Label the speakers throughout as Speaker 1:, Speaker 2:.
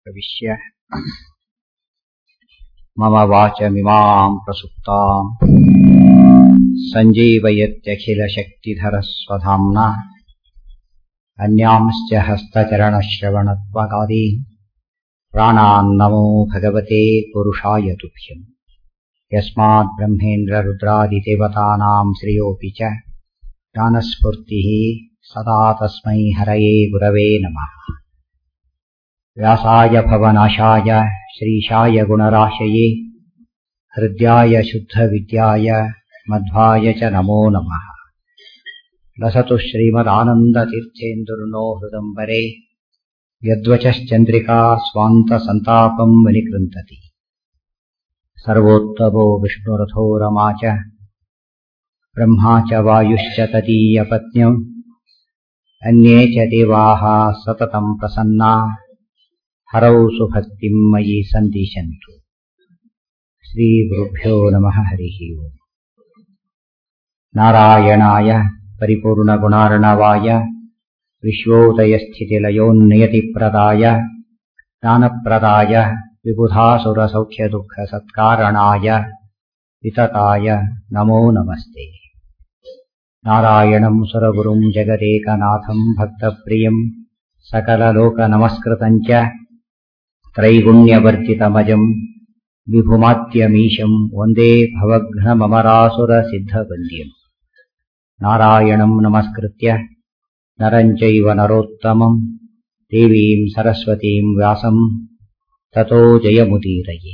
Speaker 1: प्रविश्य मम वाचमिमाम् प्रसुप्ताम् सञ्जीवयत्यखिलशक्तिधरस्वधाम्ना अन्यांश्च हस्तचरणश्रवणत्वगादीन् प्राणान्नमो भगवते पुरुषाय तुभ्यम् यस्मात् ब्रह्मेन्द्ररुद्रादिदेवतानाम् श्रियोऽपि च ज्ञानस्फूर्तिः सदा तस्मै हरये गुरवे नमः व्यासाय भवनाशाय श्रीशाय गुणराशये हृद्याय शुद्धविद्याय मध्वाय च नमो नमः लसतु श्रीमदानन्दतीर्थेन्दुर्नो हृदम्बरे यद्वचश्चन्द्रिका स्वान्तसन्तापम् विनिकृन्तति सर्वोत्तमो विष्णुरथो रमा च ब्रह्मा च वायुश्च तदीयपत्न्यम् अन्ये च देवाः सततम् प्रसन्ना हरौ सुभक्तिम् मयि सन्दिशन्तु श्रीगुरुभ्यो नमः हरिः ओम् नारायणाय परिपूर्णगुणार्णवाय विश्वोदयस्थितिलयोन्नियतिप्रदाय ज्ञानप्रदाय विबुधासुरसौख्यदुःखसत्कारणाय वितताय नमो नमस्ते नारायणम् सुरगुरुम् जगदेकनाथम् भक्तप्रियम् सकललोकनमस्कृतम् च त्रैगुण्यवर्जितमजम् विभुमात्यमीशम् वन्दे भवघ्नममरासुरसिद्धवन्द्यम् नारायणम् नमस्कृत्य नरम् चैव नरोत्तमम् देवीम् सरस्वतीम् ವ್ಯಾಸम् ತಥೋ ಜಯಮುದೀರಯೇ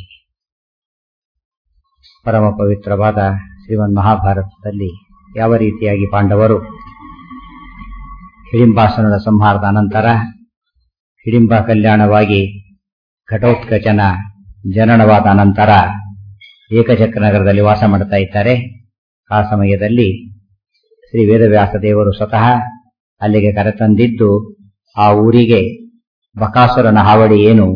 Speaker 1: ಪರಮ ಪವಿತ್ರವಾದ ಶ್ರೀಮನ್ ಮಹಾಭಾರತದಲ್ಲಿ ಯಾವ ರೀತಿಯಾಗಿ ಪಾಂಡವರು ಹಿಡಿಂಬಾಸನದ ಸಂಹಾರದ ಅನಂತರ ಹಿಡಿಂಬ ಕಲ್ಯಾಣವಾಗಿ ಘಟೋತ್ಕಚನ ಜನನವಾದ ನಂತರ ಏಕಚಕ್ರ ನಗರದಲ್ಲಿ ವಾಸ ಮಾಡ್ತಾ ಇದ್ದಾರೆ ಆ ಸಮಯದಲ್ಲಿ ಶ್ರೀ ವೇದವ್ಯಾಸ ದೇವರು ಸ್ವತಃ ಅಲ್ಲಿಗೆ ಕರೆತಂದಿದ್ದು ಆ ಊರಿಗೆ ಬಕಾಸುರನ ಹಾವಳಿ ಏನು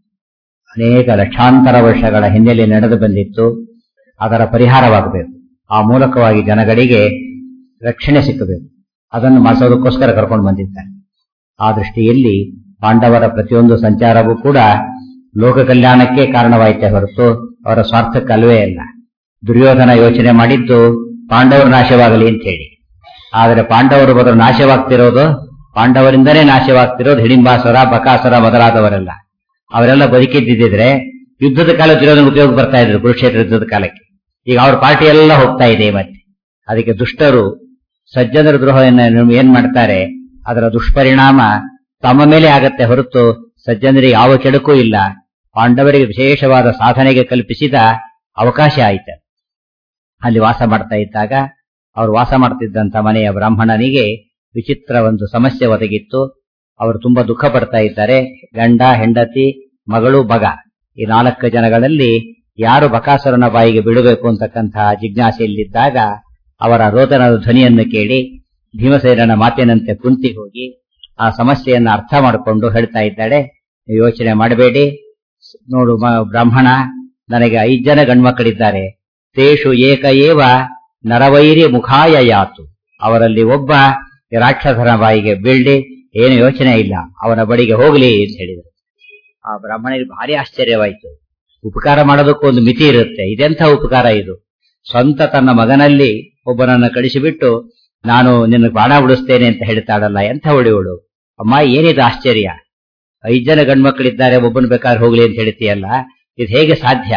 Speaker 1: ಅನೇಕ ಲಕ್ಷಾಂತರ ವರ್ಷಗಳ ಹಿನ್ನೆಲೆ ನಡೆದು ಬಂದಿತ್ತು ಅದರ ಪರಿಹಾರವಾಗಬೇಕು ಆ ಮೂಲಕವಾಗಿ ಜನಗಳಿಗೆ ರಕ್ಷಣೆ ಸಿಕ್ಕಬೇಕು ಅದನ್ನು ಮಾಡಿಸೋದಕ್ಕೋಸ್ಕರ ಕರ್ಕೊಂಡು ಬಂದಿದ್ದಾರೆ ಆ ದೃಷ್ಟಿಯಲ್ಲಿ ಪಾಂಡವರ ಪ್ರತಿಯೊಂದು ಸಂಚಾರವೂ ಕೂಡ ಲೋಕ ಕಲ್ಯಾಣಕ್ಕೆ ಕಾರಣವಾಯಿತೇ ಹೊರತು ಅವರ ಸ್ವಾರ್ಥಕ್ಕಲ್ವೇ ಅಲ್ಲ ದುರ್ಯೋಧನ ಯೋಚನೆ ಮಾಡಿದ್ದು ಪಾಂಡವರು ನಾಶವಾಗಲಿ ಅಂತ ಹೇಳಿ ಆದರೆ ಪಾಂಡವರು ಬದಲು ನಾಶವಾಗ್ತಿರೋದು ಪಾಂಡವರಿಂದನೇ ನಾಶವಾಗ್ತಿರೋದು ಹಿಡಿಂಬಾಸುರ ಬಕಾಸುರ ಮೊದಲಾದವರೆಲ್ಲ ಅವರೆಲ್ಲ ಬದುಕಿದ್ದಿದ್ರೆ ಯುದ್ಧದ ಕಾಲ ದುರ್ಯೋಧನ ಉಪಯೋಗ ಬರ್ತಾ ಇದ್ರು ಕುರುಕ್ಷೇತ್ರ ಯುದ್ಧದ ಕಾಲಕ್ಕೆ ಈಗ ಅವ್ರ ಪಾರ್ಟಿ ಎಲ್ಲ ಹೋಗ್ತಾ ಇದೆ ಮತ್ತೆ ಅದಕ್ಕೆ ದುಷ್ಟರು ಸಜ್ಜನರ ದ್ರೋಹವನ್ನು ಏನ್ ಮಾಡ್ತಾರೆ ಅದರ ದುಷ್ಪರಿಣಾಮ ತಮ್ಮ ಮೇಲೆ ಆಗತ್ತೆ ಹೊರತು ಸಜ್ಜನರಿಗೆ ಯಾವ ಕೆಡಕೂ ಇಲ್ಲ ಪಾಂಡವರಿಗೆ ವಿಶೇಷವಾದ ಸಾಧನೆಗೆ ಕಲ್ಪಿಸಿದ ಅವಕಾಶ ಆಯಿತು ಅಲ್ಲಿ ವಾಸ ಮಾಡ್ತಾ ಇದ್ದಾಗ ಅವರು ವಾಸ ಮಾಡ್ತಿದ್ದಂತ ಮನೆಯ ಬ್ರಾಹ್ಮಣನಿಗೆ ವಿಚಿತ್ರ ಒಂದು ಸಮಸ್ಯೆ ಒದಗಿತ್ತು ಅವರು ತುಂಬಾ ದುಃಖ ಪಡ್ತಾ ಇದ್ದಾರೆ ಗಂಡ ಹೆಂಡತಿ ಮಗಳು ಬಗ ಈ ನಾಲ್ಕು ಜನಗಳಲ್ಲಿ ಯಾರು ಬಕಾಸುರನ ಬಾಯಿಗೆ ಬಿಡಬೇಕು ಅಂತಕ್ಕಂತಹ ಜಿಜ್ಞಾಸೆಯಲ್ಲಿದ್ದಾಗ ಅವರ ರೋದನದ ಧ್ವನಿಯನ್ನು ಕೇಳಿ ಭೀಮಸೇನನ ಮಾತಿನಂತೆ ಕುಂತಿ ಹೋಗಿ ಆ ಸಮಸ್ಯೆಯನ್ನು ಅರ್ಥ ಮಾಡಿಕೊಂಡು ಹೇಳ್ತಾ ಇದ್ದಾಳೆ ಯೋಚನೆ ಮಾಡಬೇಡಿ ನೋಡು ಬ್ರಾಹ್ಮಣ ನನಗೆ ಐದು ಜನ ಗಂಡ್ಮಕ್ಕಳಿದ್ದಾರೆ ತೇಷು ಏಕ ಏವ ನರವೈರಿ ಮುಖಾಯ ಯಾತು ಅವರಲ್ಲಿ ಒಬ್ಬ ರಾಕ್ಷಸರ ಬಾಯಿಗೆ ಬೀಳ್ಡಿ ಏನು ಯೋಚನೆ ಇಲ್ಲ ಅವನ ಬಳಿಗೆ ಹೋಗಲಿ ಅಂತ ಹೇಳಿದರು ಆ ಬ್ರಾಹ್ಮಣರಿಗೆ ಭಾರಿ ಆಶ್ಚರ್ಯವಾಯಿತು ಉಪಕಾರ ಮಾಡೋದಕ್ಕೂ ಒಂದು ಮಿತಿ ಇರುತ್ತೆ ಇದೆಂಥ ಉಪಕಾರ ಇದು ಸ್ವಂತ ತನ್ನ ಮಗನಲ್ಲಿ ಒಬ್ಬನನ್ನ ಕಳಿಸಿಬಿಟ್ಟು ನಾನು ನಿನ್ನ ಬಾಣ ಉಡಿಸ್ತೇನೆ ಅಂತ ಹೇಳ್ತಾಳಲ್ಲ ಎಂಥ ಹೊಡಿವಳು ಅಮ್ಮ ಏನಿದು ಆಶ್ಚರ್ಯ ಐದ್ ಜನ ಗಂಡ್ಮಕ್ಳಿದ್ದಾರೆ ಒಬ್ಬನ ಬೇಕಾದ್ರೆ ಹೋಗ್ಲಿ ಅಂತ ಹೇಳ್ತೀಯಲ್ಲ ಇದು ಹೇಗೆ ಸಾಧ್ಯ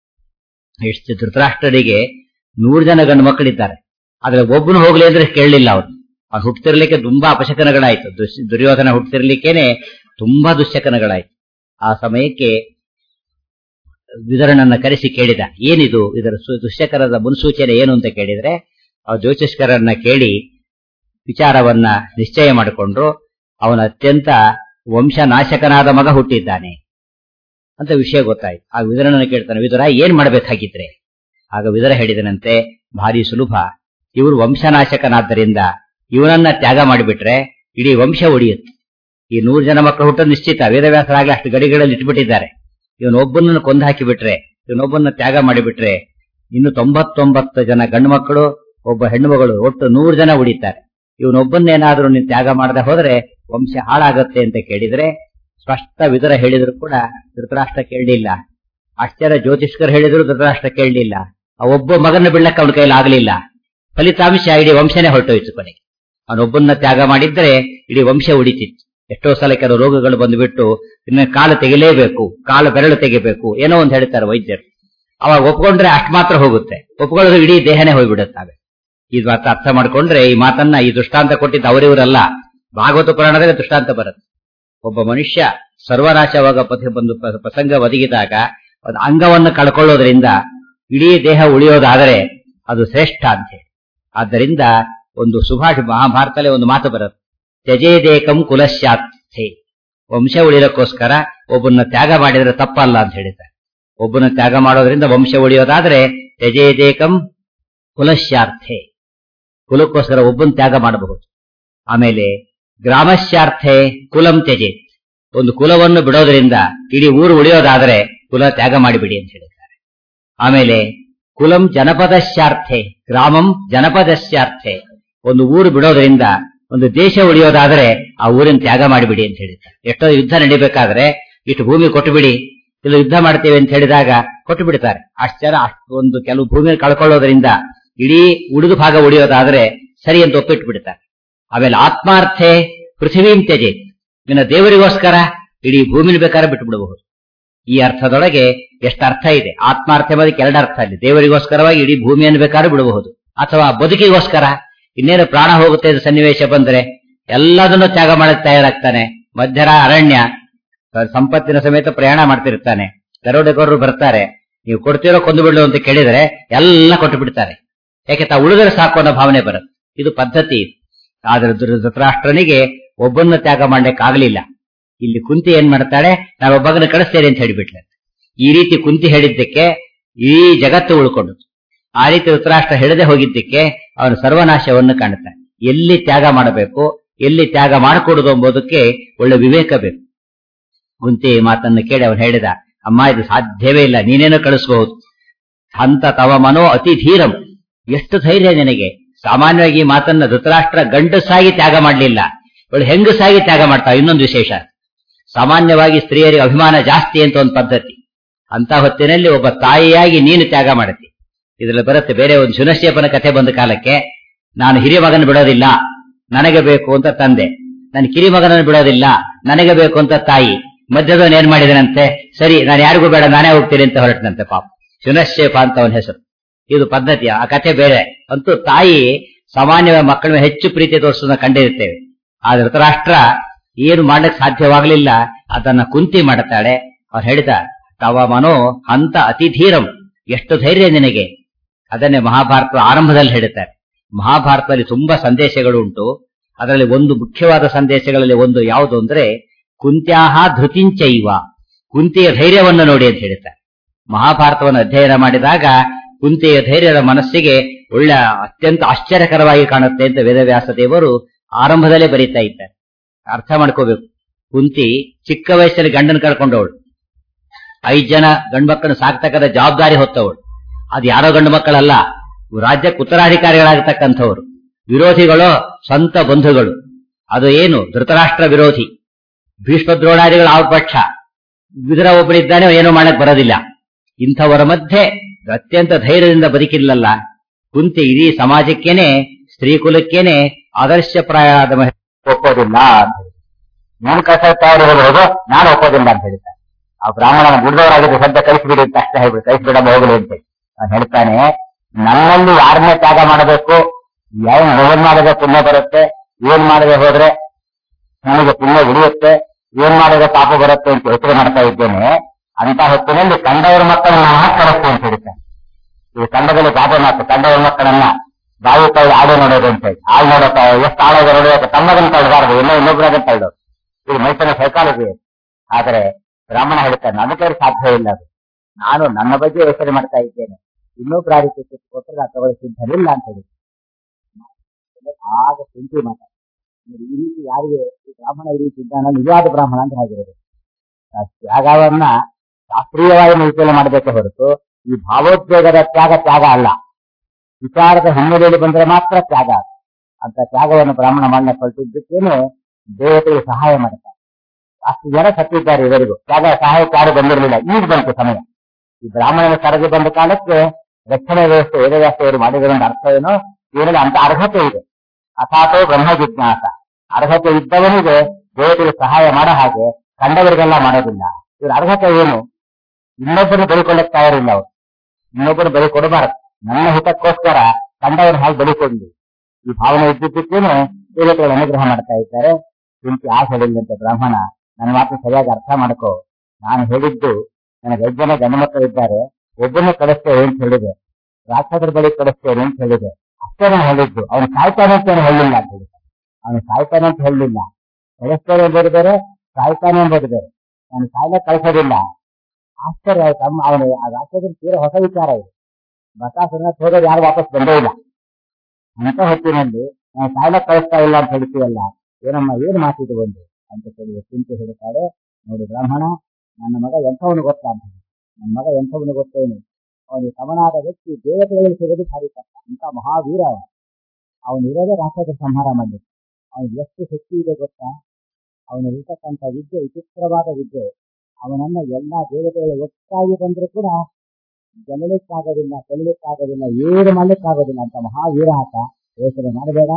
Speaker 1: ಎಷ್ಟು ಧೃತರಾಷ್ಟ್ರರಿಗೆ ನೂರು ಜನ ಗಂಡು ಮಕ್ಕಳಿದ್ದಾರೆ ಆದ್ರೆ ಒಬ್ಬನು ಹೋಗ್ಲಿ ಅಂದ್ರೆ ಕೇಳಲಿಲ್ಲ ಅವ್ರು ಅವ್ನು ಹುಟ್ಟತಿರ್ಲಿಕ್ಕೆ ತುಂಬಾ ಅಪಶಕನಗಳಾಯ್ತು ದುರ್ಯೋಧನ ಹುಟ್ಟತಿರ್ಲಿಕ್ಕೇನೆ ತುಂಬಾ ದುಶ್ಶಕನಗಳಾಯ್ತು ಆ ಸಮಯಕ್ಕೆ ವಿದರನನ್ನ ಕರೆಸಿ ಕೇಳಿದ ಏನಿದು ಇದರ ದುಶ್ಶಕರದ ಮುನ್ಸೂಚನೆ ಏನು ಅಂತ ಕೇಳಿದ್ರೆ ಆ ಜ್ಯೋತಿಷ್ಕರನ್ನ ಕೇಳಿ ವಿಚಾರವನ್ನ ನಿಶ್ಚಯ ಮಾಡಿಕೊಂಡ್ರು ಅವನ ಅತ್ಯಂತ ವಂಶನಾಶಕನಾದ ಮಗ ಹುಟ್ಟಿದ್ದಾನೆ ಅಂತ ವಿಷಯ ಗೊತ್ತಾಯ್ತು ಆ ವಿದರನನ್ನ ಕೇಳ್ತಾನೆ ವಿದುರ ಏನ್ ಮಾಡ್ಬೇಕಾಗಿದ್ರೆ ಆಗ ವಿದರ ಹೇಳಿದನಂತೆ ಭಾರಿ ಸುಲಭ ಇವರು ವಂಶನಾಶಕನಾದ್ದರಿಂದ ಇವನನ್ನ ತ್ಯಾಗ ಮಾಡಿಬಿಟ್ರೆ ಇಡೀ ವಂಶ ಉಳಿಯುತ್ತೆ ಈ ನೂರು ಜನ ಮಕ್ಕಳು ಹುಟ್ಟೋದು ನಿಶ್ಚಿತ ವೇದವ್ಯಾಸರಾಗ್ಲಿ ಅಷ್ಟು ಗಡಿಗಳಲ್ಲಿ ಇಟ್ಬಿಟ್ಟಿದ್ದಾರೆ ಇವನೊಬ್ಬನನ್ನು ಕೊಂದು ಹಾಕಿಬಿಟ್ರೆ ಇವನೊಬ್ಬನ ತ್ಯಾಗ ಮಾಡಿಬಿಟ್ರೆ ಇನ್ನು ತೊಂಬತ್ತೊಂಬತ್ತು ಜನ ಗಂಡು ಮಕ್ಕಳು ಒಬ್ಬ ಹೆಣ್ಣು ಮಗಳು ಒಟ್ಟು ನೂರು ಜನ ಉಳಿತಾರೆ ಇವನೊಬ್ಬನ್ನೇನಾದ್ರೂ ನೀನು ತ್ಯಾಗ ಮಾಡದೆ ಹೋದ್ರೆ ವಂಶ ಹಾಳಾಗತ್ತೆ ಅಂತ ಕೇಳಿದ್ರೆ ಸ್ಪಷ್ಟ ವಿದುರ ಹೇಳಿದ್ರು ಕೂಡ ಧೃತರಾಷ್ಟ್ರ ಕೇಳಲಿಲ್ಲ ಆಶ್ಚರ್ಯ ಜ್ಯೋತಿಷ್ಕರ್ ಹೇಳಿದ್ರು ಧೃತರಾಷ್ಟ್ರ ಕೇಳಲಿಲ್ಲ ಆ ಒಬ್ಬ ಮಗನ ಬಿಡ್ಲಕ್ಕೆ ಅವನ ಕೈಲಿ ಆಗಲಿಲ್ಲ ಫಲಿತಾಂಶ ಇಡೀ ವಂಶನೇ ಹೊರಟೋಯ್ತು ಕೊನೆಗೆ ಅವನೊಬ್ಬನ್ನ ತ್ಯಾಗ ಮಾಡಿದ್ರೆ ಇಡೀ ವಂಶ ಉಳಿತಿತ್ತು ಎಷ್ಟೋ ಸಲ ಕೆಲವು ರೋಗಗಳು ಬಂದುಬಿಟ್ಟು ಇನ್ನು ಕಾಲು ತೆಗಿಲೇಬೇಕು ಕಾಲು ಬೆರಳು ತೆಗಿಬೇಕು ಏನೋ ಒಂದು ಹೇಳ್ತಾರೆ ವೈದ್ಯರು ಅವಾಗ ಒಪ್ಕೊಂಡ್ರೆ ಅಷ್ಟು ಮಾತ್ರ ಹೋಗುತ್ತೆ ಒಪ್ಕೊಳ್ಳೋದು ಇಡೀ ದೇಹನೇ ಹೋಗ್ಬಿಡುತ್ತವೆ ಇದು ಮಾತ್ರ ಅರ್ಥ ಮಾಡ್ಕೊಂಡ್ರೆ ಈ ಮಾತನ್ನ ಈ ದೃಷ್ಟಾಂತ ಕೊಟ್ಟಿದ್ದು ಅವರಿವರಲ್ಲ ಭಾಗವತ ಪುರಾಣದಲ್ಲಿ ದೃಷ್ಟಾಂತ ಬರುತ್ತೆ ಒಬ್ಬ ಮನುಷ್ಯ ಸರ್ವನಾಶವಾಗ ಪಥ ಬಂದು ಪ- ಪ್ರಸಂಗ ಒದಗಿದಾಗ ಒಂದು ಅಂಗವನ್ನು ಕಳ್ಕೊಳ್ಳೋದ್ರಿಂದ ಇಡೀ ದೇಹ ಉಳಿಯೋದಾದರೆ ಅದು ಶ್ರೇಷ್ಠ ಅಂತ ಹೇಳಿ ಆದ್ದರಿಂದ ಒಂದು ಸುಭಾಷ್ ಮಹಾಭಾರತದಲ್ಲಿ ಒಂದು ಮಾತು ಬರುತ್ತೆ ತ್ಯಜೇದೇಕಂ ಕುಲಶ್ಯಾರ್ಥೆ ವಂಶ ಉಳಿಯೋಕ್ಕೋಸ್ಕರ ಒಬ್ಬನ್ನ ತ್ಯಾಗ ಮಾಡಿದ್ರೆ ತಪ್ಪಲ್ಲ ಅಂತ ಹೇಳಿದ್ದಾರೆ ಒಬ್ಬನ ತ್ಯಾಗ ಮಾಡೋದ್ರಿಂದ ವಂಶ ಉಳಿಯೋದಾದ್ರೆ ತ್ಯಜೇದೇಕಂ ಕುಲಶ್ಯಾರ್ಥೆ ಕುಲಕ್ಕೋಸ್ಕರ ಒಬ್ಬನ ತ್ಯಾಗ ಮಾಡಬಹುದು ಆಮೇಲೆ ಗ್ರಾಮಶ್ಯಾರ್ಥೆ ಕುಲಂ ತ್ಯಜೇತ್ ಒಂದು ಕುಲವನ್ನು ಬಿಡೋದ್ರಿಂದ ಇಡೀ ಊರು ಉಳಿಯೋದಾದ್ರೆ ಕುಲ ತ್ಯಾಗ ಮಾಡಿಬಿಡಿ ಅಂತ ಹೇಳಿದ್ದಾರೆ ಆಮೇಲೆ ಕುಲಂ ಜನಪದಶ್ಯಾರ್ಥೆ ಗ್ರಾಮಂ ಜನಪದಶ್ಯಾರ್ಥೆ ಒಂದು ಊರು ಬಿಡೋದ್ರಿಂದ ಒಂದು ದೇಶ ಉಳಿಯೋದಾದ್ರೆ ಆ ಊರಿನ ತ್ಯಾಗ ಮಾಡಿಬಿಡಿ ಅಂತ ಹೇಳಿದ್ದಾರೆ ಎಷ್ಟೋ ಯುದ್ಧ ನಡಿಬೇಕಾದ್ರೆ ಇಷ್ಟು ಭೂಮಿ ಕೊಟ್ಟು ಬಿಡಿ ಇಲ್ಲ ಯುದ್ಧ ಮಾಡ್ತೇವೆ ಅಂತ ಹೇಳಿದಾಗ ಕೊಟ್ಟು ಬಿಡ್ತಾರೆ ಆಶ್ಚರ್ಯ ಅಷ್ಟೊಂದು ಕೆಲವು ಭೂಮಿ ಕಳ್ಕೊಳ್ಳೋದ್ರಿಂದ ಇಡೀ ಉಳಿದು ಭಾಗ ಉಳಿಯೋದಾದ್ರೆ ಸರಿ ಅಂತ ಒಪ್ಪಿಟ್ಟು ಬಿಡ್ತಾರೆ ಆಮೇಲೆ ಆತ್ಮಾರ್ಥೆ ಪೃಥ್ವೀಂ ತ್ಯಜೇತ್ ಇನ್ನು ದೇವರಿಗೋಸ್ಕರ ಇಡೀ ಭೂಮಿನ ಬೇಕಾದ್ರೆ ಬಿಟ್ಟು ಬಿಡಬಹುದು ಈ ಅರ್ಥದೊಳಗೆ ಎಷ್ಟು ಅರ್ಥ ಇದೆ ಆತ್ಮಾರ್ಥ ಎಂಬುದಕ್ಕೆ ಎರಡು ಅರ್ಥ ಇದೆ ದೇವರಿಗೋಸ್ಕರವಾಗಿ ಇಡೀ ಭೂಮಿಯನ್ನು ಬೇಕಾದ್ರೂ ಬಿಡಬಹುದು ಅಥವಾ ಬದುಕಿಗೋಸ್ಕರ ಇನ್ನೇನು ಪ್ರಾಣ ಹೋಗುತ್ತೆ ಅಂತ ಸನ್ನಿವೇಶ ಬಂದ್ರೆ ಎಲ್ಲದನ್ನು ತ್ಯಾಗ ಮಾಡಕ್ ತಯಾರಾಗ್ತಾನೆ ಮಧ್ಯರ ಅರಣ್ಯ ಸಂಪತ್ತಿನ ಸಮೇತ ಪ್ರಯಾಣ ಮಾಡ್ತಿರ್ತಾನೆ ದರೋಡೆಕೋರರು ಬರ್ತಾರೆ ನೀವು ಕೊಡ್ತಿರೋ ಕೊಂದು ಬಿಡ್ಲು ಅಂತ ಕೇಳಿದ್ರೆ ಎಲ್ಲ ಕೊಟ್ಟು ಬಿಡ್ತಾರೆ ಯಾಕೆ ತಾ ಉಳಿದರೆ ಸಾಕು ಅನ್ನೋ ಭಾವನೆ ಬರುತ್ತೆ ಇದು ಪದ್ಧತಿ ಆದ್ರೆ ಧೃ- ಧೃತರಾಷ್ಟ್ರನಿಗೆ ಒಬ್ಬನ್ನ ತ್ಯಾಗ ಮಾಡ್ಲಿಕ್ಕಾಗ್ಲಿಲ್ಲ ಇಲ್ಲಿ ಕುಂತಿ ಏನ್ ಮಾಡ್ತಾಳೆ ನಾವೊಬ್ಬಗನ ಕಳಿಸ್ತೇನೆ ಅಂತ ಹೇಳಿಬಿಟ್ಲೆ ಈ ರೀತಿ ಕುಂತಿ ಹೇಳಿದ್ದಕ್ಕೆ ಈ ಜಗತ್ತು ಉಳ್ಕೊಂಡು ಆ ರೀತಿ ಧೃತರಾಷ್ಟ್ರ ಹೇಳದೆ ಹೋಗಿದ್ದಕ್ಕೆ ಅವನು ಸರ್ವನಾಶವನ್ನು ಕಾಣುತ್ತಾನೆ ಎಲ್ಲಿ ತ್ಯಾಗ ಮಾಡಬೇಕು ಎಲ್ಲಿ ತ್ಯಾಗ ಮಾಡಿಕೊಡುದು ಎಂಬುದಕ್ಕೆ ಒಳ್ಳೆ ವಿವೇಕ ಬೇಕು ಕುಂತಿ ಈ ಮಾತನ್ನು ಕೇಳಿ ಅವನು ಹೇಳಿದ ಅಮ್ಮ ಇದು ಸಾಧ್ಯವೇ ಇಲ್ಲ ನೀನೇನೋ ಕಳಿಸಬಹುದು ಹಂತ ತವ ಮನೋ ಅತಿ ಧೀರಂ ಎಷ್ಟು ಧೈರ್ಯ ನಿನಗೆ ಸಾಮಾನ್ಯವಾಗಿ ಈ ಮಾತನ್ನ ಧೃತರಾಷ್ಟ್ರ ಗಂಡಸಾಗಿ ತ್ಯಾಗ ಮಾಡಲಿಲ್ಲ ಇವಳು ಹೆಂಗಸಾಗಿ ತ್ಯಾಗ ಮಾಡ್ತಾವ ಇನ್ನೊಂದು ವಿಶೇಷ ಸಾಮಾನ್ಯವಾಗಿ ಸ್ತ್ರೀಯರಿಗೆ ಅಭಿಮಾನ ಜಾಸ್ತಿ ಅಂತ ಒಂದು ಪದ್ಧತಿ ಅಂತ ಹೊತ್ತಿನಲ್ಲಿ ಒಬ್ಬ ತಾಯಿಯಾಗಿ ನೀನು ತ್ಯಾಗ ಮಾಡತಿ ಇದರಲ್ಲಿ ಬರುತ್ತೆ ಬೇರೆ ಒಂದು ಶುನಶ್ಚೇಪನ ಕಥೆ ಬಂದ ಕಾಲಕ್ಕೆ ನಾನು ಹಿರಿಯ ಮಗನ ಬಿಡೋದಿಲ್ಲ ನನಗೆ ಬೇಕು ಅಂತ ತಂದೆ ನಾನು ಕಿರಿ ಮಗನನ್ನು ಬಿಡೋದಿಲ್ಲ ನನಗೆ ಬೇಕು ಅಂತ ತಾಯಿ ಮಧ್ಯದವನ್ ಏನ್ ಮಾಡಿದನಂತೆ ಸರಿ ನಾನು ಯಾರಿಗೂ ಬೇಡ ನಾನೇ ಹೋಗ್ತೀನಿ ಅಂತ ಹೊರಟನಂತೆ ಪಾಪ ಶುನಶ್ಚೇಪ ಅಂತ ಅವನ ಹೆಸರು ಇದು ಪದ್ಧತಿ ಆ ಕಥೆ ಬೇರೆ ಅಂತೂ ತಾಯಿ ಸಾಮಾನ್ಯ ಮಕ್ಕಳ ಮೇಲೆ ಹೆಚ್ಚು ಪ್ರೀತಿ ತೋರಿಸೋದನ್ನ ಕಂಡಿರುತ್ತೇವೆ ಆ ಧೃತರಾಷ್ಟ್ರ ಏನು ಮಾಡಕ್ ಸಾಧ್ಯವಾಗಲಿಲ್ಲ ಅದನ್ನ ಕುಂತಿ ಮಾಡುತ್ತಾಳೆ ಅವ್ರು ಹೇಳಿದ ತವ ಮನೋ ಹಂತ ಅತಿ ಧೀರಂ ಎಷ್ಟು ಧೈರ್ಯ ನಿನಗೆ ಅದನ್ನೇ ಮಹಾಭಾರತ ಆರಂಭದಲ್ಲಿ ಹೇಳುತ್ತಾರೆ ಮಹಾಭಾರತದಲ್ಲಿ ತುಂಬಾ ಸಂದೇಶಗಳು ಉಂಟು ಅದರಲ್ಲಿ ಒಂದು ಮುಖ್ಯವಾದ ಸಂದೇಶಗಳಲ್ಲಿ ಒಂದು ಯಾವುದು ಅಂದ್ರೆ ಕುಂತ್ಯಾಹ ಧೃತಿಂಚೈವ ಕುಂತಿಯ ಧೈರ್ಯವನ್ನು ನೋಡಿ ಅಂತ ಹೇಳ್ತಾರೆ ಮಹಾಭಾರತವನ್ನು ಅಧ್ಯಯನ ಮಾಡಿದಾಗ ಕುಂತಿಯ ಧೈರ್ಯದ ಮನಸ್ಸಿಗೆ ಒಳ್ಳೆ ಅತ್ಯಂತ ಆಶ್ಚರ್ಯಕರವಾಗಿ ಕಾಣುತ್ತೆ ಅಂತ ವೇದವ್ಯಾಸ ದೇವರು ಆರಂಭದಲ್ಲೇ ಬರೀತಾ ಇದ್ದಾರೆ ಅರ್ಥ ಮಾಡ್ಕೋಬೇಕು ಕುಂತಿ ಚಿಕ್ಕ ವಯಸ್ಸಲ್ಲಿ ಗಂಡನ ಕಳ್ಕೊಂಡವಳು ಐದ್ ಜನ ಗಂಡು ಮಕ್ಕಳನ್ನು ಸಾಕ್ತಕ್ಕಂಥ ಜವಾಬ್ದಾರಿ ಹೊತ್ತವಳು ಅದು ಯಾರೋ ಗಂಡು ಮಕ್ಕಳಲ್ಲ ಇವ್ರು ರಾಜ್ಯಕ್ಕೆ ಉತ್ತರಾಧಿಕಾರಿಗಳಾಗತಕ್ಕಂಥವ್ರು ವಿರೋಧಿಗಳು ಸ್ವಂತ ಬಂಧುಗಳು ಅದು ಏನು ಧೃತರಾಷ್ಟ್ರ ವಿರೋಧಿ ಭೀಷ್ಮ ದ್ರೋಣಾದಿಗಳು ಅವ್ರ ಪಕ್ಷ ವಿದುರ ಒಬ್ಬರಿದ್ದಾನೆ ಏನೂ ಮಾಡಕ್ ಬರೋದಿಲ್ಲ ಇಂಥವರ ಮಧ್ಯೆ ಅತ್ಯಂತ ಧೈರ್ಯದಿಂದ ಬದುಕಿಲ್ಲಲ್ಲ ಕುಂತಿ ಇಡೀ ಸಮಾಜಕ್ಕೇನೆ ಸ್ತ್ರೀ ಕುಲಕ್ಕೇನೆ ಆದರ್ಶಪ್ರಾಯವಾದ ಮಹಿಳೆ ಒಪ್ಪೋದಿಲ್ಲ ಅಂತ ಹೇಳಿ. ನಾನು ಕಸತ್ತಾರು ಹೋಗೋದು ನಾನು ಒಪ್ಪೋದಿಲ್ಲ ಅಂತ ಹೇಳ್ತಾರೆ ಆ ಬ್ರಾಹ್ಮಣನ ಗುಡ್ದವರಾಗಿದ್ದು ಸದ್ಯ ಕಳಿಸ್ಬಿಡಿ ಅಂತ ಅಷ್ಟೇ ಹೇಳ್ಬಿಟ್ಟು ಕಳಿಸ್ಬಿಡಮ್ಮ ಹೋಗಲಿ ಅಂತ ಹೇಳಿ. ಅವ್ನು ಹೇಳ್ತಾನೆ ನನ್ನಲ್ಲಿ ಯಾರನ್ನೇ ತ್ಯಾಗ ಮಾಡಬೇಕು ಏನ್ ಏನ್ ಮಾಡಿದ್ರೆ ಪುಣ್ಯ ಬರುತ್ತೆ ಏನ್ ಮಾಡದೆ ಹೋದ್ರೆ ನನಗೆ ಪುಣ್ಯ ಉಳಿಯುತ್ತೆ ಏನ್ ಮಾಡಿದ್ರೆ ಪಾಪ ಬರುತ್ತೆ ಅಂತ ಯೋಚನೆ ಮಾಡ್ತಾ ಇದ್ದೇನೆ ಅಂತ ಹೊತ್ತಿನಲ್ಲಿ ಕಂಡವರ ಮಕ್ಕಳನ್ನ ಮಾತ್ರ ಕಳಿಸ್ತು ಅಂತ ಹೇಳ್ತಾನೆ ಈ ಕಂಡದಲ್ಲಿ ಗಾದೆ ಮಾತು ಕಂಡವರ ಮಕ್ಕಳನ್ನ ಬಾವಿ ಕೈ ಆಡು ನೋಡೋದು ಅಂತ ಹೇಳಿ ಆಳು ನೋಡೋಕ ಎಷ್ಟು ಆಳೋದು ನೋಡೋಕೆ ತಮ್ಮದನ್ನು ತಳ್ಳಬಾರದು ಇನ್ನೂ ಇನ್ನೊಬ್ಬರಾಗ ತಳ್ಳೋದು ಇದು ಮನುಷ್ಯನ ಸೈಕಾಲಜಿ ಆದರೆ ಬ್ರಾಹ್ಮಣ ಹೇಳ್ತಾನೆ ನನ್ನ ಕೈ ಸಾಧ್ಯ ಇಲ್ಲ ಅದು ನಾನು ನನ್ನ ಬಗ್ಗೆ ಯೋಚನೆ ಮಾಡ್ತಾ ಇದ್ದೇನೆ ಇನ್ನೊಬ್ಬರ ಆ ರೀತಿ ಸಿಟ್ಟು ಕೊಟ್ಟರೆ ನಾನು ತಗೊಳ್ಳಿ ಸಿದ್ಧರಿಲ್ಲ ಅಂತ ಹೇಳಿ ಆಗ ಚಿಂತೆ ಮಾತಾಡ ಈ ರೀತಿ ಯಾರಿಗೆ ಈ ಬ್ರಾಹ್ಮಣ ಈ ರೀತಿ ಇದ್ದಾನ ನಿಜವಾದ ಬ್ರಾಹ್ಮಣ ಅಂತ ಆಗಿರೋದು ಆ ತ್ಯಾಗವನ್ನ ಶಾಸ್ತ್ರೀಯವಾಗಿ ನಿರೂಪಣೆ ಮಾಡಬೇಕೆ ಹೊರತು ಈ ಭಾವೋದ್ವೇಗದ ತ್ಯಾಗ ತ್ಯಾಗ ಅಲ್ಲ ವಿಚಾರದ ಹಿನ್ನೆಲೆಯಲ್ಲಿ ಬಂದ್ರೆ ಮಾತ್ರ ತ್ಯಾಗ ಅದು. ಅಂತ ತ್ಯಾಗವನ್ನು ಬ್ರಾಹ್ಮಣ ಮಾಡಲಿಕ್ಕೆ ಹೊರಟಿದ್ದಕ್ಕೇನೆ ದೇವತೆಗೆ ಸಹಾಯ ಮಾಡ್ತಾರೆ
Speaker 2: ಅಷ್ಟು ಜನ ಸತ್ತಿದ್ದಾರೆ ಇವರಿಗೂ ಯಾಗ ಸಹಾಯಕ್ಕೆ ಯಾರು ಬಂದಿರಲಿಲ್ಲ ಈಗ ಬಂತು ಸಮಯ ಈ ಬ್ರಾಹ್ಮಣನ ಕರೆದು ಬಂದ ಕಾಲಕ್ಕೆ ರಕ್ಷಣೆ ವ್ಯವಸ್ಥೆ ವೇದವ್ಯಾಸೆಯವರು ಮಾಡಿರೋದ್ರ ಅರ್ಥ ಏನು ಇವರಲ್ಲಿ ಅಂತ ಅರ್ಹತೆ ಇದೆ ಅಥಾತೋ ಬ್ರಹ್ಮ ಜಿಜ್ಞಾಸ ಅರ್ಹತೆ ಇದ್ದವನಿಗೆ ದೇವತೆಗೆ ಸಹಾಯ ಮಾಡೋ ಹಾಗೆ ಕಂಡವರಿಗೆಲ್ಲ ಮಾಡೋದಿಲ್ಲ ಇವ್ರ ಅರ್ಹತೆ ಏನು ಇನ್ನೊಬ್ಬರು ಬಲಿಕೊಳ್ಳಕ್ಕೆ ತಯಾರಿಲ್ಲ ಅವರು ಇನ್ನೊಬ್ಬರು ಬಲಿ ಕೊಡಬಾರದು ನನ್ನ ಹಿತಕ್ಕೋಸ್ಕರ ಕಂಡವರು ಹಾಗೆ ಬಲಿಕೊಂಡು ಈ ಭಾವನೆ ಇದ್ದಿದ್ದಕ್ಕೇನೆ ದೇವತೆಗಳು ಅನುಗ್ರಹ ಮಾಡ್ತಾ ಇದ್ದಾರೆ ಕುಂತಿ ಆ ಹೇಳಿಲ್ಲಂತೆ ಬ್ರಾಹ್ಮಣ ನನ್ನ ಮಾತು ಸರಿಯಾಗಿ ಅರ್ಥ ಮಾಡ್ಕೋ ನಾನು ಹೇಳಿದ್ದು ನನಗೆ ಐದು ಜನ ಗಂಡು ಮಕ್ಕಳು ಇದ್ದಾರೆ ಒಬ್ಬನೇ ಕಳಿಸ್ತೇವೆ ಅಂತ ಹೇಳಿದೆ ರಾಕ್ಷಸರ ಬಳಿ ಕಳಿಸ್ತೇನೆ ಅಂತ ಹೇಳಿದೆ ಅಷ್ಟೇ ನಾನು ಹೇಳಿದ್ದು ಅವನು ಸಾಯ್ತಾನೆ ಅಂತ ಏನು ಹೇಳಿಲ್ಲ ಅಂತ ಹೇಳಿದ ಅವನು ಸಾಯ್ತಾನೆ ಅಂತ ಹೇಳಲಿಲ್ಲ ಕಳಿಸ್ತೇನೆ ಎಂಬುದು ಬೇರೆ ಸಾಯ್ತಾನೆ ಎಂಬುದು ಬೇರೆ ನಾನು ಸಾಯ್ಲೆ ಕಳಿಸೋದಿಲ್ಲ ಆಶ್ಚರ್ಯ ಆಯ್ತು ಅಮ್ಮ ಅವನು ಆ ರಾಕ್ಷಸರ ತೀರಾ ಹೊಸ ವಿಚಾರ ಇದು ಬಕಾಸುರನ ಹೋಗೋದು ಯಾರು ವಾಪಸ್ ಬಂದೇ ಇಲ್ಲ ಅಂತ ಹೊತ್ತಿನಲ್ಲಿ ನಾವು ಸಾಯ್ಲೆ ಕಳಿಸ್ತಾ ಇಲ್ಲ ಅಂತ ಹೇಳ್ತೀವಲ್ಲ ಏನಮ್ಮ ಏನು ಮಾತಿದು ಒಂದು ಅಂತ ಕೇಳಿದ ಚಿಂತೆ ಹೇಳ್ತಾರೆ ನೋಡಿ ಬ್ರಾಹ್ಮಣ ನನ್ನ ಮಗ ಎಂಥವನು ಗೊತ್ತಾ ಅಂತ ಹೇಳಿ ನನ್ನ ಮಗ ಎಂಥವನು ಗೊತ್ತೇನು ಅವನು ಸಮನಾದ ವ್ಯಕ್ತಿ ದೇವತೆಗಳಿಗೆ ಸಿಗೋದು ಭಾರಿ ಕಷ್ಟ ಇಂಥ ಮಹಾವೀರ ಅವನು ಅವನು ಇರೋದೇ ರಾಕ್ಷಸ ಸಂಹಾರ ಮಾಡಲಿಕ್ಕೆ ಅವನಿಗೆ ಎಷ್ಟು ಶಕ್ತಿ ಇದೆ ಗೊತ್ತಾ ಅವನಲ್ಲಿರ್ತಕ್ಕಂಥ ವಿದ್ಯೆ ವಿಚಿತ್ರವಾದ ವಿದ್ಯೆ ಅವನನ್ನ ಎಲ್ಲಾ ದೇವತೆಗಳು ಒಟ್ಟಾಗಿ ಬಂದರೂ ಕೂಡ ಗೆಲ್ಲಲಿಕ್ಕಾಗೋದಿಲ್ಲ ಕಲಿಲಿಕ್ಕಾಗೋದಿಲ್ಲ ಏನು ಮಾಡ್ಲಿಕ್ಕಾಗೋದಿಲ್ಲ ಅಂತ ಮಹಾವೀರ ಆತ ಯೋಚನೆ ಮಾಡಬೇಡ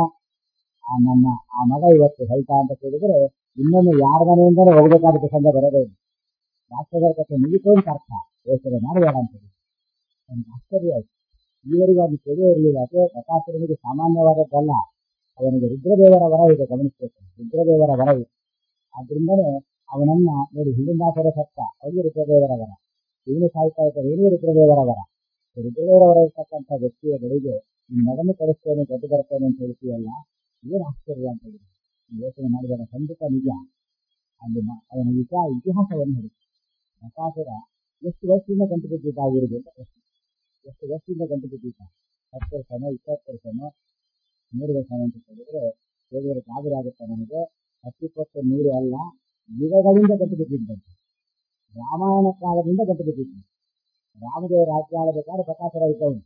Speaker 2: ಆ ನನ್ನ ಆ ಮಗ ಇವತ್ತು ಹೇಳ್ತಾ ಅಂತ ಕೇಳಿದ್ರೆ ಇನ್ನೊಮ್ಮೆ ಯಾರ ಮನೆಯಿಂದಲೂ ಹೋಗ್ಬೇಕಾದ ಪ್ರಸಂಗ ಬರೋದೇ ಇಲ್ಲ ರಾಷ್ಟ್ರದ ಕಥೆ ಮುಗಿತು ಅಂತ ಅರ್ಥ ಯೋಚನೆ ಮಾಡಬೇಡ ಅಂತ ಹೇಳಿ ನನಗೆ ಆಶ್ಚರ್ಯ ಆಯ್ತು ಈವರೆಗೂ ಅದು ತಿಳಿಯೇ ಇರಲಿಲ್ಲ ಅಥವಾ ಪ್ರಕಾಶನಿಗೆ ಸಾಮಾನ್ಯವಾದದ್ದಲ್ಲ ಅವನಿಗೆ ರುದ್ರದೇವರ ವರ ಇದೆ ಗಮನಿಸಬೇಕು ರುದ್ರದೇವರ ವರ ಇದೆ ಆದ್ರಿಂದನೇ ಅವನನ್ನ ನೋಡಿ ಹಿಂದಿನಾಥರ ಸತ್ತ ಅವನಿಗೆ ರುದ್ರದೇವರ ವರ ಇವನು ಸಾಯ್ತಾ ಇದ್ದಾರೆ ಇವನಿಗೆ ರುದ್ರದೇವರ ವರ ರುದ್ರದೇವರ ವರ ಇರ್ತಕ್ಕಂಥ ವ್ಯಕ್ತಿಯ ಬಳಿಗೆ ನಿನ್ನ ಮಗನ್ನು ಕಳಿಸ್ತೇನೆ ಗೆದ್ದು ಬರ್ತೇನೆ ಅಂತ ಹೇಳ್ತೀಯಲ್ಲ ಏನು ಆಶ್ಚರ್ಯ ಅಂತ ಹೇಳಿ ಯೋಚನೆ ಮಾಡಿದಾಗ ಖಂಡಿತ ನಿಜ ಅಲ್ಲಿ ಮ- ಅವನ ವಿಷ ಇತಿಹಾಸವನ್ನು ಹೇಳಿ ಪ್ರಕಾಶರ ಎಷ್ಟು ವರ್ಷದಿಂದ ಗಂಟು ಬಿದ್ದಿದ್ದ ಊರಿಗೆ ಅಂತ ಪ್ರಶ್ನೆ ಎಷ್ಟು ವರ್ಷದಿಂದ ಗಂಟು ಬಿದ್ದಿದ್ದ ಹತ್ತು ವರ್ಷನೋ ಇಪ್ಪತ್ತು ವರ್ಷನೋ ನೂರು ವರ್ಷನೋ ಅಂತ ಕೇಳಿದ್ರೆ ಹೇಳಿದ್ರೆ ಗಾಬರಿ ಆಗುತ್ತೆ ನನಗೆ ಹತ್ತಿಪ್ಪತ್ತು ನೂರು ಅಲ್ಲ ಯುಗಗಳಿಂದ ಗಂಟು ಬಿದ್ದಿದ್ದಂತೆ ರಾಮಾಯಣ ಕಾಲದಿಂದ ಗಂಟು ಬಿದ್ದಿದ್ದ ರಾಮದೇವ ರಾಜ್ಯ ಆಳಬೇಕಾದ್ರೆ ಪ್ರಕಾಶರ ಇದ್ದವನು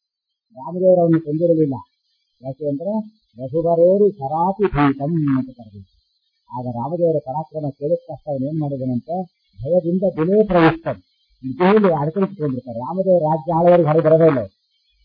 Speaker 2: ರಾಮದೇವರು ಅವನು ಕೊಂದಿರಲಿಲ್ಲ ಯಾಕೆ ಅಂದ್ರೆ ರಘುಬರೇರು ಸರಾತಿ ಭೀತಂ ಅಂತ ಕರೆದಿದ್ದ ಆಗ ರಾಮದೇವರ ಪರಾಕ್ರಮ ಕೇಳಿದ ತಕ್ಷಣ ಅವನು ಏನ್ ಮಾಡಿದನಂತೆ ಭಯದಿಂದ ದಿನೇ ಪ್ರವಿಷ್ಟ ಹೇಳಿ ಅದಕ್ಕೆ ಬಿಟ್ಕೊಂಡಿರ್ತಾರೆ ರಾಮದೇವರು ರಾಜ್ಯ ಆಳುವವರಿಗೆ ಹೊರಗೆ ಬರೋದೇ ಇಲ್ಲ ಅವ್ರು.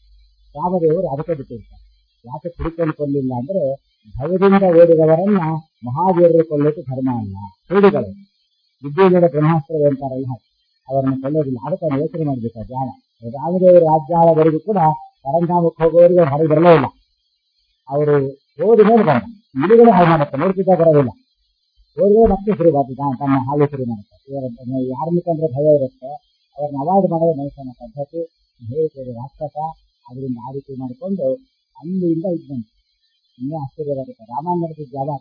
Speaker 2: ರಾಮದೇವರು ಅದಕ್ಕೆ ಬಿಟ್ಟಿರ್ತಾರೆ ಯಾಕೆ ಕುಡಿಕೊಂಡು ಕೊಲ್ಲಿಲ್ಲ ಅಂದ್ರೆ ಭಯದಿಂದ ಓಡಿದವರನ್ನ ಮಹಾವೀರರು ಕೊಲ್ಲೋದು ಧರ್ಮ ಅಲ್ಲ ಸುಳ್ಳುಗಳು ವಿದ್ಯೆಗಳ ಬ್ರಹ್ಮಾಸ್ತ್ರ ಅಂತಾರಲ್ಲ ಹಾಗೆ. ಅವರನ್ನು ಕೊಲ್ಲೋದಿಲ್ಲ ಅದಕ್ಕೆ ಅವ್ನು ಯೋಚನೆ ಮಾಡಬೇಕು ಜ್ಞಾನ ರಾಮದೇವರ ರಾಜ್ಯ ಆಳವರೆಗೂ ಕೂಡ ಪರಂಧಾಮಕ್ಕೆ ಹೋಗೋವರಿಗೆ ಅವ್ರು ಹೊರಗೆ ಬರಲೇ ಇಲ್ಲ ಅವರು ಹೋದ ಮೇಲೆ ಬಂದ ಇಲಿಗಳೇ ಹಾಳು ಮಾಡುತ್ತೆ ನೋಡ್ತಿದ್ದ ಬರೋದಿಲ್ಲ ಹೋದ್ರೆ ಮತ್ತೆ ಶುರು ಮಾಡ್ತಿದ್ದ ತಮ್ಮ ಹಾಲು ಶುರು ಮಾಡುತ್ತೆ ಇವರ ಯಾರನ್ನ ಕಂಡ್ರೆ ಭಯ ಇರುತ್ತೆ ಅವ್ರನ್ನ ಅವಾಯ್ಡ್ ಮಾಡೋದು ಮನುಷ್ಯನ ಪದ್ಧತಿ ಹೇಗೆ ರಾಕ್ಷಸ ಅದರಿಂದ ಆ ರೀತಿ ಮಾಡಿಕೊಂಡು ಅಲ್ಲಿಂದ ಇದು ಬಂತು ಇನ್ನೂ ಆಶ್ಚರ್ಯವಾಗುತ್ತೆ ರಾಮಾಯಣ ನಡೆದಿದ್ದು ಯಾವಾಗ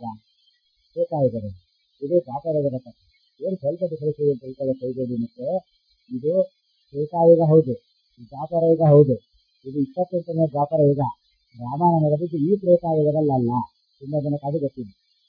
Speaker 2: ಬೇಕಾಗಿದೆ ಇದು ದ್ವಾಪರಯುಗದ ಕಥೆ ಏನು ಸ್ವಲ್ಪ ಡಿಫರೆನ್ಸ್ ಅಂತ ತಿಳ್ಕೊಳ್ಳೋ ಕೈಗೋಡಿ ಮತ್ತೆ ಇದು ತ್ರೇತಾಯುಗ ಹೌದು ಇದು ದ್ವಾಪರಯುಗ ಹೌದು ಇದು ಇಪ್ಪತ್ತೆಂಟನೇ ದ್ವಾಪರ ಯುಗ ರಾಮಾಯಣ ನಡೆದಿದ್ದು ಈ ತ್ರೇತಾಯುಗದಲ್ಲ ತುಂಬಾ ಜನಕ್ಕೆ ಅದು ಗೊತ್ತಿಲ್ಲ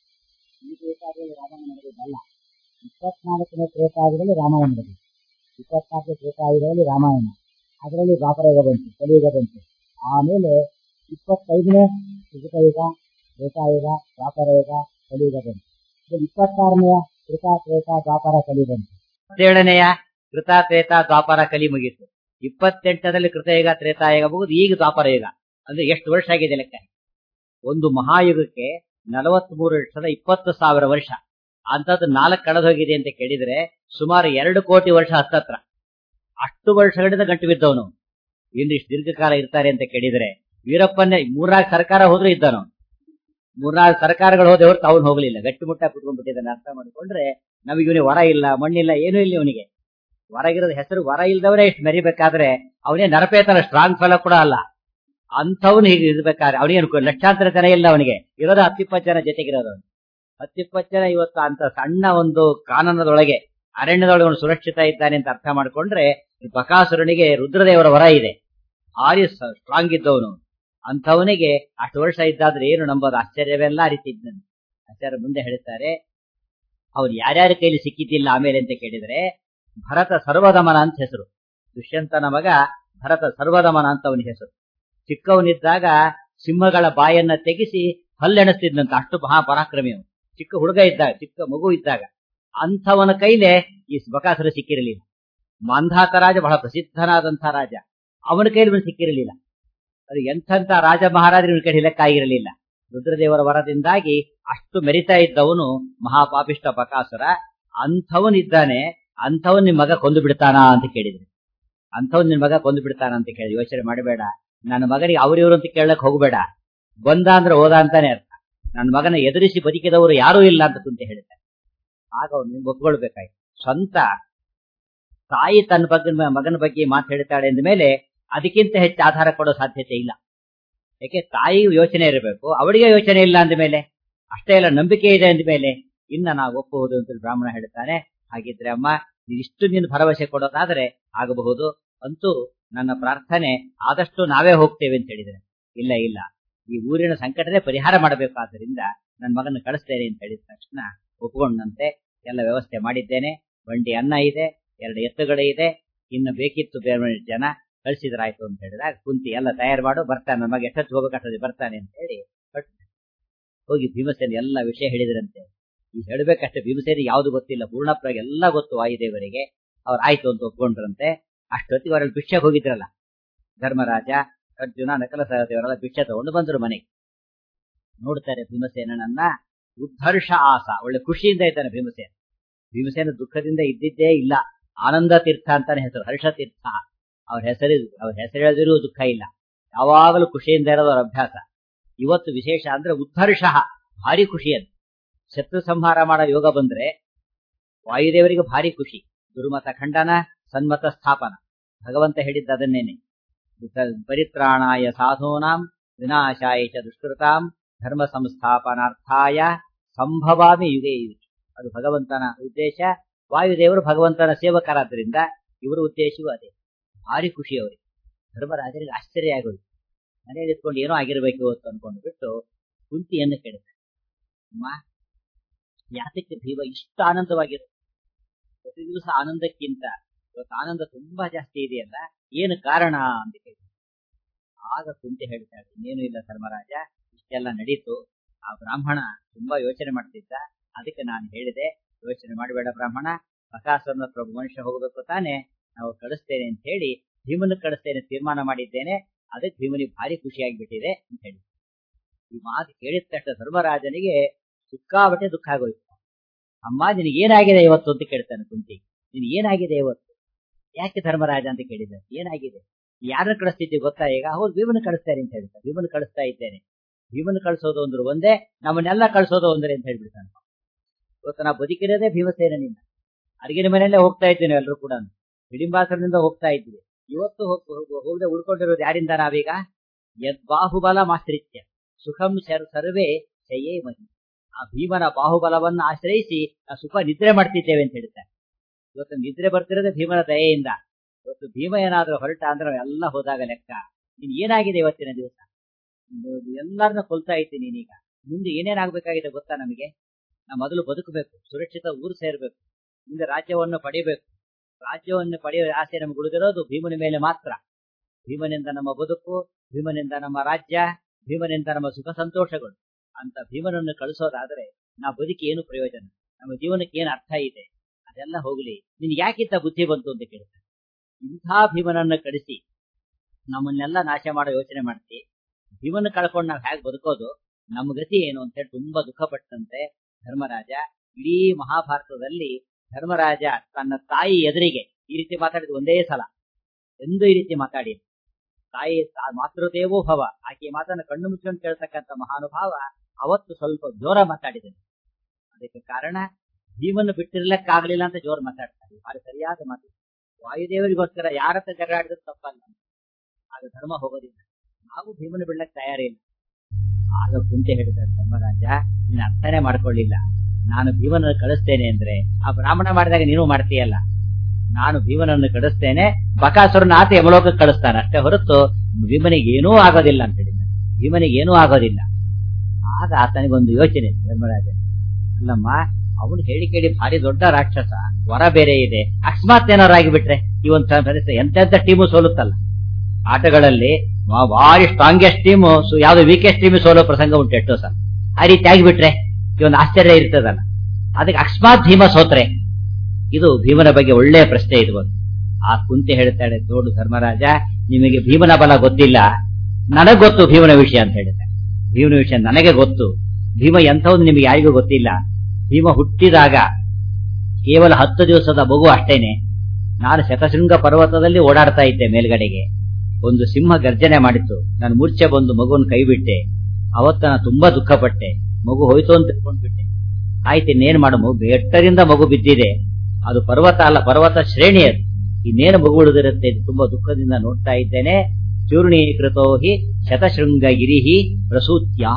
Speaker 2: ಈ ತ್ರೇತಾಯುಗದಲ್ಲಿ ರಾಮಾಯಣ ನಡೆದಿದ್ದಲ್ಲ ಇಪ್ಪತ್ನಾಲ್ಕನೇ ತ್ರೇತಾಯುಗದಲ್ಲಿ ರಾಮಾಯಣ ನಡೆದಿದೆ ಇಪ್ಪತ್ನಾಲ್ಕನೇ ತ್ರೇತಾಯುಗದಲ್ಲಿ ರಾಮಾಯಣ ಅದರಲ್ಲಿ ದ್ವಾಪರಯುಗ ಬಂತು ಕಲಿಯುಗ ಬಂತು ಆಮೇಲೆ ಇಪ್ಪತ್ತೈದನೇ ಯುಗ ತ್ರೇತಾಯುಗ ದ್ವಾಪರಯುಗ ಕಲಿಯುಗ ಬಂತು ಇದು ಇಪ್ಪತ್ತಾರನೆಯ ಕೃತ ತ್ರೇತ ದ್ವಾಪರ ಕಲಿ ಬಂತು
Speaker 1: ಇಪ್ಪತ್ತೇಳನೆಯ ಕೃತ ತ್ರೇತ ದ್ವಾಪರ ಕಲಿ ಮುಗೀತು ಇಪ್ಪತ್ತೆಂಟರಲ್ಲಿ ಕೃತಯುಗ ತ್ರೇತಾಯುಗ ಮುಗಿದು ಈಗ ದ್ವಾಪರ ಯುಗ ಅಂದ್ರೆ ಎಷ್ಟು ವರ್ಷ ಆಗಿದೆ ಲೆಕ್ಕ ಒಂದು ಮಹಾಯುಗಕ್ಕೆ ನಲವತ್ಮೂರು ವರ್ಷದ ಇಪ್ಪತ್ತು ಸಾವಿರ ವರ್ಷ ಅಂತದ್ದು ನಾಲ್ಕು ಕಳೆದೋಗಿದೆ ಅಂತ ಕೇಳಿದ್ರೆ ಸುಮಾರು ಎರಡು ಕೋಟಿ ವರ್ಷ ಹತ್ತತ್ರ ಅಷ್ಟು ವರ್ಷಗಳಿಂದ ಗಂಟು ಬಿದ್ದವನು ಇನ್ನು ಇಷ್ಟು ದೀರ್ಘಕಾಲ ಇರ್ತಾರೆ ಅಂತ ಕೇಳಿದ್ರೆ ವೀರಪ್ಪನೇ ಮೂರ್ನಾಲ್ಕು ಸರ್ಕಾರ ಹೋದ್ರೂ ಇದ್ದಾನು ಮೂರ್ನಾಲ್ಕು ಸರ್ಕಾರಗಳು ಹೋದೆ ಹೊರತು ಅವನು ಹೋಗ್ಲಿಲ್ಲ ಗಟ್ಟಿಮುಟ್ಟ ಕುತ್ಕೊಂಡ್ಬಿಟ್ಟಿದ್ದಾನೆ ಅರ್ಥ ಮಾಡ್ಕೊಂಡ್ರೆ ನಮಗೆ ಇವನಿಗೆ ವರ ಇಲ್ಲ ಮಣ್ಣಿಲ್ಲ ಏನೂ ಇಲ್ಲ ಇವನಿಗೆ ವರ ಇರೋದ ಹೆಸರು ವರ ಇಲ್ದವರೇ ಇಷ್ಟು ಮೆರಿಬೇಕಾದ್ರೆ ಅವನೇ ನರಪೇತನ ಸ್ಟ್ರಾಂಗ್ ಫಲ ಕೂಡ ಅಲ್ಲ ಅಂಥವ್ನು ಹೀಗೆ ಇರ್ಬೇಕಾದ್ರೆ ಅವನಿಗೆ ಲಕ್ಷಾಂತರ ಜನ ಇಲ್ಲ ಅವನಿಗೆ ಇರೋದು ಹತ್ತಿಪ್ಪತ್ತು ಜನ ಜೊತೆಗಿರೋದು ಅವನು ಹತ್ತಿಪ್ಪತ್ತು ಜನ ಇವತ್ತು ಅಂತ ಸಣ್ಣ ಒಂದು ಕಾನನದೊಳಗೆ ಅರಣ್ಯದೊಳಗೆ ಅವನು ಸುರಕ್ಷಿತ ಇದ್ದಾನೆ ಅಂತ ಅರ್ಥ ಮಾಡ್ಕೊಂಡ್ರೆ ಬಕಾಸುರನಿಗೆ ರುದ್ರದೇವರ ವರ ಇದೆ ಆರಿ ಸ್ಟ್ರಾಂಗ್ ಇದ್ದವನು ಅಂಥವನಿಗೆ ಅಷ್ಟು ವರ್ಷ ಇದ್ದಾದ್ರೆ ಏನು ನಂಬೋದು ಆಶ್ಚರ್ಯವೆಲ್ಲ ಆ ರೀತಿ ಇದ್ದನು ಆಚಾರ್ಯ ಮುಂದೆ ಹೇಳ್ತಾರೆ ಅವ್ರು ಯಾರ್ಯಾರ ಕೈಲಿ ಸಿಕ್ಕಿದ್ದಿಲ್ಲ ಆಮೇಲೆ ಅಂತ ಕೇಳಿದ್ರೆ ಭರತ ಸರ್ವದಮನ ಅಂತ ಹೆಸರು ದುಷ್ಯಂತನ ಮಗ ಭರತ ಸರ್ವದಮನ ಅಂತ ಅವನ ಹೆಸರು ಚಿಕ್ಕವನಿದ್ದಾಗ ಸಿಂಹಗಳ ಬಾಯನ್ನ ತೆಗೆಸಿ ಹಲ್ಲೆಣಿಸ್ತಿದ್ನಂತ ಅಷ್ಟು ಮಹಾ ಪರಾಕ್ರಮಿ ಅವನು ಚಿಕ್ಕ ಹುಡುಗ ಇದ್ದಾಗ ಚಿಕ್ಕ ಮಗು ಇದ್ದಾಗ ಅಂಥವನ ಕೈಲೇ ಈ ಬಕಾಸುರ ಸಿಕ್ಕಿರಲಿಲ್ಲ ಮಾಂಧಾತ ರಾಜ ಬಹಳ ಪ್ರಸಿದ್ಧನಾದಂಥ ರಾಜ ಅವನ ಕೈಲಿ ಇವನು ಸಿಕ್ಕಿರಲಿಲ್ಲ ಅದು ಎಂಥಂತ ರಾಜ ಮಹಾರಾಜರು ಇವನ ಕೈ ಲೆಕ್ಕಾಗಿರಲಿಲ್ಲ ರುದ್ರದೇವರ ವರದಿಂದಾಗಿ ಅಷ್ಟು ಮೆರಿತಾ ಇದ್ದವನು ಮಹಾಪಾಪಿಷ್ಟ ಬಕಾಸುರ ಅಂಥವನಿದ್ದಾನೆ ಅಂಥವನ್ ನಿಮ್ ಮಗ ಕೊಂದು ಬಿಡ್ತಾನಾ ಅಂತ ಕೇಳಿದ್ರು ಅಂಥವನ್ ನಿನ್ ಮಗ ಕೊಂದು ಬಿಡ್ತಾನ ಅಂತ ಕೇಳಿದ್ರು ಯೋಚನೆ ಮಾಡಬೇಡ ನನ್ನ ಮಗನಿಗೆ ಅವ್ರಿವ್ರು ಅಂತ ಕೇಳಕ್ ಹೋಗಬೇಡ ಬಂದ ಅಂದ್ರೆ ಹೋದ ಅಂತಾನೆ ಅರ್ಥ ನನ್ನ ಮಗನ ಎದುರಿಸಿ ಬದುಕಿದವರು ಯಾರೂ ಇಲ್ಲ ಅಂತ ಕುಂತ ಹೇಳಿದ್ದಾರೆ ಆಗ ಅವನು ಒಪ್ಕೊಳ್ಬೇಕಾಯ್ತು ಸ್ವಂತ ತಾಯಿ ತನ್ನ ಬಗ್ಗೆ ಮಗನ ಬಗ್ಗೆ ಮಾತು ಹೇಳ್ತಾಳೆ ಅಂದ ಮೇಲೆ ಅದಕ್ಕಿಂತ ಹೆಚ್ಚು ಆಧಾರ ಕೊಡೋ ಸಾಧ್ಯತೆ ಇಲ್ಲ ಯಾಕೆ ತಾಯಿಗೂ ಯೋಚನೆ ಇರಬೇಕು ಅವಳಿಗೆ ಯೋಚನೆ ಇಲ್ಲ ಅಂದ ಮೇಲೆ ಅಷ್ಟೇ ಇಲ್ಲ ನಂಬಿಕೆ ಇದೆ ಅಂದ ಮೇಲೆ ಇನ್ನ ನಾವು ಒಪ್ಪಬಹುದು ಅಂತ ಬ್ರಾಹ್ಮಣ ಹೇಳ್ತಾನೆ ಹಾಗಿದ್ರೆ ಅಮ್ಮ ಇಷ್ಟು ನೀನು ಭರವಸೆ ಕೊಡೋದಾದ್ರೆ ಆಗಬಹುದು ಅಂತೂ ನನ್ನ ಪ್ರಾರ್ಥನೆ ಆದಷ್ಟು ನಾವೇ ಹೋಗ್ತೇವೆ ಅಂತ ಹೇಳಿದ್ರೆ ಇಲ್ಲ ಇಲ್ಲ ಈ ಊರಿನ ಸಂಕಟನೇ ಪರಿಹಾರ ಮಾಡಬೇಕಾದ್ರಿಂದ ನನ್ನ ಮಗನ ಕಳಿಸ್ತೇನೆ ಅಂತ ಹೇಳಿದ ತಕ್ಷಣ ಒಪ್ಕೊಂಡಂತೆ ಎಲ್ಲ ವ್ಯವಸ್ಥೆ ಮಾಡಿದ್ದೇನೆ ಬಂಡಿ ಅನ್ನ ಇದೆ ಎರಡು ಎತ್ತುಗಳೇ ಇದೆ ಇನ್ನು ಬೇಕಿತ್ತು ಬೇರೆ ಜನ ಕಳಿಸಿದ್ರಾಯ್ತು ಅಂತ ಹೇಳಿದಾಗ ಕುಂತಿ ಎಲ್ಲ ತಯಾರು ಮಾಡು ಬರ್ತಾನೆ ನನ್ನ ಮಗ ಎಷ್ಟೊತ್ತು ಹೋಗ್ಬೇಕಾಗ್ತದೆ ಬರ್ತಾನೆ ಅಂತ ಹೇಳಿ ಹೋಗಿ ಭೀಮಸೇನ ಎಲ್ಲ ವಿಷಯ ಹೇಳಿದ್ರಂತೆ ಈ ಹೇಳ್ಬೇಕಷ್ಟೇ ಭೀಮಸೇನ ಯಾವ್ದು ಗೊತ್ತಿಲ್ಲ ಪೂರ್ಣಪ್ರಾಗ ಎಲ್ಲ ಗೊತ್ತು ವಾಯುದೇವರಿಗೆ ಅವ್ರು ಆಯ್ತು ಅಂತ ಒಪ್ಕೊಂಡ್ರಂತೆ ಅಷ್ಟೊತ್ತಿಗೆ ಅವರಲ್ಲಿ ಭಿಕ್ಷೆಗೆ ಹೋಗಿದ್ರಲ್ಲ ಧರ್ಮರಾಜ ಅರ್ಜುನ ನಕಲ ಸಹದೇವರೆಲ್ಲ ಭಿಕ್ಷೆ ತಗೊಂಡು ಬಂದ್ರು ಮನೆಗೆ ನೋಡ್ತಾರೆ ಭೀಮಸೇನನ್ನ ಉದ್ಧರ್ಷ ಆಸ ಒಳ್ಳೆ ಖುಷಿಯಿಂದ ಇದ್ದಾನೆ ಭೀಮಸೇನ ಭೀಮಸೇನ ದುಃಖದಿಂದ ಇದ್ದಿದ್ದೇ ಇಲ್ಲ ಆನಂದ ತೀರ್ಥ ಅಂತಾನೆ ಹೆಸರು ಹರ್ಷ ತೀರ್ಥ ಅವ್ರ ಹೆಸರು ಅವ್ರ ಹೆಸರು ಹೇಳಿದ್ರು ದುಃಖ ಇಲ್ಲ ಯಾವಾಗಲೂ ಖುಷಿಯಿಂದ ಇರೋದು ಅವ್ರ ಅಭ್ಯಾಸ ಇವತ್ತು ವಿಶೇಷ ಅಂದ್ರೆ ಉದ್ಧರ್ಷ ಭಾರಿ ಖುಷಿ ಅಂತ ಶತ್ರು ಸಂಹಾರ ಮಾಡೋ ಯೋಗ ಬಂದ್ರೆ ವಾಯುದೇವರಿಗೆ ಭಾರಿ ಖುಷಿ ದುರ್ಮತ ಖಂಡನ ಸನ್ಮತ ಸ್ಥಾಪನ ಭಗವಂತ ಹೇಳಿದ್ದ ಅದನ್ನೇನೆ ಪರಿತ್ರಾಣಾಯ ಸಾಧೂನಾಂ ವಿನಾಶಾಯ ಚ ದುಷ್ಕೃತಾಂ ಧರ್ಮ ಸಂಸ್ಥಾಪನಾರ್ಥಾಯ ಸಂಭವಾಮಿ ಯುಗೆ ಯುಗೆ ಅದು ಭಗವಂತನ ಉದ್ದೇಶ ವಾಯುದೇವರು ಭಗವಂತನ ಸೇವಕರಾದ್ರಿಂದ ಇವರ ಉದ್ದೇಶವೂ ಅದೇ ಭಾರಿ ಖುಷಿ ಅವರಿಗೆ ಧರ್ಮರಾಜರಿಗೆ ಆಶ್ಚರ್ಯ ಆಗೋದು ಮನೆಯಲ್ಲಿ ಇಟ್ಕೊಂಡು ಏನೋ ಆಗಿರ್ಬೇಕು ಅಂತ ಅನ್ಕೊಂಡು ಬಿಟ್ಟು ಕುಂತಿಯನ್ನು ಕೇಳಿದ್ದಾರೆ ಅಮ್ಮ ಯಾತಕ್ಕೆ ಭೀಮ ಇಷ್ಟು ಆನಂದವಾಗಿರುತ್ತೆ ಪ್ರತಿ ದಿವಸ ಆನಂದಕ್ಕಿಂತ ಇವತ್ತು ಆನಂದ ತುಂಬಾ ಜಾಸ್ತಿ ಇದೆಯಲ್ಲ ಏನು ಕಾರಣ ಅಂತ ಕೇಳಿ ಆಗ ಕುಂತಿ ಹೇಳ್ತಾಳೆ ಇನ್ನೇನು ಇಲ್ಲ ಧರ್ಮರಾಜ ಇಷ್ಟೆಲ್ಲ ನಡೀತು ಆ ಬ್ರಾಹ್ಮಣ ತುಂಬಾ ಯೋಚನೆ ಮಾಡ್ತಿದ್ದ ಅದಕ್ಕೆ ನಾನು ಹೇಳಿದೆ ಯೋಚನೆ ಮಾಡಬೇಡ ಬ್ರಾಹ್ಮಣ ಬಕಾಸುರನ ಪ್ರಭು ಮನುಷ್ಯ ಹೋಗಬೇಕು ತಾನೆ ನಾವು ಕಳಿಸ್ತೇನೆ ಅಂತ ಹೇಳಿ ಭೀಮನ ಕಳಿಸ್ತೇನೆ ತೀರ್ಮಾನ ಮಾಡಿದ್ದೇನೆ ಅದಕ್ಕೆ ಭೀಮನಿಗೆ ಭಾರಿ ಖುಷಿಯಾಗಿಬಿಟ್ಟಿದೆ ಅಂತ ಹೇಳಿ ಈ ಮಾತು ಕೇಳಿದ ತಕ್ಷಣ ಧರ್ಮರಾಜನಿಗೆ ಸಿಕ್ಕಾಬಟ್ಟೆ ದುಃಖ ಆಗೋಯ್ತು ಅಮ್ಮ ನಿನಗೆ ಏನಾಗಿದೆ ಇವತ್ತು ಅಂತ ಕೇಳ್ತಾನೆ ಕುಂತಿ ನಿನ್ ಏನಾಗಿದೆ ಇವತ್ತು ಯಾಕೆ ಧರ್ಮರಾಜ ಅಂತ ಕೇಳಿದ ಏನಾಗಿದೆ ಯಾರನ್ನ ಕಳಿಸ್ತಿದ್ದೆ ಗೊತ್ತಾ ಈಗ ಹೌದು ಭೀಮನ ಕಳಿಸ್ತಾರೆ ಅಂತ ಹೇಳ್ತಾರೆ ಭೀಮನ ಕಳಿಸ್ತಾ ಇದ್ದೇನೆ ಭೀಮನ ಕಳಿಸೋದು ಅಂದ್ರೆ ಒಂದೇ ನಮ್ಮನ್ನೆಲ್ಲ ಕಳಿಸೋದು ಒಂದ್ರೆ ಅಂತ ಹೇಳ್ಬಿಡ್ತಾನೆ ಇವತ್ತು ನಾವು ಬದುಕಿರೋದೇ ಭೀಮಸೇನಿಂದ ಅರಿಗಿನ ಮನೆಯಲ್ಲೇ ಹೋಗ್ತಾ ಇದ್ದೇನೆ ಎಲ್ಲರೂ ಕೂಡ ಹಿಡಿಂಬಾಸರದಿಂದ ಹೋಗ್ತಾ ಇದ್ವಿ ಇವತ್ತು ಹೋಗದೆ ಉಳ್ಕೊಂಡಿರೋದು ಯಾರಿಂದ ನಾವೀಗ ಯದ್ ಬಾಹುಬಲ ಮಾಶ್ರಿತ್ಯ ಸುಖಂ ಸರ್ವೇ ಶಯೇ ಮಹಿ ಆ ಭೀಮನ ಬಾಹುಬಲವನ್ನು ಆಶ್ರಯಿಸಿ ಆ ಸುಖ ನಿದ್ರೆ ಮಾಡ್ತಿದ್ದೇವೆ ಅಂತ ಹೇಳ್ತಾರೆ ಇವತ್ತು ನಿದ್ರೆ ಬರ್ತಿರೋದೇ ಭೀಮನ ದಯೆಯಿಂದ ಇವತ್ತು ಭೀಮ ಏನಾದ್ರೂ ಹೊರಟ ಅಂದ್ರೆ ಎಲ್ಲ ಹೋದಾಗ ಲೆಕ್ಕ ನೀನ್ ಏನಾಗಿದೆ ಇವತ್ತಿನ ದಿವಸ ಎಲ್ಲರನ್ನ ಕೊಲ್ತಾ ಇದ್ದೀನಿ ನೀನೀಗ ಮುಂದೆ ಏನೇನಾಗಬೇಕಾಗಿದೆ ಗೊತ್ತಾ ನಮಗೆ ನಾವು ಮೊದಲು ಬದುಕಬೇಕು ಸುರಕ್ಷಿತ ಊರು ಸೇರ್ಬೇಕು ಮುಂದೆ ರಾಜ್ಯವನ್ನು ಪಡೆಯಬೇಕು ರಾಜ್ಯವನ್ನು ಪಡೆಯುವ ಆಸೆ ನಮ್ಗೆ ಉಳಿದಿರೋದು ಭೀಮನ ಮೇಲೆ ಮಾತ್ರ ಭೀಮನಿಂದ ನಮ್ಮ ಬದುಕು ಭೀಮನಿಂದ ನಮ್ಮ ರಾಜ್ಯ ಭೀಮನಿಂದ ನಮ್ಮ ಸುಖ ಸಂತೋಷಗಳು ಅಂತ ಭೀಮನನ್ನು ಕಳಿಸೋದಾದ್ರೆ ನಾವು ಬದುಕಿ ಏನು ಪ್ರಯೋಜನ ನಮ್ಮ ಜೀವನಕ್ಕೆ ಏನು ಅರ್ಥ ಇದೆ ಅದೆಲ್ಲ ಹೋಗ್ಲಿ ನಿನ್ ಯಾಕಿಂತ ಬುದ್ಧಿ ಬಂತು ಅಂತ ಕೇಳ್ತಾರೆ ಇಂಥ ಭೀಮನನ್ನ ಕಳಿಸಿ ನಮ್ಮನ್ನೆಲ್ಲ ನಾಶ ಮಾಡೋ ಯೋಚನೆ ಮಾಡ್ತಿ ಭೀಮನ ಕಳ್ಕೊಂಡು ನಾವು ಹೇಗೆ ಬದುಕೋದು ನಮ್ಮ ಗತಿ ಏನು ಅಂತ ಹೇಳಿ ತುಂಬಾ ದುಃಖ ಪಟ್ಟಂತೆ ಧರ್ಮರಾಜ ಇಡೀ ಮಹಾಭಾರತದಲ್ಲಿ ಧರ್ಮರಾಜ ತನ್ನ ತಾಯಿ ಎದುರಿಗೆ ಈ ರೀತಿ ಮಾತಾಡಿದ ಒಂದೇ ಸಲ ಎಂದು ಈ ರೀತಿ ಮಾತಾಡಿ ತಾಯಿ ಮಾತೃದೇವೋ ಭವ ಆಕೆ ಮಾತನ್ನ ಕಣ್ಣು ಮುಚ್ಕೊಂಡು ಕೇಳ್ತಕ್ಕಂಥ ಮಹಾನುಭಾವ ಅವತ್ತು ಸ್ವಲ್ಪ ಜೋರ ಮಾತಾಡಿದನು ಅದಕ್ಕೆ ಕಾರಣ ಭೀಮನ್ನು ಬಿಟ್ಟಿರ್ಲಕ್ಕಾಗ್ಲಿಲ್ಲ ಅಂತ ಜೋರ್ ಮಾತಾಡ್ತಾರೆ ಭಾರಿ ಸರಿಯಾದ ಮಾತು ವಾಯುದೇವರಿಗೋಸ್ಕರ ಯಾರತ್ರ ಜಗಳ ಆಡಿದ್ರು ತಪ್ಪಲ್ಲ ಆಗ ಧರ್ಮ ಹೋಗೋದಿಲ್ಲ ನಾವು ಭೀಮನ ಬಿಡ್ಲಕ್ ತಯಾರಿಲ್ಲ ಆಗ ಕುಂತೆ ಹೇಳಿದ್ದಾರೆ ಧರ್ಮರಾಜ ನೀನು ಅರ್ಥನೇ ಮಾಡ್ಕೊಳ್ಳಿಲ್ಲ ನಾನು ಭೀಮನನ್ನು ಕಳಿಸ್ತೇನೆ ಅಂದ್ರೆ ಆ ಬ್ರಾಹ್ಮಣ ಮಾಡಿದಾಗ ನೀನು ಮಾಡ್ತೀಯಲ್ಲ ನಾನು ಭೀಮನನ್ನು ಕಳಿಸ್ತೇನೆ ಬಕಾಸುರನ ಆತ ಯಮಲೋಕಕ್ಕೆ ಕಳಿಸ್ತಾನೆ ಅಷ್ಟೇ ಹೊರತು ಭೀಮನಿಗೆ ಏನೂ ಆಗೋದಿಲ್ಲ ಅಂತ ಹೇಳಿದ ಭೀಮನಿಗೆ ಏನೂ ಆಗೋದಿಲ್ಲ ಆಗ ಆತನಿಗೊಂದು ಯೋಚನೆ ಧರ್ಮರಾಜ ಅಲ್ಲಮ್ಮ ಅವನು ಹೇಳಿ ಕೇಳಿ ಭಾರಿ ದೊಡ್ಡ ರಾಕ್ಷಸ ವರ ಬೇರೆ ಇದೆ ಅಕಸ್ಮಾತ್ ಏನಾರು ಆಗಿಬಿಟ್ರೆ ಈ ಒಂದು ಪರಿಸ್ಥಿತಿ ಎಂತೆಂತ ಟೀಮು ಸೋಲುತ್ತಲ್ಲ ಆಟಗಳಲ್ಲಿ ಭಾರಿ ಸ್ಟ್ರಾಂಗೆಸ್ಟ್ ಟೀಮು ಯಾವ್ದು ವೀಕೆಸ್ಟ್ ಟೀಮ್ ಸೋಲೋ ಪ್ರಸಂಗ ಉಂಟು ಎಷ್ಟೋ ಸಲ ಆ ರೀತಿ ಆಗಿಬಿಟ್ರೆ ಈ ಒಂದು ಆಶ್ಚರ್ಯ ಇರ್ತದಲ್ಲ ಅದಕ್ಕೆ ಅಕಸ್ಮಾತ್ ಭೀಮ ಸೋತ್ರೆ ಇದು ಭೀಮನ ಬಗ್ಗೆ ಒಳ್ಳೆಯ ಪ್ರಶ್ನೆ ಇದು ಒಂದು ಆ ಕುಂತಿ ಹೇಳ್ತಾಳೆ ನೋಡು ಧರ್ಮರಾಜ ನಿಮಗೆ ಭೀಮನ ಬಲ ಗೊತ್ತಿಲ್ಲ ನನಗ್ ಗೊತ್ತು ಭೀಮನ ವಿಷಯ ಅಂತ ಹೇಳ್ತಾರೆ ಭೀಮನ ವಿಷಯ ನನಗೆ ಗೊತ್ತು ಭೀಮ ಎಂಥವ್ದು ನಿಮಗೆ ಯಾರಿಗೂ ಗೊತ್ತಿಲ್ಲ ಭೀಮ ಹುಟ್ಟಿದಾಗ ಕೇವಲ ಹತ್ತು ದಿವಸದ ಮಗು ಅಷ್ಟೇನೆ ನಾನು ಶತಶೃಂಗ ಪರ್ವತದಲ್ಲಿ ಓಡಾಡ್ತಾ ಇದ್ದೆ ಮೇಲ್ಗಡೆಗೆ ಒಂದು ಸಿಂಹ ಗರ್ಜನೆ ಮಾಡಿತ್ತು ನಾನು ಮೂರ್ಛೆ ಬಂದು ಮಗುವನ್ನು ಕೈ ಬಿಟ್ಟೆ ಅವತ್ತ ನಾನು ತುಂಬಾ ದುಃಖಪಟ್ಟೆ ಮಗು ಹೋಯ್ತು ಅಂತ ತಿಳ್ಕೊಂಡ್ಬಿಟ್ಟೆ ಆಯ್ತು ಇನ್ನೇನ್ ಮಾಡು ಮಗು ಬೆಟ್ಟರಿಂದ ಮಗು ಬಿದ್ದಿದೆ ಅದು ಪರ್ವತ ಅಲ್ಲ ಪರ್ವತ ಶ್ರೇಣಿ ಅದು ಇನ್ನೇನು ಮಗು ಉಳಿದಿರುತ್ತೆ ಇದು ತುಂಬಾ ದುಃಖದಿಂದ ನೋಡ್ತಾ ಇದ್ದೇನೆ ಚೂರ್ಣೀಕೃತೋ ಹಿ ಶತಶೃಂಗ ಗಿರಿಹಿ ಪ್ರಸೂತ್ಯ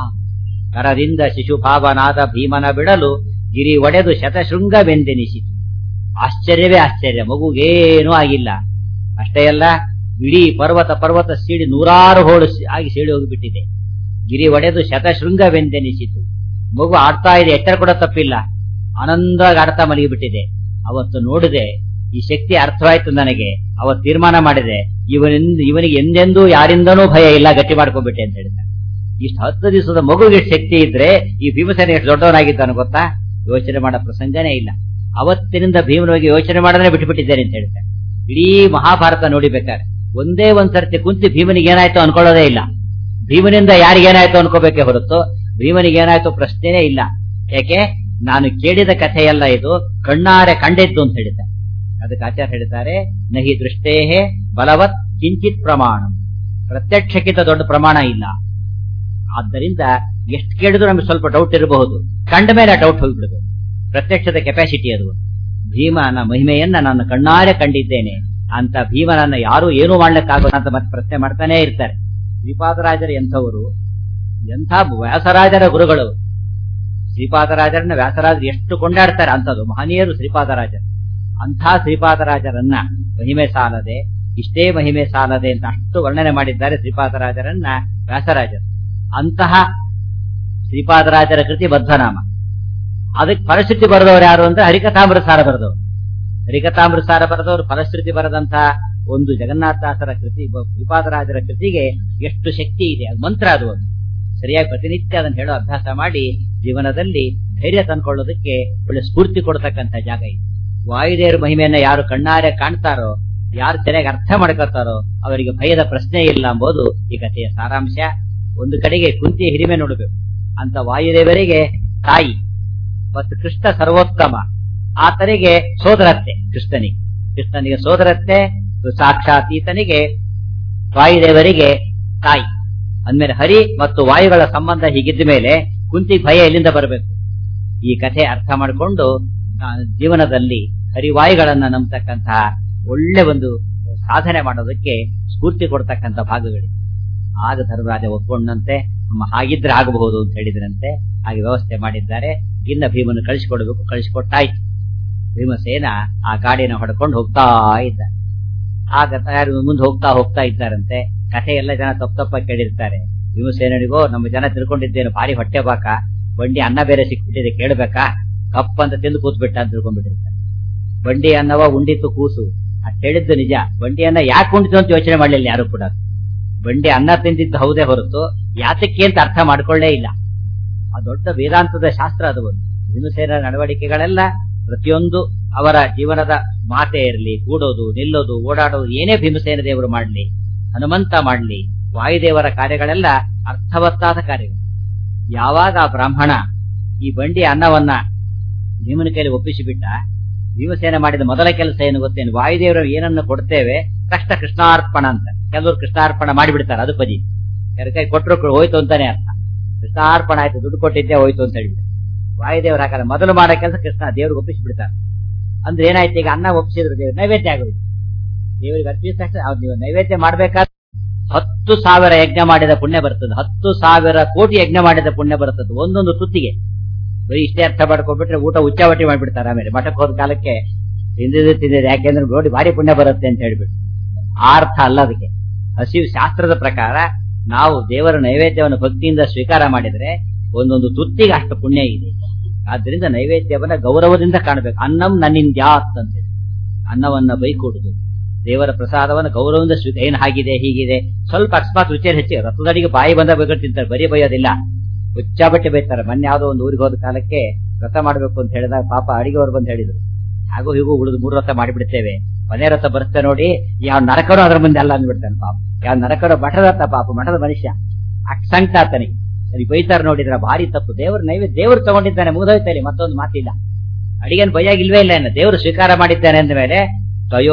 Speaker 1: ಕರದಿಂದ ಶಿಶುಭಾವನಾದ ಭೀಮನ ಬಿಡಲು ಗಿರಿ ಒಡೆದು ಶತಶೃಂಗವೆಂದೆನಿಸಿತು ಆಶ್ಚರ್ಯವೇ ಆಶ್ಚರ್ಯ ಮಗುಗೇನೂ ಆಗಿಲ್ಲ ಅಷ್ಟೇ ಅಲ್ಲ ಇಡೀ ಪರ್ವತ ಪರ್ವತ ಸೀಳಿ ನೂರಾರು ಹೋಳು ಸಿ- ಆಗಿ ಸೀಳಿ ಹೋಗಿಬಿಟ್ಟಿದೆ ಗಿರಿ ಒಡೆದು ಶತಶೃಂಗವೆಂದೆನಿಸಿತು ಮಗು ಆಡ್ತಾ ಇದೆ ಎಚ್ಚರ ಕೂಡ ತಪ್ಪಿಲ್ಲ ಆನಂದವಾಗಿ ಆಡ್ತಾ ಮಲಗಿಬಿಟ್ಟಿದೆ ಅವತ್ತು ನೋಡಿದೆ ಈ ಶಕ್ತಿ ಅರ್ಥವಾಯ್ತು ನನಗೆ ಅವತ್ತು ತೀರ್ಮಾನ ಮಾಡಿದೆ ಇವನಿಂದ ಇವನಿಗೆ ಎಂದೆಂದೂ ಯಾರಿಂದನೂ ಭಯ ಇಲ್ಲ ಗಟ್ಟಿ ಮಾಡ್ಕೊಂಡ್ಬಿಟ್ಟೆ ಅಂತ ಹೇಳ್ತಾರೆ ಇಷ್ಟು ಹತ್ತು ದಿವಸದ ಮಗುಗೆ ಇಷ್ಟ್ ಶಕ್ತಿ ಇದ್ರೆ ಈ ಭೀಮಸೇನ ಎಷ್ಟು ದೊಡ್ಡವನಾಗಿದ್ದಾನೆ ಗೊತ್ತಾ ಯೋಚನೆ ಮಾಡೋ ಪ್ರಸಂಗನೇ ಇಲ್ಲ ಅವತ್ತಿನಿಂದ ಭೀಮನ ಬಗ್ಗೆ ಯೋಚನೆ ಮಾಡೋದನ್ನೇ ಬಿಟ್ಟುಬಿಟ್ಟಿದ್ದೇನೆ ಅಂತ ಹೇಳ್ತಾರೆ ಇಡೀ ಮಹಾಭಾರತ ನೋಡಿಬೇಕಾದ್ರೆ ಒಂದೇ ಒಂದ್ ಸರ್ತಿ ಕುಂತಿ ಭೀಮನಿಗೆ ಏನಾಯ್ತು ಅನ್ಕೊಳ್ಳೋದೇ ಇಲ್ಲ ಭೀಮನಿಂದ ಯಾರಿಗೇನಾಯ್ತು ಅನ್ಕೋಬೇಕೆ ಹೊರತು ಭೀಮನಿಗೆ ಏನಾಯ್ತು ಪ್ರಶ್ನೆನೇ ಇಲ್ಲ ಯಾಕೆ ನಾನು ಕೇಳಿದ ಕಥೆಯಲ್ಲ ಇದು ಕಣ್ಣಾರೆ ಕಂಡಿದ್ದು ಅಂತ ಹೇಳಿದ್ದಾರೆ ಅದಕ್ಕೆ ಆಚಾರ್ಯ ಹೇಳ್ತಾರೆ ನಹಿ ದೃಷ್ಟೇಹೇ ಬಲವತ್ ಕಿಂಚಿತ್ ಪ್ರಮಾಣ ಪ್ರತ್ಯಕ್ಷಕ್ಕಿಂತ ದೊಡ್ಡ ಪ್ರಮಾಣ ಇಲ್ಲ ಆದ್ದರಿಂದ ಎಷ್ಟು ಕೇಳಿದ್ರು ನಮಗೆ ಸ್ವಲ್ಪ ಡೌಟ್ ಇರಬಹುದು ಕಂಡ ಮೇಲೆ ಡೌಟ್ ಹೋಗ್ಬಿಡ್ಬೇಕು ಪ್ರತ್ಯಕ್ಷದ ಕೆಪಾಸಿಟಿ ಅದು ಭೀಮನ ಮಹಿಮೆಯನ್ನ ನಾನು ಕಣ್ಣಾರೆ ಕಂಡಿದ್ದೇನೆ ಅಂತ ಭೀಮನನ್ನ ಯಾರು ಏನೂ ಮಾಡ್ಲಿಕ್ಕಾಗೋಲ್ಲ ಅಂತ ಮತ್ತೆ ಪ್ರಶ್ನೆ ಮಾಡ್ತಾನೆ ಇರ್ತಾರೆ ಶ್ರೀಪಾದರಾಜರು ಎಂಥವರು ಎಂಥ ವ್ಯಾಸರಾಜರ ಗುರುಗಳು ಶ್ರೀಪಾದರಾಜರನ್ನ ವ್ಯಾಸರಾಜರು ಎಷ್ಟು ಕೊಂಡಾಡ್ತಾರೆ ಅಂತದ್ದು ಮಹನೀಯರು ಶ್ರೀಪಾದರಾಜರು ಅಂಥ ಶ್ರೀಪಾದರಾಜರನ್ನ ಮಹಿಮೆ ಸಾಲದೆ ಇಷ್ಟೇ ಮಹಿಮೆ ಸಾಲದೆ ಅಂತ ಅಷ್ಟು ವರ್ಣನೆ ಮಾಡಿದ್ದಾರೆ ಶ್ರೀಪಾದರಾಜರನ್ನ ವ್ಯಾಸರಾಜರು ಅಂತಹ ಶ್ರೀಪಾದರಾಜರ ಕೃತಿ ಬದ್ಧನಾಮ ಅದಕ್ಕೆ ಫಲಶ್ರುತಿ ಬರೆದವರು ಯಾರು ಅಂದ್ರೆ ಹರಿಕಥಾಮೃತ ಸಾರ ಬರೆದವರು ಹರಿಕಥಾಮೃತ ಸಾರ ಬರೆದವರು ಫಲಶ್ರುತಿ ಬರೆದಂತಹ ಒಂದು ಜಗನ್ನಾಥದಾಸರ ಕೃತಿ ಬ- ಶ್ರೀಪಾದರಾಜರ ಕೃತಿಗೆ ಎಷ್ಟು ಶಕ್ತಿ ಇದೆ ಅದು ಮಂತ್ರ ಅದು ಒಂದು ಸರಿಯಾಗಿ ಪ್ರತಿನಿತ್ಯ ಅದನ್ನು ಹೇಳೋ ಅಭ್ಯಾಸ ಮಾಡಿ ಜೀವನದಲ್ಲಿ ಧೈರ್ಯ ತಂದ್ಕೊಳ್ಳೋದಕ್ಕೆ ಒಳ್ಳೆ ಸ್ಫೂರ್ತಿ ಕೊಡ್ತಕ್ಕಂಥ ಜಾಗ ಇದೆ ವಾಯುದೇವರ ಮಹಿಮೆಯನ್ನ ಯಾರು ಕಣ್ಣಾರೆ ಕಾಣ್ತಾರೋ ಯಾರು ಸರಿಯಾಗಿ ಅರ್ಥ ಮಾಡ್ಕೊತಾರೋ ಅವರಿಗೆ ಭಯದ ಪ್ರಶ್ನೆ ಇಲ್ಲ ಎಂಬುದು ಈ ಕಥೆಯ ಸಾರಾಂಶ ಒಂದು ಕಡೆಗೆ ಕುಂತಿಯ ಹಿರಿಮೆ ನೋಡಬೇಕು ಅಂತ ವಾಯುದೇವರಿಗೆ ತಾಯಿ ಮತ್ತು ಕೃಷ್ಣ ಸರ್ವೋತ್ತಮ ಆತನಿಗೆ ಸೋದರತ್ತೆ ಕೃಷ್ಣನಿಗೆ ಕೃಷ್ಣನಿಗೆ ಸೋದರತ್ತೆ ಸಾಕ್ಷಾತ್ ಈತನಿಗೆ ವಾಯುದೇವರಿಗೆ ತಾಯಿ ಅಂದ್ಮೇಲೆ ಹರಿ ಮತ್ತು ವಾಯುಗಳ ಸಂಬಂಧ ಹೀಗಿದ್ದ ಮೇಲೆ ಕುಂತಿ ಭಯ ಎಲ್ಲಿಂದ ಬರಬೇಕು ಈ ಕಥೆ ಅರ್ಥ ಮಾಡಿಕೊಂಡು ಜೀವನದಲ್ಲಿ ಹರಿವಾಯುಗಳನ್ನ ನಂಬತಕ್ಕಂತಹ ಒಳ್ಳೆ ಒಂದು ಸಾಧನೆ ಮಾಡೋದಕ್ಕೆ ಸ್ಫೂರ್ತಿ ಕೊಡ್ತಕ್ಕಂಥ ಭಾಗಗಳಿವೆ ಆಗ ಧರ್ಮರಾಜ ಒಪ್ಕೊಂಡಂತೆ ನಮ್ಮ ಹಾಗಿದ್ರೆ ಆಗಬಹುದು ಅಂತ ಹೇಳಿದ್ರಂತೆ ಹಾಗೆ ವ್ಯವಸ್ಥೆ ಮಾಡಿದ್ದಾರೆ ಇನ್ನ ಭೀಮನ್ನು ಕಳಿಸಿಕೊಡ್ಬೇಕು ಕಳಿಸಿಕೊಟ್ಟಾಯ್ತು ಭೀಮಸೇನ ಆ ಗಾಡಿನ ಹೊಡ್ಕೊಂಡು ಹೋಗ್ತಾ ಇದ್ದ ಆಗ ಯಾರು ಮುಂದೆ ಹೋಗ್ತಾ ಹೋಗ್ತಾ ಇದ್ದಾರಂತೆ ಕಥೆ ಎಲ್ಲ ಜನ ತಪ್ಪ ತಪ್ಪ ಕೇಳಿರ್ತಾರೆ ಭೀಮಸೇನಿಗೋ ನಮ್ಮ ಜನ ತಿಳ್ಕೊಂಡಿದ್ದೇನು ಭಾರಿ ಹೊಟ್ಟೆ ಬಾಕ ಬಂಡಿ ಅನ್ನ ಬೇರೆ ಸಿಕ್ಬಿಟ್ಟಿದೆ ಕೇಳ್ಬೇಕಾ ಕಪ್ ಅಂತ ತಿಂದು ಕೂತ್ಬಿಟ್ಟ ಅಂತ ತಿಳ್ಕೊಂಡ್ಬಿಟ್ಟಿರ್ತಾರೆ ಬಂಡಿ ಅನ್ನವ ಉಂಡಿತ್ತು ಕೂಸು ಅಷ್ಟ್ ಹೇಳಿದ್ದು ನಿಜ ಬಂಡಿ ಅನ್ನ ಯಾಕೆ ಉಂಡಿತು ಅಂತ ಯೋಚನೆ ಮಾಡ್ಲಿಲ್ಲ ಯಾರು ಕೂಡ ಬಂಡಿ ಅನ್ನ ತಿಂದಿದ್ದು ಹೌದೇ ಹೊರತು ಯಾತಕ್ಕೆ ಅಂತ ಅರ್ಥ ಮಾಡ್ಕೊಳ್ಳೇ ಇಲ್ಲ ಆ ದೊಡ್ಡ ವೇದಾಂತದ ಶಾಸ್ತ್ರ ಅದು ಒಂದು ಭೀಮಸೇನ ನಡವಳಿಕೆಗಳೆಲ್ಲ ಪ್ರತಿಯೊಂದು ಅವರ ಜೀವನದ ಮಾತೆ ಇರಲಿ ಕೂಡೋದು ನಿಲ್ಲೋದು ಓಡಾಡೋದು ಏನೇ ಭೀಮಸೇನ ದೇವರು ಮಾಡ್ಲಿ ಹನುಮಂತ ಮಾಡ್ಲಿ ವಾಯುದೇವರ ಕಾರ್ಯಗಳೆಲ್ಲ ಅರ್ಥವತ್ತಾದ ಕಾರ್ಯಗಳು ಯಾವಾಗ ಆ ಬ್ರಾಹ್ಮಣ ಈ ಬಂಡಿ ಅನ್ನವನ್ನ ಭೀಮನ ಕೈಲಿ ಒಪ್ಪಿಸಿಬಿಟ್ಟ ಭೀಮಸೇನ ಮಾಡಿದ ಮೊದಲ ಕೆಲಸ ಏನು ಗೊತ್ತೇನು ವಾಯುದೇವರು ಏನನ್ನು ಕೊಡ್ತೇವೆ ತಕ್ಷಣ ಕೃಷ್ಣಾರ್ಪಣ ಅಂತ ಕೆಲವರು ಕೃಷ್ಣಾರ್ಪಣ ಮಾಡಿಬಿಡ್ತಾರೆ ಅದು ಪದಿ ಯಾರ ಕೈ ಕೊಟ್ಟರು ಹೋಯ್ತು ಅಂತಾನೆ ಅರ್ಥ ಕೃಷ್ಣಾರ್ಪಣ ಆಯ್ತು ದುಡ್ಡು ಕೊಟ್ಟಿದ್ದೆ ಹೋಯ್ತು ಅಂತ ಹೇಳಿಬಿಟ್ಟು ವಾಯುದೇವ್ರ ಹಾಕಲ್ಲ ಮೊದಲು ಮಾಡೋ ಕೆಲಸ ಕೃಷ್ಣ ದೇವ್ರಿಗೆ ಒಪ್ಪಿಸಿಬಿಡ್ತಾರೆ ಅಂದ್ರೆ ಏನಾಯ್ತು ಈಗ ಅನ್ನ ಒಪ್ಪಿಸಿದ್ರು ದೇವ್ರು ನೈವೇದ್ಯ ಆಗೋಯ್ತು ದೇವರಿಗೆ ಅರ್ಪಿಸಿದ ತಕ್ಷಣ ಅವ್ರು ನೀವು ನೈವೇದ್ಯ ಮಾಡ್ಬೇಕಾದ್ರೆ ಹತ್ತು ಸಾವಿರ ಯಜ್ಞ ಮಾಡಿದ ಪುಣ್ಯ ಬರ್ತದೆ ಹತ್ತು ಸಾವಿರ ಕೋಟಿ ಯಜ್ಞ ಮಾಡಿದ ಪುಣ್ಯ ಬರ್ತದೆ ಒಂದೊಂದು ತುತ್ತಿಗೆ ಬರೀ ಇಷ್ಟೇ ಅರ್ಥ ಮಾಡ್ಕೊಂಡ್ಬಿಟ್ರೆ ಊಟ ಉಚ್ಚಾವಟಿ ಮಾಡ್ಬಿಡ್ತಾರೆ ಆಮೇಲೆ ಮಠಕ್ಕೆ ಹೋದ ಕಾಲಕ್ಕೆ ತಿಂದಿದ್ದು ತಿಂದಿದ್ದು ಯಾಕೆಂದ್ರೆ ನೋಡಿ ಭಾರಿ ಪುಣ್ಯ ಬರುತ್ತೆ ಅಂತ ಹೇಳ್ಬಿಟ್ಟು ಆ ಅರ್ಥ ಅಲ್ಲ ಅದಕ್ಕೆ ಹಸಿವು ಶಾಸ್ತ್ರದ ಪ್ರಕಾರ ನಾವು ದೇವರ ನೈವೇದ್ಯವನ್ನು ಭಕ್ತಿಯಿಂದ ಸ್ವೀಕಾರ ಮಾಡಿದ್ರೆ ಒಂದೊಂದು ತುತ್ತಿಗೆ ಅಷ್ಟು ಪುಣ್ಯ ಇದೆ ಆದ್ರಿಂದ ನೈವೇದ್ಯವನ್ನ ಗೌರವದಿಂದ ಕಾಣಬೇಕು ಅನ್ನಂ ನನ್ನಿಂದ್ಯಾತ್ ಅಂತ ಹೇಳಿ ಅನ್ನವನ್ನ ಬೈಕೊಡುದು ದೇವರ ಪ್ರಸಾದವನ್ನು ಗೌರವದಿಂದ ಸ್ವೀಕಾರ ಏನ್ ಹಾಗಿದೆ ಹೀಗಿದೆ ಸ್ವಲ್ಪ ಅಕಸ್ಮಾತ್ ರುಚಿ ಹೆಚ್ಚಿ ರಥದಡಿಗೆ ಬಾಯಿ ಬಂದ ಬೇಕಾದ್ರೆ ತಿಂತಾರೆ ಬರೀ ಬೈಯೋದಿಲ್ಲ ಹುಚ್ಚಾಬಟ್ಟೆ ಬೈತಾರೆ ಮೊನ್ನೆ ಯಾವ್ದೋ ಒಂದು ಊರಿಗೆ ಹೋದ ಕಾಲಕ್ಕೆ ವ್ರತ ಮಾಡ್ಬೇಕು ಅಂತ ಹೇಳಿದಾಗ ಪಾಪ ಅಡಿಗೆವ್ರು ಬಂದು ಹೇಳಿದ್ರು ಹಾಗೂ ಹೀಗೂ ಉಳಿದು ಮೂರು ರಥ ಮಾಡಿಬಿಡ್ತೇವೆ ಮನೆ ರಥ ಬರುತ್ತೆ ನೋಡಿ ಯಾವ ನರಕರು ಅದ್ರ ಮುಂದೆ ಅಲ್ಲ ಅಂದ್ಬಿಡ್ತಾನೆ ಪಾಪ ಯಾವ ನರಕರು ಮಠದ ರಥ ಪಾಪ ಮಠದ ಮನುಷ್ಯ ಅಷ್ಟ್ ಸಂಕಟ ಆತನಿಗೆ ಅಲ್ಲಿ ಬೈತಾರ ನೋಡಿದ್ರ ಭಾರಿ ತಪ್ಪು ದೇವ್ರ ನೈವೇದ್ಯ ದೇವ್ರು ತಗೊಂಡಿದ್ದಾನೆ ಮುಗಿದೋಯ್ತಲ್ಲಿ ಮತ್ತೊಂದು ಮಾತಿಲ್ಲ ಅಡಿಗೆನ್ ಬೈಯಾಗಿಲ್ವೇ ಇಲ್ಲ ಏನು ದೇವರು ಸ್ವೀಕಾರ ಮಾಡಿದ್ದಾನೆ ಅಂದ ಮೇಲೆ ತಯೋ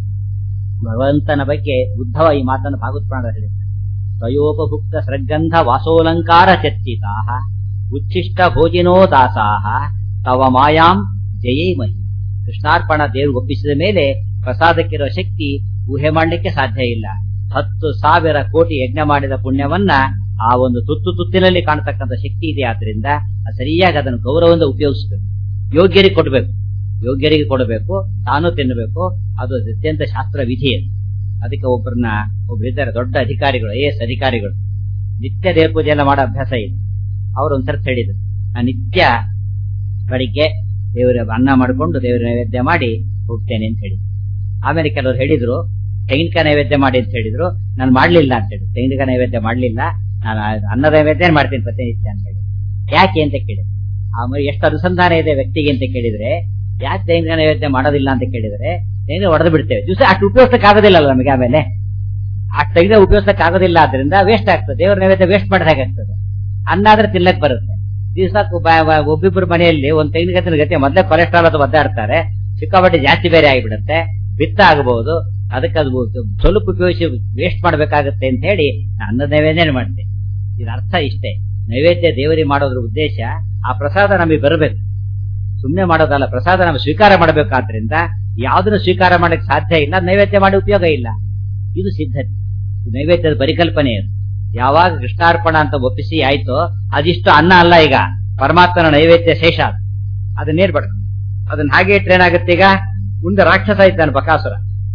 Speaker 1: ಭಗವಂತನ ಬಗ್ಗೆ ಉದ್ಧವ ಈ ಮಾತನ್ನು ಭಾಗವತ್ಪ್ರಾಣ ಹೇಳಿದ್ದಾರೆ ತಯೋಪಭುಕ್ತ ಸೃಗಂಧ ವಾಸೋಲಂಕಾರ ಚರ್ಚಿತಾಹ ಉಚ್ಛಿಷ್ಟ ಭೋಜಿನೋ ದಾಸಾಹ ತವ ಮಾಯಾಂ ಜಯೇಮಹಿ ಕೃಷ್ಣಾರ್ಪಣ ದೇವರು ಒಪ್ಪಿಸಿದ ಮೇಲೆ ಪ್ರಸಾದಕ್ಕಿರೋ ಶಕ್ತಿ ಊಹೆ ಮಾಡಲಿಕ್ಕೆ ಸಾಧ್ಯ ಇಲ್ಲ ಹತ್ತು ಸಾವಿರ ಕೋಟಿ ಯಜ್ಞ ಮಾಡಿದ ಪುಣ್ಯವನ್ನ ಆ ಒಂದು ತುತ್ತು ತುತ್ತಿನಲ್ಲಿ ಕಾಣತಕ್ಕಂಥ ಶಕ್ತಿ ಇದೆ ಆದ್ರಿಂದ ಸರಿಯಾಗಿ ಅದನ್ನು ಗೌರವದಿಂದ ಉಪಯೋಗಿಸಬೇಕು ಯೋಗ್ಯರಿಗೆ ಕೊಡಬೇಕು ಯೋಗ್ಯರಿಗೆ ಕೊಡಬೇಕು ತಾನು ತಿನ್ನಬೇಕು ಅದು ಅತ್ಯಂತ ಶಾಸ್ತ್ರ ವಿಧಿ ಅದು ಅದಕ್ಕೆ ಒಬ್ಬರನ್ನ ಒಬ್ರು ಇದ್ದಾರೆ ದೊಡ್ಡ ಅಧಿಕಾರಿಗಳು ಐ ಎಸ್ ಅಧಿಕಾರಿಗಳು ನಿತ್ಯ ದೇವ ಪೂಜೆ ಎಲ್ಲ ಮಾಡೋ ಅಭ್ಯಾಸ ಇದೆ ಅವ್ರು ಒಂದ್ಸರ್ತಿ ಹೇಳಿದ್ರು ನಾನು ನಿತ್ಯ ಬೆಳಿಗ್ಗೆ ದೇವರ ಅನ್ನ ಮಾಡಿಕೊಂಡು ದೇವರ ನೈವೇದ್ಯ ಮಾಡಿ ಹೋಗ್ತೇನೆ ಅಂತ ಹೇಳಿ ಆಮೇಲೆ ಕೆಲವರು ಹೇಳಿದ್ರು ತೆಂಗಿನಕಾಯಿ ನೈವೇದ್ಯ ಮಾಡಿ ಅಂತ ಹೇಳಿದ್ರು ನಾನು ಮಾಡ್ಲಿಲ್ಲ ಅಂತ ಹೇಳಿ ತೆಂಗಿನಕಾಯಿ ನೈವೇದ್ಯ ಮಾಡ್ಲಿಲ್ಲ ನಾನು ಅನ್ನ ನೈವೇದ್ಯ ಮಾಡ್ತೀನಿ ಪ್ರತಿನಿತ್ಯ ಅಂತ ಹೇಳಿ ಯಾಕೆ ಅಂತ ಕೇಳಿದ್ರು ಆಮೇಲೆ ಎಷ್ಟು ಅನುಸಂಧಾನ ಇದೆ ವ್ಯಕ್ತಿಗೆ ಅಂತ ಕೇಳಿದ್ರೆ ಯಾಕೆ ತೆಂಗಿನಕಾಯಿ ನೈವೇದ್ಯ ಮಾಡೋದಿಲ್ಲ ಅಂತ ಕೇಳಿದ್ರೆ ತೆಂಗಿನ ಹೊಡೆದು ಬಿಡ್ತೇವೆ ದಿವಸ ಅಷ್ಟು ಉಪಯೋಗಿಸಕ್ ಆಗೋದಿಲ್ಲ ನಮಗೆ ಆಮೇಲೆ ಅಷ್ಟು ತೆಗೆದ ಉಪಯೋಗಿಸಕ್ ಆಗೋದಿಲ್ಲ ಆದ್ರಿಂದ ವೇಸ್ಟ್ ಆಗ್ತದೆ ದೇವ್ರ ನೈವೇದ್ಯ ವೇಸ್ಟ್ ಮಾಡಿದ ಹಾಗಾಗ್ತದೆ ಅನ್ನ ಆದ್ರೆ ತಿನ್ನಕ್ ಬರುತ್ತೆ ದಿವಸ ಒಬ್ಬಿಬ್ಬರು ಮನೆಯಲ್ಲಿ ಒಂದ್ ತೆಂಗಿನಕಾಯಿ ಗತಿ ಮೊದಲೇ ಕೊಲೆಸ್ಟ್ರಾಲ್ ಅದು ಒದ್ದಾಡ್ತಾರೆ ಸಿಕ್ಕಾಪಟ್ಟೆ ಜಾಸ್ತಿ ಬೇರೆ ಆಗಿಬಿಡುತ್ತೆ ಪಿತ್ತ ಆಗಬಹುದು ಅದಕ್ಕೆ ಅದು ಸ್ವಲ್ಪ ಉಪಯೋಗಿಸಿ ವೇಸ್ಟ್ ಮಾಡ್ಬೇಕಾಗತ್ತೆ ಅಂತ ಹೇಳಿ ಅನ್ನ ನೈವೇದ್ಯ ಮಾಡ್ತೇನೆ ಇದ್ರ ಅರ್ಥ ಇಷ್ಟೇ ನೈವೇದ್ಯ ದೇವರಿಗೆ ಮಾಡೋದ್ರ ಉದ್ದೇಶ ಆ ಪ್ರಸಾದ ನಮಗೆ ಬರಬೇಕು ಸುಮ್ಮನೆ ಮಾಡೋದಲ್ಲ ಪ್ರಸಾದ ನಾವು ಸ್ವೀಕಾರ ಮಾಡಬೇಕಾದ್ರಿಂದ ಯಾವ್ದನ್ನು ಸ್ವೀಕಾರ ಮಾಡಕ್ ಸಾಧ್ಯ ಇಲ್ಲ ನೈವೇದ್ಯ ಮಾಡಿ ಉಪಯೋಗ ಇಲ್ಲ ಇದು ಸಿದ್ಧತೆ ನೈವೇದ್ಯದ ಪರಿಕಲ್ಪನೆ ಅದು ಯಾವಾಗ ಕೃಷ್ಣಾರ್ಪಣ ಅಂತ ಒಪ್ಪಿಸಿ ಆಯ್ತೋ ಅದಿಷ್ಟು ಅನ್ನ ಅಲ್ಲ ಈಗ ಪರಮಾತ್ಮನ ನೈವೇದ್ಯ ಶೇಷ ಅದು ಅದನ್ನೇರ್ಬಾರ್ದು ಅದನ್ನ ಹಾಗೆ ಇಟ್ರೆ ಏನಾಗುತ್ತೆ ಈಗ ಮುಂದೆ ರಾಕ್ಷಸ ಇದ್ದಾನೆ ಬಕಾಸುರ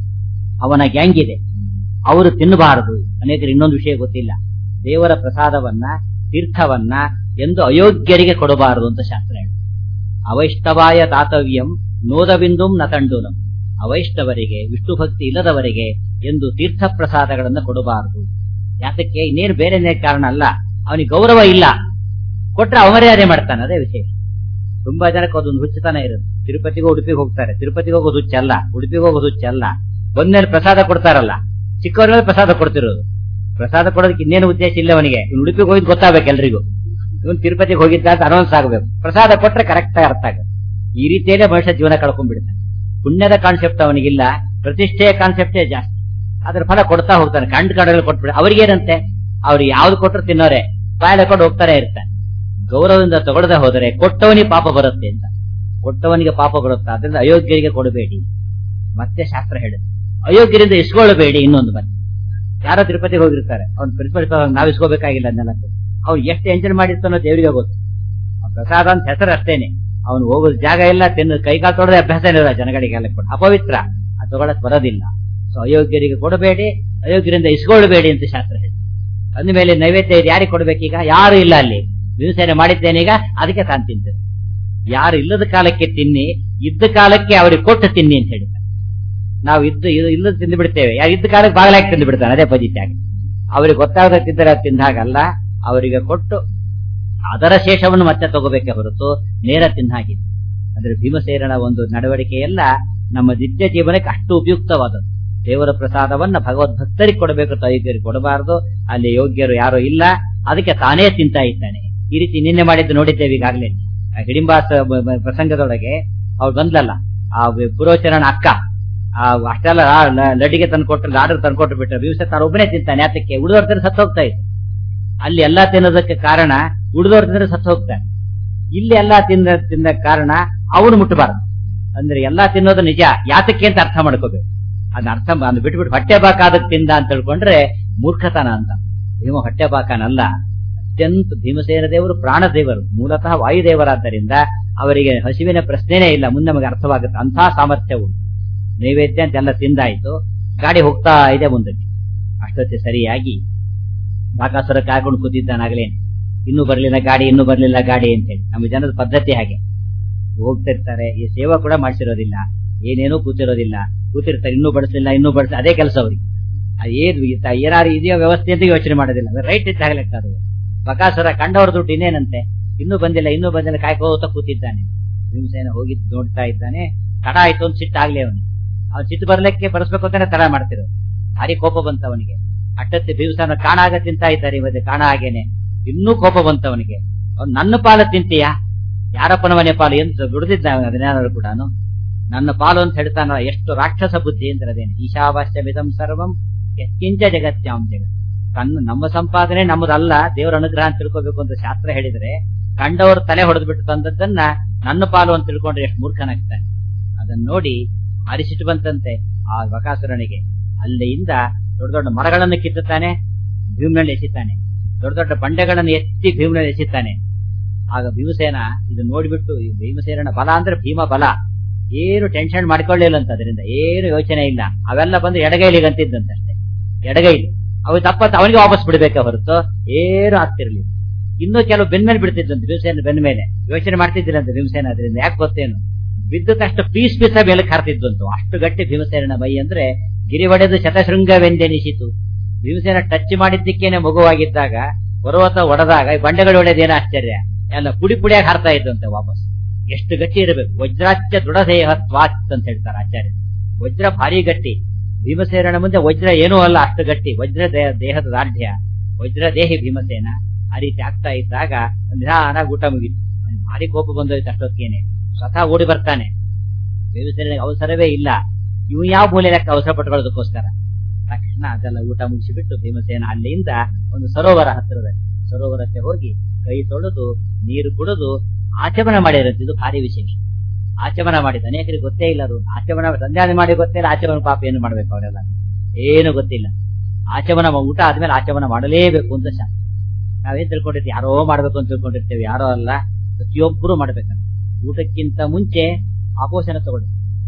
Speaker 1: ಅವನ ಗ್ಯಾಂಗ್ ಇದೆ ಅವರು ತಿನ್ನಬಾರದು ಅನೇಕರು ಇನ್ನೊಂದು ವಿಷಯ ಗೊತ್ತಿಲ್ಲ ದೇವರ ಪ್ರಸಾದವನ್ನ ತೀರ್ಥವನ್ನ ಎಂದು ಅಯೋಗ್ಯರಿಗೆ ಕೊಡಬಾರದು ಅಂತ ಶಾಸ್ತ್ರ ಹೇಳಿ ಅವೈಷ್ಣವಾಯ ತಾತವ್ಯಂ ನೋದಬಿಂದುಂ ನ ತಂಡೂನಂ ಅವೈಷ್ಣವರಿಗೆ ವಿಷ್ಣು ಭಕ್ತಿ ಇಲ್ಲದವರಿಗೆ ಎಂದು ತೀರ್ಥ ಪ್ರಸಾದಗಳನ್ನು ಕೊಡಬಾರದು ಯಾತಕ್ಕೆ ಇನ್ನೇನು ಬೇರೆ ಕಾರಣ ಅಲ್ಲ ಅವನಿಗೆ ಗೌರವ ಇಲ್ಲ ಕೊಟ್ರೆ ಅವಮರ್ಯಾದೆ ಮಾಡ್ತಾನೆ ಅದೇ ವಿಶೇಷ ತುಂಬಾ ಜನಕ್ಕೆ ಅದೊಂದು ಹುಚ್ಚತನ ಇರುತ್ತೆ ತಿರುಪತಿಗೆ ಉಡುಪಿಗೆ ಹೋಗ್ತಾರೆ ತಿರುಪತಿಗೆ ಹೋಗೋದು ಹುಚ್ಚಲ್ಲ ಉಡುಪಿಗೆ ಹೋಗೋದು ಹುಚ್ಚಲ್ಲ ಬಂದ್ಮೇಲೆ ಪ್ರಸಾದ ಕೊಡ್ತಾರಲ್ಲ ಚಿಕ್ಕವ್ರ ಮೇಲೆ ಪ್ರಸಾದ ಕೊಡ್ತಿರೋದು ಪ್ರಸಾದ ಕೊಡೋದಕ್ಕೆ ಇನ್ನೇನು ಉದ್ದೇಶ ಇಲ್ಲ ಅವನಿಗೆ ಇವ್ನು ಉಡುಪಿಗೆ ಹೋಗಿದ್ ಗೊತ್ತಾಗಬೇಕು ಎಲ್ರಿಗೂ ಇವನು ತಿರುಪತಿಗೆ ಹೋಗಿದ್ದ ಅಂತ ಅನೌನ್ಸ್ ಆಗಬೇಕು ಪ್ರಸಾದ ಕೊಟ್ರೆ ಕರೆಕ್ಟ್ ಆಗಿ ಅರ್ಥ ಆಗುತ್ತೆ ಈ ರೀತಿಯಲ್ಲೇ ಮನುಷ್ಯ ಜೀವನ ಕಳ್ಕೊಂಡ್ಬಿಡ್ತಾನೆ ಪುಣ್ಯದ ಕಾನ್ಸೆಪ್ಟ್ ಅವನಿಗಿಲ್ಲ ಪ್ರತಿಷ್ಠೆಯ ಕಾನ್ಸೆಪ್ಟೇ ಜಾಸ್ತಿ ಅದ್ರ ಫಲ ಕೊಡ್ತಾ ಹೋಗ್ತಾನೆ ಕಂಡು ಕಡಗಳು ಕೊಟ್ಬಿಡ ಅವ್ರಿಗೇನಂತೆ ಅವ್ರಿಗೆ ಯಾವ್ದು ಕೊಟ್ಟರು ತಿನ್ನೋರೆ ಬಾಯ್ ಹಾಕೊಂಡು ಹೋಗ್ತಾನೆ ಇರ್ತಾನೆ ಗೌರವದಿಂದ ತಗೊಳ್ಳದೆ ಹೋದರೆ ಕೊಟ್ಟವನಿಗೆ ಪಾಪ ಬರುತ್ತೆ ಅಂತ ಕೊಟ್ಟವನಿಗೆ ಪಾಪ ಬರುತ್ತೆ ಅದರಿಂದ ಅಯೋಗ್ಯರಿಗೆ ಕೊಡಬೇಡಿ ಮತ್ತೆ ಶಾಸ್ತ್ರ ಹೇಳುತ್ತೆ ಅಯೋಗ್ಯರಿಂದ ಇಸ್ಕೊಳ್ಳಬೇಡಿ ಇನ್ನೊಂದು ಮತ್ತೆ ಯಾರೋ ತಿರುಪತಿಗೆ ಹೋಗಿರ್ತಾರೆ ಅವ್ನು ಪ್ರಿನ್ಸಿಪಲ್ ನಾವ್ ಇಸ್ಕೋಬೇಕಾಗಿಲ್ಲ ಅನ್ನೆಲ್ಲಕ್ಕೂ ಅವ್ನು ಎಷ್ಟು ಎಂಜಾಯ್ ಮಾಡಿರ್ತಾನೋ ದೇವರಿಗೆ ಗೊತ್ತು ಪ್ರಸಾದ ಅಂತ ಹೆಸರು ಅಷ್ಟೇನೆ ಅವನು ಹೋಗೋದು ಜಾಗ ಇಲ್ಲ ತಿನ್ನು ಕೈಕಾಲು ತೊಡದೆ ಅಭ್ಯಾಸ ಇಲ್ಲ ಜನಗಳಿಗೆಲ್ಲ ಕೊಡ ಅಪವಿತ್ರ ಅದು ತಗೊಳಕ್ ಬರೋದಿಲ್ಲ ಸೊ ಅಯೋಗ್ಯರಿಗೆ ಕೊಡಬೇಡಿ ಅಯೋಗ್ಯರಿಂದ ಇಸ್ಕೊಳ್ಬೇಡಿ ಅಂತ ಶಾಸ್ತ್ರ ಹೇಳಿ ಅಂದಮೇಲೆ ನೈವೇದ್ಯ ಇದು ಯಾರಿಗೆ ಕೊಡ್ಬೇಕೀಗ ಯಾರು ಇಲ್ಲ ಅಲ್ಲಿ ದಿನಸೇನೆ ಮಾಡಿದ್ದೇನೀಗ ಅದಕ್ಕೆ ತಾನು ತಿಂತೇನೆ ಯಾರು ಇಲ್ಲದ ಕಾಲಕ್ಕೆ ತಿನ್ನಿ ಇದ್ದ ಕಾಲಕ್ಕೆ ಅವ್ರಿಗೆ ಕೊಟ್ಟು ತಿನ್ನಿ ಅಂತ ಹೇಳಿದ್ದಾರೆ ನಾವು ಇದ್ದು ಇಲ್ಲದ ತಿಂದು ಬಿಡ್ತೇವೆ ಯಾರು ಇದ್ದ ಕಾಲಕ್ಕೆ ಬಾಗಿಲಾಗಿ ತಿಂದು ಬಿಡ್ತಾನೆ ಅದೇ ಪದ್ಧತಿಯಾಗಿ ಅವ್ರಿಗೆ ಗೊತ್ತಾಗದ ತಿಂದರೆ ತಿಂದ ಹಾಗಲ್ಲ ಅವರಿಗೆ ಕೊಟ್ಟು ಅದರ ಶೇಷವನ್ನು ಮತ್ತೆ ತಗೋಬೇಕೆ ಹೊರತು ನೇರ ತಿನ್ನ ಹಾಗಿದೆ ಅಂದ್ರೆ ಭೀಮಸೇನನ ಒಂದು ನಡವಳಿಕೆ ಎಲ್ಲ ನಮ್ಮ ನಿತ್ಯ ಜೀವನಕ್ಕೆ ಅಷ್ಟು ಉಪಯುಕ್ತವಾದದ್ದು ದೇವರ ಪ್ರಸಾದವನ್ನ ಭಗವದ್ಭಕ್ತರಿಗೆ ಕೊಡಬೇಕು ತೈಗರಿಗೆ ಕೊಡಬಾರದು ಅಲ್ಲಿ ಯೋಗ್ಯರು ಯಾರು ಇಲ್ಲ ಅದಕ್ಕೆ ತಾನೇ ತಿಂತಾ ಇದ್ದಾನೆ ಈ ರೀತಿ ನಿನ್ನೆ ಮಾಡಿದ್ದು ನೋಡಿದ್ದೇವೆ ಈಗಾಗಲೇ ಹಿಡಿಂಬಾಸ ಪ್ರಸಂಗದೊಳಗೆ ಅವ್ರು ಬಂದ್ಲಲ್ಲ ಆ ಪುರೋಚರನ ಅಕ್ಕ ಆ ಅಷ್ಟೆಲ್ಲ ಲಡ್ಡಿಗೆ ತಂದ್ಕೊಟ್ರು ಲಾಡರ್ ತಂದ್ಕೊಟ್ಟು ಬಿಟ್ರೆ ದಿವಸ ತಾನು ಒಬ್ಬನೇ ತಿಂತಾನೆ ಯಾತಕ್ಕೆ ಉಳಿದವ್ರ ತಿಂದ್ರೆ ಸತ್ತು ಹೋಗ್ತಾ ಇತ್ತು ಅಲ್ಲಿ ಎಲ್ಲಾ ತಿನ್ನೋದಕ್ಕೆ ಕಾರಣ ಉಳಿದವ್ರ ತಿಂದ್ರೆ ಸತ್ತು ಹೋಗ್ತಾನೆ ಇಲ್ಲಿ ಎಲ್ಲಾ ತಿನ್ನ ತಿನ್ನ ಕಾರಣ ಅವನು ಮುಟ್ಟಬಾರದು ಅಂದ್ರೆ ಎಲ್ಲಾ ತಿನ್ನೋದು ನಿಜ ಯಾತಕ್ಕೆ ಅಂತ ಅರ್ಥ ಮಾಡ್ಕೋಬೇಕು ಅದನ್ನ ಅರ್ಥ ಅದು ಬಿಟ್ಬಿಟ್ಟು ಹೊಟ್ಟೆ ಬಾಕಾದಕ್ ತಿಂದ ಅಂತ ತಿಳ್ಕೊಂಡ್ರೆ ಮೂರ್ಖತನ ಅಂತ ಭೀಮ ಹೊಟ್ಟೆ ಬಾಕನಲ್ಲ ಅತ್ಯಂತ ಭೀಮಸೇನ ದೇವರು ಪ್ರಾಣ ದೇವರು ಮೂಲತಃ ವಾಯುದೇವರಾದ್ದರಿಂದ ಅವರಿಗೆ ಹಸಿವಿನ ಪ್ರಶ್ನೆನೇ ಇಲ್ಲ ಮುಂದೆ ನಮಗೆ ಅರ್ಥವಾಗುತ್ತೆ ಅಂಥ ಸಾಮರ್ಥ್ಯವು ನೈವೇದ್ಯ ಅಂತೆಲ್ಲ ತಿಂದಾಯ್ತು ಗಾಡಿ ಹೋಗ್ತಾ ಇದೆ ಮುಂದಕ್ಕೆ ಅಷ್ಟೊತ್ತೆ ಸರಿಯಾಗಿ ಬಾಕಾಸುರ ಕಾಯ್ಕೊಂಡು ಕೂತಿದ್ದಾನಾಗ್ಲೇನು ಇನ್ನೂ ಬರ್ಲಿಲ್ಲ ಗಾಡಿ ಇನ್ನೂ ಬರ್ಲಿಲ್ಲ ಗಾಡಿ ಅಂತ ಹೇಳಿ ನಮ್ಮ ಜನದ ಪದ್ಧತಿ ಹಾಗೆ ಹೋಗ್ತಿರ್ತಾರೆ ಈ ಸೇವಾ ಕೂಡ ಮಾಡಿಸಿರೋದಿಲ್ಲ ಏನೇನೂ ಕೂತಿರೋದಿಲ್ಲ ಕೂತಿರ್ತಾರೆ ಇನ್ನೂ ಬಡಿಸಲಿಲ್ಲ ಇನ್ನೂ ಬಡಿಸ ಅದೇ ಕೆಲಸ ಅವ್ರಿಗೆ ಏನ್ ಏನಾರು ಇದೆಯೋ ವ್ಯವಸ್ಥೆ ಅಂತ ಯೋಚನೆ ಮಾಡೋದಿಲ್ಲ ರೈಟ್ ಇದ್ದಾಗಲೆಕ್ಕ ಅದು ಬಕಾಸುರ ಕಂಡವ್ರ ದುಡ್ಡು ಇನ್ನೇನಂತೆ ಇನ್ನೂ ಬಂದಿಲ್ಲ ಇನ್ನೂ ಬಂದಿಲ್ಲ ಕಾಯ್ಕೋತ ಕೂತಿದ್ದಾನೆ ಭೀಮಸೇನ ಹೋಗಿ ನೋಡ್ತಾ ಇದ್ದಾನೆ ತಡ ಆಯ್ತು ಅಂತ ಸಿಟ್ಟಾಗ್ಲಿ ಅವನು ಅವ್ನು ಸಿಟ್ಟು ಬರ್ಲಿಕ್ಕೆ ಬರ್ಸ್ಬೇಕು ಅಂತಾನೆ ತಡ ಮಾಡ್ತಿರೋ ಭಾರಿ ಕೋಪ ಬಂತ ಅವನಿಗೆ ಅಟ್ಟತ್ತೆ ಭೀಮಸೇನ ಕಾಣ ಆಗ ತಿಂತಾ ಇದ್ದಾರೆ ಇವತ್ತು ಕಾಣ ಹಾಗೇನೆ ಇನ್ನೂ ಕೋಪ ಬಂತ ಅವನಿಗೆ ಅವ್ನು ನನ್ನ ಪಾಲು ತಿಂತೀಯಾ ಯಾರಪ್ಪನ ಮನೆ ಪಾಲು ಎಂದು ದುಡಿದಿದ್ದ ಅದನ್ನೇನಾದ್ರು ಕೂಡ ನನ್ನ ಪಾಲು ಅಂತ ಹೇಳ್ತಾನ ಎಷ್ಟು ರಾಕ್ಷಸ ಬುದ್ಧಿ ಅಂದ್ರದೇನು ಈಶಾವಾಸ್ಯಮಿದಂ ಸರ್ವಂ ಯತ್ಕಿಂಚ ಜಗತ್ಯಾಂ ಜಗತ್ ಕಣ್ಣು ನಮ್ಮ ಸಂಪಾದನೆ ನಮ್ಮದಲ್ಲ ದೇವರ ಅನುಗ್ರಹ ಅಂತ ತಿಳ್ಕೋಬೇಕು ಅಂತ ಶಾಸ್ತ್ರ ಹೇಳಿದ್ರೆ ಕಂಡವರು ತಲೆ ಹೊಡೆದು ಬಿಟ್ಟು ತಂದದ್ದನ್ನ ನನ್ನ ಪಾಲು ಅಂತ ತಿಳ್ಕೊಂಡ್ರೆ ಎಷ್ಟು ಮೂರ್ಖನಾಗ್ತಾನೆ ಅದನ್ನ ನೋಡಿ ಅರಿಸಿಟ್ಟು ಬಂತಂತೆ ಆ ಬಕಾಸುರನಿಗೆ ಅಲ್ಲಿಂದ ದೊಡ್ಡ ದೊಡ್ಡ ಮರಗಳನ್ನು ಕಿತ್ತುತ್ತಾನೆ ಭೀಮನಲ್ಲಿ ಎಸಿತಾನೆ ದೊಡ್ಡ ದೊಡ್ಡ ಬಂಡೆಗಳನ್ನು ಎತ್ತಿ ಭೀಮನಲ್ಲಿ ಎಸಿತಾನೆ ಆಗ ಭೀಮಸೇನ ಇದು ನೋಡ್ಬಿಟ್ಟು ಈ ಭೀಮಸೇನ ಬಲ ಅಂದ್ರೆ ಭೀಮ ಬಲ ಏನು ಟೆನ್ಷನ್ ಮಾಡ್ಕೊಳ್ಳಿಲ್ಲ ಅಂತ ಅದರಿಂದ ಏನು ಯೋಚನೆ ಇಲ್ಲ ಅವೆಲ್ಲ ಬಂದು ಎಡಗೈಲಿಗೆ ಅಂತಿದ್ದಂತಷ್ಟೇ ಎಡಗೈಲಿ ಅವು ತಪ್ಪತ್ತ ಅವನಿಗೆ ವಾಪಸ್ ಬಿಡ್ಬೇಕ ಹೊರತು ಏನು ಆಗ್ತಿರ್ಲಿ ಇನ್ನೂ ಕೆಲವು ಬೆನ್ ಮೇಲೆ ಬಿಡ್ತಿದ್ದಂತೆ ಭೀಮಸೇನ ಬೆನ್ನ ಮೇಲೆ ಯೋಚನೆ ಮಾಡ್ತಿದ್ದಿಲ್ಲಂತೆ ಭೀಮಸೇನ ಅದರಿಂದ ಯಾಕೆ ಗೊತ್ತೇನು ಬಿದ್ದ ತಕ್ಷಣ ಪೀಸ್ ಪೀಸ ಮೇಲೆ ಕರ್ತಿದ್ದಂತು ಅಷ್ಟು ಗಟ್ಟಿ ಭೀಮಸೇನ ಮೈ ಅಂದ್ರೆ ಗಿರಿ ಒಡೆದು ಶತಶೃಂಗವೆಂದೆನಿಸಿತು ಭೀಮಸೇನ ಟಚ್ ಮಾಡಿದ್ದಕ್ಕೇನೆ ಮಗುವಾಗಿದ್ದಾಗ ಪರ್ವತ ಒಡೆದಾಗ ಈ ಬಂಡೆಗಳು ಒಡೆದೇನು ಆಶ್ಚರ್ಯ ಎಲ್ಲ ಪುಡಿ ಪುಡಿಯಾಗಿ ಹಾರ್ತಾ ಇದ್ದಂತೆ ವಾಪಸ್ ಎಷ್ಟು ಗಟ್ಟಿ ಇರಬೇಕು ವಜ್ರಾಚ್ಯ ದೃಢದೇಹ ತ್ವಾತ್ ಅಂತ ಹೇಳ್ತಾರೆ ಆಚಾರ್ಯ ವಜ್ರ ಭಾರಿ ಗಟ್ಟಿ ಭೀಮಸೇನ ಮುಂದೆ ವಜ್ರ ಏನೂ ಅಲ್ಲ ಅಷ್ಟು ಗಟ್ಟಿ ವಜ್ರ ದೇಹ- ದೇಹದ ದಾರ್ಢ್ಯ ವಜ್ರ ದೇಹಿ ಭೀಮಸೇನ ಆ ರೀತಿ ಆಗ್ತಾ ಇದ್ದಾಗ ನಿಧಾನ ಊಟ ಮುಗಿತು ಅವ್ನಿಗೆ ಭಾರಿ ಕೋಪ ಬಂದೋಯ್ತು ಅಷ್ಟೊತ್ತಿಗೇನೆ ಸ್ವತಃ ಓಡಿ ಬರ್ತಾನೆ ಭೀಮಸೇನಿಗೆ ಅವಸರವೇ ಇಲ್ಲ ಇವು ಯಾವ ಮೂಲೆ ಲೆಕ್ಕ ಅವಸರ ಪಟ್ಕೊಳ್ಳೋದಕ್ಕೋಸ್ಕರ ತಕ್ಷಣ ಅದೆಲ್ಲ ಊಟ ಮುಗಿಸಿಬಿಟ್ಟು ಭೀಮಸೇನ ಅಲ್ಲಿಂದ ಒಂದು ಸರೋವರ ಹತ್ತಿರದಲ್ಲಿ ಸರೋವರಕ್ಕೆ ಹೋಗಿ ಕೈ ತೊಳೆದು ನೀರು ಕುಡಿದು ಆಚಮನ ಮಾಡಿರಂತೆ ಇದು ಭಾರಿ ವಿಶೇಷ ಆಚಮನ ಮಾಡಿದ ಅನೇಕರಿಗೆ ಗೊತ್ತೇ ಇಲ್ಲ ಅದು ಆಚಮನ ಸಂಧ್ಯಾನೆ ಮಾಡಿ ಗೊತ್ತಿಲ್ಲ ಆಚಮನ ಪಾಪ ಏನು ಮಾಡ್ಬೇಕು ಅವರೆಲ್ಲ ಏನು ಗೊತ್ತಿಲ್ಲ ಆಚಮನ ಮಾ- ಊಟ ಆದ್ಮೇಲೆ ಆಚಮನ ಮಾಡಲೇಬೇಕು ಅಂತ ಶಾಸ್ತ್ರ ನಾವೇನ್ ತಿಳ್ಕೊಂಡಿರ್ತೀವಿ ಯಾರೋ ಮಾಡ್ಬೇಕು ಅಂತ ತಿಳ್ಕೊಂಡಿರ್ತೇವೆ ಯಾರೋ ಅಲ್ಲ ಪ್ರತಿಯೊಬ್ಬರು ಮಾಡ್ಬೇಕಂತ ಊಟಕ್ಕಿಂತ ಮುಂಚೆ ಆಪೋಷಣ ತಗೊಳ್ಳಿ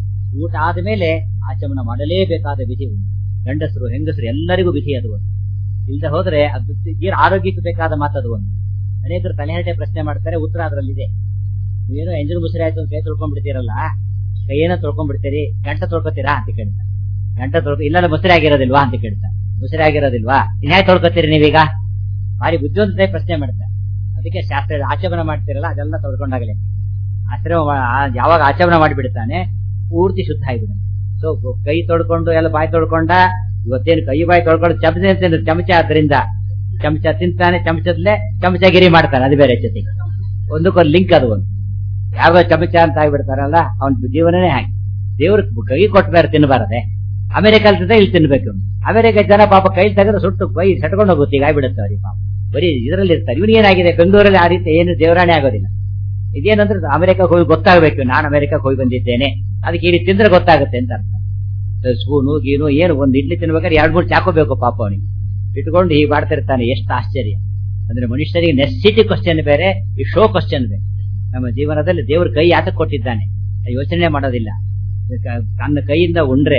Speaker 1: ಊಟ ಆದ್ಮೇಲೆ ಆಚಮನ ಮಾಡಲೇಬೇಕಾದ ವಿಧಿ ಉಂಟು ಗಂಡಸರು ಹೆಂಗಸರು ಎಲ್ಲರಿಗೂ ವಿಧಿ ಅದು ಒಂದು ಇಲ್ಲದೆ ಹೋದ್ರೆ ಅದು ತೀರ ಆರೋಗ್ಯಕ್ಕೆ ಬೇಕಾದ ಮಾತದು ಒಂದು ಅನೇಕರು ತಲೆಹರಟೆ ಪ್ರಶ್ನೆ ಮಾಡ್ತಾರೆ ಉತ್ತರ ಅದರಲ್ಲಿದೆ ನೀವೇನೋ ಎಂಜಲ್ ಮುಸುರಿ ಆಯ್ತು ಅಂತ ಕೈ ತೊಳ್ಕೊಂಡ್ಬಿಡ್ತೀರಲ್ಲ ಕೈಯೇನ ತೊಳ್ಕೊಂಡ್ಬಿಡ್ತೀರಿ ಗಂಟ ತೊಳ್ಕೊತೀರಾ ಅಂತ ಕೇಳ್ತಾರೆ ಗಂಟ ತೊಳ್ಕೊ ಇಲ್ಲ ಮುಸುರಿ ಆಗಿರೋದಿಲ್ವಾ ಅಂತ ಕೇಳ್ತಾರೆ ಮುಸುರಿ ಆಗಿರೋದಿಲ್ವಾ ಇನ್ಯಾಕೆ ತೊಳ್ಕೊತೀರಿ ನೀವೀಗ ಭಾರಿ ಬುದ್ಧಿವಂತ ಪ್ರಶ್ನೆ ಮಾಡ್ತಾರೆ ಅದಕ್ಕೆ ಶಾಸ್ತ್ರ ಆಚಮನ ಮಾಡ್ತೀರಲ್ಲ ಅದೆಲ್ಲ ತೊಳ್ಕೊಂಡಾಗಲೇ ಆಶ್ರಮ ಮಾ- ಆ- ಯಾವಾಗ ಆಚಮನ ಮಾಡಿಬಿಡ್ತಾನೆ ಪೂರ್ತಿ ಶುದ್ಧ ಆಗಿಬಿಡುತ್ತೆ ಸೊ ಕೈ ತೊಳ್ಕೊಂಡು ಎಲ್ಲ ಬಾಯಿ ತೊಳ್ಕೊಂಡ ಇವತ್ತೇನು ಕೈ ಬಾಯಿ ತೊಳ್ಕೊಂಡು ಚಮಚ ಅಂತ ಚಮಚ ಆದ್ರಿಂದ ಚಮಚ ತಿಂತಾನೆ ಚಮಚದಲ್ಲೇ ಚಮಚಗಿರಿ ಮಾಡ್ತಾನೆ ಅದು ಬೇರೆ ಜೊತೆಗೆ ಒಂದಕ್ಕೊಂದು ಲಿಂಕ್ ಅದು ಒಂದು ಯಾರೋ ಚಮಚ ಅಂತ ಆಗ್ಬಿಡ್ತಾರಲ್ಲ ಅವನ ಜೀವನನೇ ಹಾಗೆ ದೇವ್ರ ಕೈ ಕೊಟ್ಟಾರೆ ತಿನ್ನಬಾರದೆ ಅಮೆರಿಕಲ್ತಿದ್ದ ಇಲ್ಲಿ ತಿನ್ಬೇಕು ಅಮೆರಿಕ ಜನ ಪಾಪ ಕೈ ತೆಗೆದು ಸುಟ್ಟು ಕೈ ಸಟ್ಕೊಂಡು ಹೋಗುತ್ತೆ ಈಗ ಆಗ್ಬಿಡುತ್ತೆ ಅವ್ರಿಗೆ ಪಾಪ ಬರೀ ಇದರಲ್ಲಿ ಇರ್ತಾರೆ ಇವನು ಏನಾಗಿದೆ ಬೆಂಗಳೂರಲ್ಲಿ ಆ ರೀತಿ ಏನು ದೇವರಾಣೆ ಆಗೋದಿಲ್ಲ ಇದೇನಂದ್ರೆ ಅಮೆರಿಕಕ್ಕೆ ಹೋಗಿ ಗೊತ್ತಾಗಬೇಕು ನಾನು ಅಮೆರಿಕಕ್ಕೆ ಹೋಗಿ ಬಂದಿದ್ದೇನೆ ಅದಕ್ಕೆ ಈ ರೀತಿ ತಿಂದ್ರೆ ಗೊತ್ತಾಗುತ್ತೆ ಅಂತ ಅರ್ಥ ಸ್ಪೂನು ಗೀನು ಏನು ಒಂದು ಇಡ್ಲಿ ತಿನ್ಬೇಕಾದ್ರೆ ಎರಡ್ ಮೂರು ಚಾಕೋಬೇಕು ಪಾಪ ಅವನಿಗೆ ಇಟ್ಕೊಂಡು ಹೀಗೆ ಮಾಡ್ತಿರ್ತಾನೆ ಎಷ್ಟು ಆಶ್ಚರ್ಯ ಅಂದ್ರೆ ಮನುಷ್ಯರಿಗೆ ನೆಸಿಟಿ ಕ್ವಶನ್ ಬೇರೆ ಈ ಶೋ ಕ್ವಶನ್ ಬೇರೆ ನಮ್ಮ ಜೀವನದಲ್ಲಿ ದೇವ್ರ ಕೈ ಯಾತಕ್ಕೆ ಕೊಟ್ಟಿದ್ದಾನೆ ಯೋಚನೆ ಮಾಡೋದಿಲ್ಲ ಕ- ತನ್ನ ಕೈಯಿಂದ ಉಂಡ್ರೆ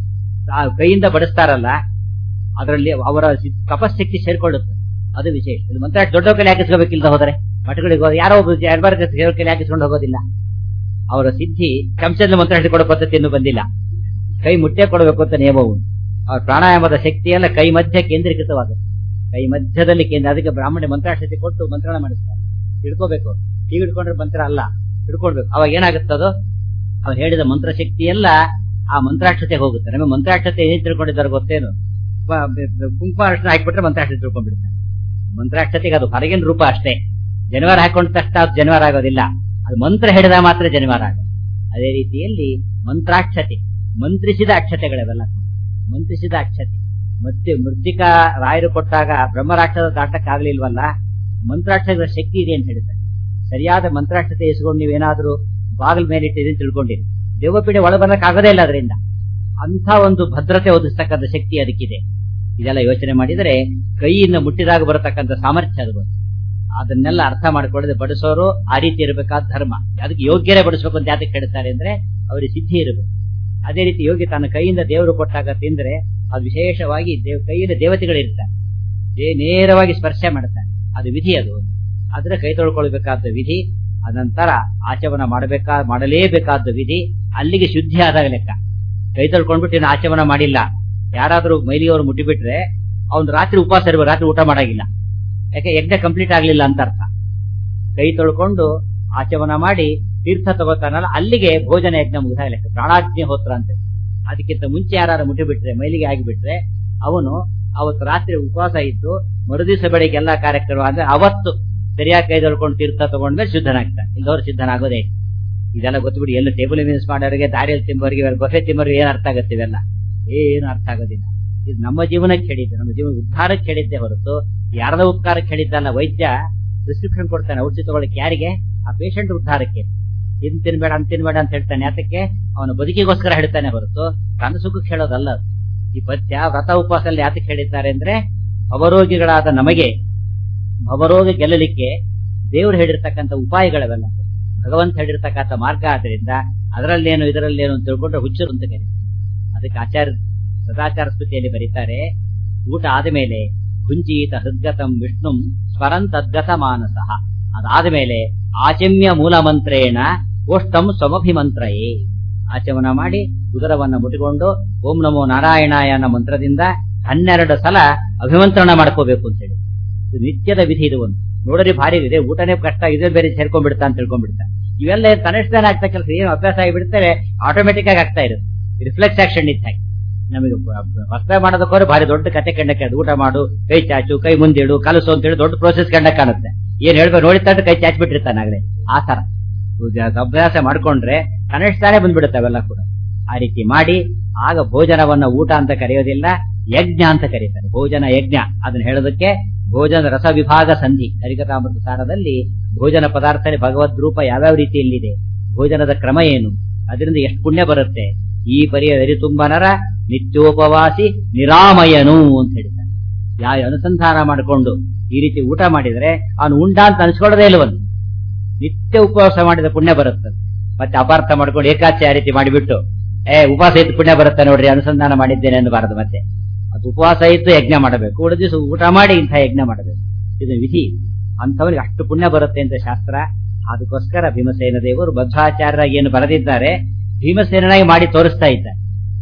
Speaker 1: ಆ ಕೈಯಿಂದ ಬಡಿಸ್ತಾರಲ್ಲ ಅದರಲ್ಲಿ ಅವರ ಸಿ- ತಪಸ್ಸಕ್ತಿ ಸೇರ್ಕೊಳ್ಳುತ್ತೆ ಅದು ವಿಶೇಷ ಇದು ಮಂತ್ರ ದೊಡ್ಡ ಕೈಲಿ ಹಾಕಿಸ್ಕೋಬೇಕಿಲ್ದ ಹೋದರೆ ಮಠಗಳಿಗೆ ಹೋದ್ರೆ ಯಾರೋ ಒಬ್ಬ ಎರಡ್ಬಾರ ದೇವ್ರ ಕೈಲಿ ಹಾಕಿಸ್ಕೊಂಡು ಹೋಗೋದಿಲ್ಲ ಅವರ ಸಿದ್ಧಿ ಚಮಚದಲ್ಲಿ ಮಂತ್ರ ಹಿಡಿಕೊಡೋ ಪದ್ಧತಿ ಇನ್ನೂ ಬಂದಿಲ್ಲ ಕೈ ಮುಟ್ಟೆ ಕೊಡಬೇಕು ಅಂತ ನಿಯಮ ಉಂಟು ಅವ್ರ ಪ್ರಾಣಾಯಾಮದ ಶಕ್ತಿ ಎಲ್ಲ ಕೈ ಮಧ್ಯ ಕೇಂದ್ರೀಕೃತವಾಗುತ್ತೆ ಕೈ ಮಧ್ಯದಲ್ಲಿ ಕೇಂದ್ರ ಅದಕ್ಕೆ ಬ್ರಾಹ್ಮಣ ಮಂತ್ರಾಕ್ಷತೆ ಕೊಟ್ಟು ಮಂತ್ರಣ ಮಾಡಿಸ್ತಾರೆ ಹಿಡ್ಕೋಬೇಕು ಹೀಗೆ ಹಿಡ್ಕೊಂಡ್ರೆ ಮಂತ್ರ ಅಲ್ಲ ಹಿಡ್ಕೊಳ್ಬೇಕು ಅವಾಗ ಏನಾಗುತ್ತದೋ ಅವ್ರು ಹೇಳಿದ ಮಂತ್ರ ಶಕ್ತಿ ಎಲ್ಲ ಆ ಮಂತ್ರಾಕ್ಷತೆ ಹೋಗುತ್ತೆ ನಮಗೆ ಮಂತ್ರಾಕ್ಷತೆ ಏನ್ ತಿಳ್ಕೊಂಡಿದ್ದಾರೆ ಗೊತ್ತೇನು ಪ- ಬ- ಬ- ಕುಂಕುಮ ಅರ್ಶನ ಹಾಕ್ಬಿಟ್ರೆ ಮಂತ್ರಾಕ್ಷತೆ ತಿಳ್ಕೊಂಡ್ಬಿಡ್ತಾರೆ ಮಂತ್ರಾಕ್ಷತೆಗೆ ಅದು ಹೊರಗಿನ ರೂಪ ಅಷ್ಟೇ ಜನಿವಾರ ಹಾಕೊಂಡ ತಕ್ಷಣ ಅದು ಜನಿವಾರ ಆಗೋದಿಲ್ಲ ಅದು ಮಂತ್ರ ಹಿಡಿದ ಮಾತ್ರ ಜನಿವಾರ ಆಗೋದು ಅದೇ ರೀತಿಯಲ್ಲಿ ಮಂತ್ರಾಕ್ಷತೆ ಮಂತ್ರಿಸಿದ ಅಕ್ಷತೆಗಳೆಲ್ಲ ಮಂತ್ರಿಸಿದ ಅಕ್ಷತೆ ಮತ್ತೆ ಮೃತ್ತಿಕಾ ರಾಯರು ಕೊಟ್ಟಾಗ ಬ್ರಹ್ಮರಾಕ್ಷಸ ದಾಟಕ್ಕಾಗ್ಲಿಲ್ವಲ್ಲ ಮಂತ್ರಾಕ್ಷರದ ಶಕ್ತಿ ಇದೆ ಅಂತ ಹೇಳ್ತಾರೆ ಸರಿಯಾದ ಮಂತ್ರಾಕ್ಷತೆ ಇಸ್ಕೊಂಡು ನೀವೇನಾದ್ರೂ ಬಾಗಿಲ ಮೇಲೆ ಇಟ್ಟಿದೆ ತಿಳ್ಕೊಂಡಿರಿ ದೇವಪೀಡೆ ಒಳ ಬರಕ್ಕಾಗದೇ ಇಲ್ಲ ಅದರಿಂದ ಅಂತ ಒಂದು ಭದ್ರತೆ ಒದಗಿಸ್ತಕ್ಕಂಥ ಶಕ್ತಿ ಅದಕ್ಕಿದೆ ಇದೆಲ್ಲ ಯೋಚನೆ ಮಾಡಿದರೆ ಕೈಯಿಂದ ಮುಟ್ಟಿದಾಗ ಬರತಕ್ಕಂಥ ಸಾಮರ್ಥ್ಯ ಅದು ಬಂತು ಅದನ್ನೆಲ್ಲ ಅರ್ಥ ಮಾಡಿಕೊಳ್ಳದೆ ಬಡಿಸೋರು ಆ ರೀತಿ ಇರಬೇಕಾದ ಧರ್ಮ ಅದಕ್ಕೆ ಯೋಗ್ಯರೇ ಬಡಿಸ್ಬೇಕು ಅಂತ ಯಾತಕ್ಕೆ ಹೇಳ್ತಾರೆ ಅಂದ್ರೆ ಅವರಿಗೆ ಸಿದ್ಧಿ ಇರಬೇಕು ಅದೇ ರೀತಿ ಯೋಗಿ ತನ್ನ ಕೈಯಿಂದ ದೇವರು ಕೊಟ್ಟಾಗ ತಿಂದ್ರೆ ಅದು ವಿಶೇಷವಾಗಿ ದೇವ್ ಕೈಯಿಂದ ದೇವತೆಗಳಿರ್ತಾರೆ ದೇ- ನೇರವಾಗಿ ಸ್ಪರ್ಶ ಮಾಡ್ತಾರೆ ಅದು ವಿಧಿ ಅದು ಆದ್ರೆ ಕೈ ತೊಳ್ಕೊಳ್ಬೇಕಾದ ವಿಧಿ ಅನಂತರ ಆಚಮನ ಮಾಡಬೇಕಾ ಮಾಡಲೇಬೇಕಾದ ವಿಧಿ ಅಲ್ಲಿಗೆ ಶುದ್ಧಿ ಆದಾಗ ಲೆಕ್ಕ ಕೈ ತೊಳ್ಕೊಂಡ್ಬಿಟ್ಟು ಇನ್ನು ಆಚಮನ ಮಾಡಿಲ್ಲ ಯಾರಾದ್ರೂ ಮೈಲಿಯವರು ಮುಟ್ಟಿಬಿಟ್ರೆ ಅವ್ನು ರಾತ್ರಿ ಉಪವಾಸ ಇರ್ಬೇಕು ರಾತ್ರಿ ಊಟ ಮಾಡಾಗಿಲ್ಲ ಯಾಕೆ ಯಜ್ಞ ಕಂಪ್ಲೀಟ್ ಆಗ್ಲಿಲ್ಲ ಅಂತ ಅರ್ಥ ಕೈ ತೊಳ್ಕೊಂಡು ಆಚಮನ ಮಾಡಿ ತೀರ್ಥ ತಗೋತಾನಲ್ಲ ಅಲ್ಲಿಗೆ ಭೋಜನ ಯಜ್ಞ ಮುಗಿದ ಲೆಕ್ಕ ಪ್ರಾಣಾಗ್ನಿ ಹೋತ್ರ ಅಂತ ಅದಕ್ಕಿಂತ ಮುಂಚೆ ಯಾರು ಮುಟ್ಟಿಬಿಟ್ರೆ ಮೈಲಿಗೆ ಆಗಿಬಿಟ್ರೆ ಅವನು ಅವತ್ತು ರಾತ್ರಿ ಉಪವಾಸ ಇದ್ದು ಮರುದಿವಸ ಬೆಳಿಗ್ಗೆ ಎಲ್ಲಾ ಕಾರ್ಯಕ್ರಮ ಅಂದ್ರೆ ಅವತ್ತು ಸರಿಯಾಗಿ ಕೈ ತೊಳ್ಕೊಂಡು ತೀರ್ಥ ತಗೊಂಡ್ಮೇಲೆ ಶುದ್ಧನಾಗ್ತಾನೆ ಇಲ್ಲದವ್ರು ಶುದ್ಧನಾಗೋದೇ ಇಲ್ಲ. ಇದೆಲ್ಲ ಗೊತ್ತುಬಿಡಿ ಎಲ್ಲ ಟೇಬಲ್ ಮೀನ್ಸ್ ಮಾಡೋರಿಗೆ ದಾರಿಯಲ್ಲಿ ತಿಂಬೋರಿಗೆ ಬಫೆ ತಿಂಬೋರಿಗೆ ಏನ್ ಅರ್ಥ ಆಗುತ್ತೆ ಇವೆಲ್ಲ ಏನು ಅರ್ಥ ಆಗೋದಿಲ್ಲ ಇದು ನಮ್ಮ ಜೀವನಕ್ಕೆ ಹೇಳಿದ್ದೆ ನಮ್ಮ ಜೀವನ ಉದ್ಧಾರಕ್ಕೆ ಹೇಳಿದ್ದೆ ಹೊರತು ಯಾರದ ಉಪಕಾರಕ್ಕೆ ಹೇಳಿದ್ದಲ್ಲ ವೈದ್ಯ ಪ್ರಿಸ್ಕ್ರಿಪ್ಷನ್ ಕೊಡ್ತಾನೆ ಔಷಧಿ ತಗೊಳ್ಳಕ್ಕೆ ಯಾರಿಗೆ ಆ ಪೇಷಂಟ್ ಉದ್ಧಾರಕ್ಕೆ ಇನ್ ತಿನ್ಬೇಡ ಅಂತ ತಿನ್ಬೇಡ ಅಂತ ಹೇಳ್ತಾನೆ ಯಾತಕ್ಕೆ ಅವನ ಬದುಕಿಗೋಸ್ಕರ ಹೇಳ್ತಾನೆ ಹೊರತು ತನ್ನ ಸುಖಕ್ಕೆ ಹೇಳೋದಲ್ಲ ಅದು. ಈ ಪದ್ಯ ವ್ರತ ಉಪವಾಸದಲ್ಲಿ ಯಾತಕ್ಕೆ ಹೇಳಿದ್ದಾರೆ ಅಂದ್ರೆ ಭವರೋಗಿಗಳಾದ ನಮಗೆ ಭವರೋಗ ಗೆಲ್ಲಲಿಕ್ಕೆ ದೇವರು ಹೇಳಿರ್ತಕ್ಕಂಥ ಉಪಾಯಗಳವೆಲ್ಲ ಭಗವಂತ ಹೇಳಿರ್ತಕ್ಕಂಥ ಮಾರ್ಗ ಆದ್ರಿಂದ ಅದರಲ್ಲೇನು ಇದರಲ್ಲೇನು ಅಂತ ತಿಳ್ಕೊಂಡ್ರೆ ಹುಚ್ಚರು ಅಂತ ಕರೀತಾರೆ ಅದಕ್ಕೆ ಆಚಾರ್ಯ ಸದಾಚಾರ ಸ್ತುತಿಯಲ್ಲಿ ಬರೀತಾರೆ ಊಟ ಆದಮೇಲೆ ಕುಂಚೀತ ಹೃದ್ಗತಂ ವಿಷ್ಣುಂ ಸ್ವರಂತದ್ಗತ ಮಾನಸಃ ಅದಾದ ಮೇಲೆ ಆಚಮ್ಯ ಮೂಲ ಮಂತ್ರೇಣ ಓಷ್ಟಂ ಸ್ವಮಭಿಮಂತ್ರಯೇ ಆಚಮನ ಮಾಡಿ ಉದರವನ್ನ ಮುಟ್ಟಿಕೊಂಡು ಓಂ ನಮೋ ನಾರಾಯಣಾಯ ಅನ್ನೋ ಮಂತ್ರದಿಂದ ಹನ್ನೆರಡು ಸಲ ಅಭಿಮಂತ್ರಣ ಮಾಡ್ಕೋಬೇಕು ಅಂತ ಹೇಳಿ ಇದು ನಿತ್ಯದ ವಿಧಿ ಇದು ಒಂದು ನೋಡ್ರಿ ಭಾರಿ ಇದೆ ಊಟನೇ ಕಷ್ಟ ಇದೇ ಬೇರೆ ಸೇರ್ಕೊಂಡ್ಬಿಡ್ತಾ ಅಂತ ತಿಳ್ಕೊಂಡ್ಬಿಡ್ತಾ ಇವೆಲ್ಲ ತನ್ನಷ್ಟೇನೆ ಆಗ್ತಾ ಕೆಲಸ ಏನು ಅಭ್ಯಾಸ ಆಗಿಬಿಡ್ತಾರೆ ಆಟೋಮೆಟಿಕ್ ಆಗಿ ಆಗ್ತಾ ಇರುತ್ತೆ ರಿಫ್ಲೆಕ್ಸ್ ಆಕ್ಷನ್ ಇದ್ದ ಹಾಗೆ ನಮಗೆ ಹೊಸ ಮಾಡೋದಕ್ಕೋರು ಭಾರಿ ದೊಡ್ಡ ಕತೆ ಕಂಡಕ್ಕೆ ಅದು ಊಟ ಮಾಡು ಕೈ ಚಾಚು ಕೈ ಮುಂದಿಡು ಕಲಸು ಅಂತ ಹೇಳಿ ದೊಡ್ಡ ಪ್ರೋಸೆಸ್ ಕಂಡ ಕಾಣುತ್ತೆ ಏನ್ ಹೇಳ್ಬೇಕು ನೋಡಿದ್ರೆ ಕೈ ಚಾಚಿ ಬಿಟ್ಟಿರ್ತಾನೆ ಆಗ್ಲೇ ಆ ತರ ಅಭ್ಯಾಸ ಮಾಡ್ಕೊಂಡ್ರೆ ತನ್ನಷ್ಟಾನೇ ಬಂದ್ಬಿಡುತ್ತೆ ಅವೆಲ್ಲ ಕೂಡ ಆ ರೀತಿ ಮಾಡಿ ಆಗ ಭೋಜನವನ್ನ ಊಟ ಅಂತ ಕರೆಯೋದಿಲ್ಲ ಯಜ್ಞ ಅಂತ ಕರೀತಾರೆ ಭೋಜನ ಯಜ್ಞ ಅದನ್ನ ಹೇಳೋದಕ್ಕೆ ಭೋಜನ ರಸ ವಿಭಾಗ ಸಂಧಿ ಹರಿಕಥಾಮೃತ ಸಾರದಲ್ಲಿ ಭೋಜನ ಪದಾರ್ಥ ಭಗವದ್ ರೂಪ ಯಾವ್ಯಾವ ರೀತಿಯಲ್ಲಿದೆ ಭೋಜನದ ಕ್ರಮ ಏನು ಅದರಿಂದ ಎಷ್ಟು ಪುಣ್ಯ ಬರುತ್ತೆ ಈ ಪರಿಯ ನರ ನಿತ್ಯೋಪವಾಸಿ ನಿರಾಮಯನು ಅಂತ ಹೇಳ್ತಾನೆ ಯಾವ ಅನುಸಂಧಾನ ಮಾಡಿಕೊಂಡು ಈ ರೀತಿ ಊಟ ಮಾಡಿದ್ರೆ ಅವನು ಉಂಡ ಅಂತ ಅನ್ಸ್ಕೊಳ್ಳೋದೇ ಇಲ್ಲವನು ನಿತ್ಯ ಉಪವಾಸ ಮಾಡಿದ ಪುಣ್ಯ ಬರುತ್ತೆ ಮತ್ತೆ ಅಪಾರ್ಥ ಮಾಡ್ಕೊಂಡು ಏಕಾಚೆ ಆ ರೀತಿ ಮಾಡಿಬಿಟ್ಟು ಏ ಉಪವಾಸ ಇದ್ದು ಪುಣ್ಯ ಬರುತ್ತೆ ನೋಡ್ರಿ ಅನುಸಂಧಾನ ಮಾಡಿದ್ದೇನೆ ಅನ್ನಬಾರದು ಮತ್ತೆ ಅದು ಉಪವಾಸ ಇದ್ದು ಯಜ್ಞ ಮಾಡಬೇಕು ಉಳಿದ ದಿವಸ ಊಟ ಮಾಡಿ ಇಂಥ ಯಜ್ಞ ಮಾಡಬೇಕು ಇದು ವಿಧಿ ಅಂಥವರಿಗೆ ಅಷ್ಟು ಪುಣ್ಯ ಬರುತ್ತೆ ಅಂತ ಶಾಸ್ತ್ರ ಅದಕ್ಕೋಸ್ಕರ ಭೀಮಸೇನ ದೇವರು ಬದ್ಧಾಚಾರ್ಯರಾಗಿ ಏನು ಬರೆದಿದ್ದಾರೆ ಭೀಮಸೇನಾಗಿ ಮಾಡಿ ತೋರಿಸ್ತಾ ಇದ್ದಾರೆ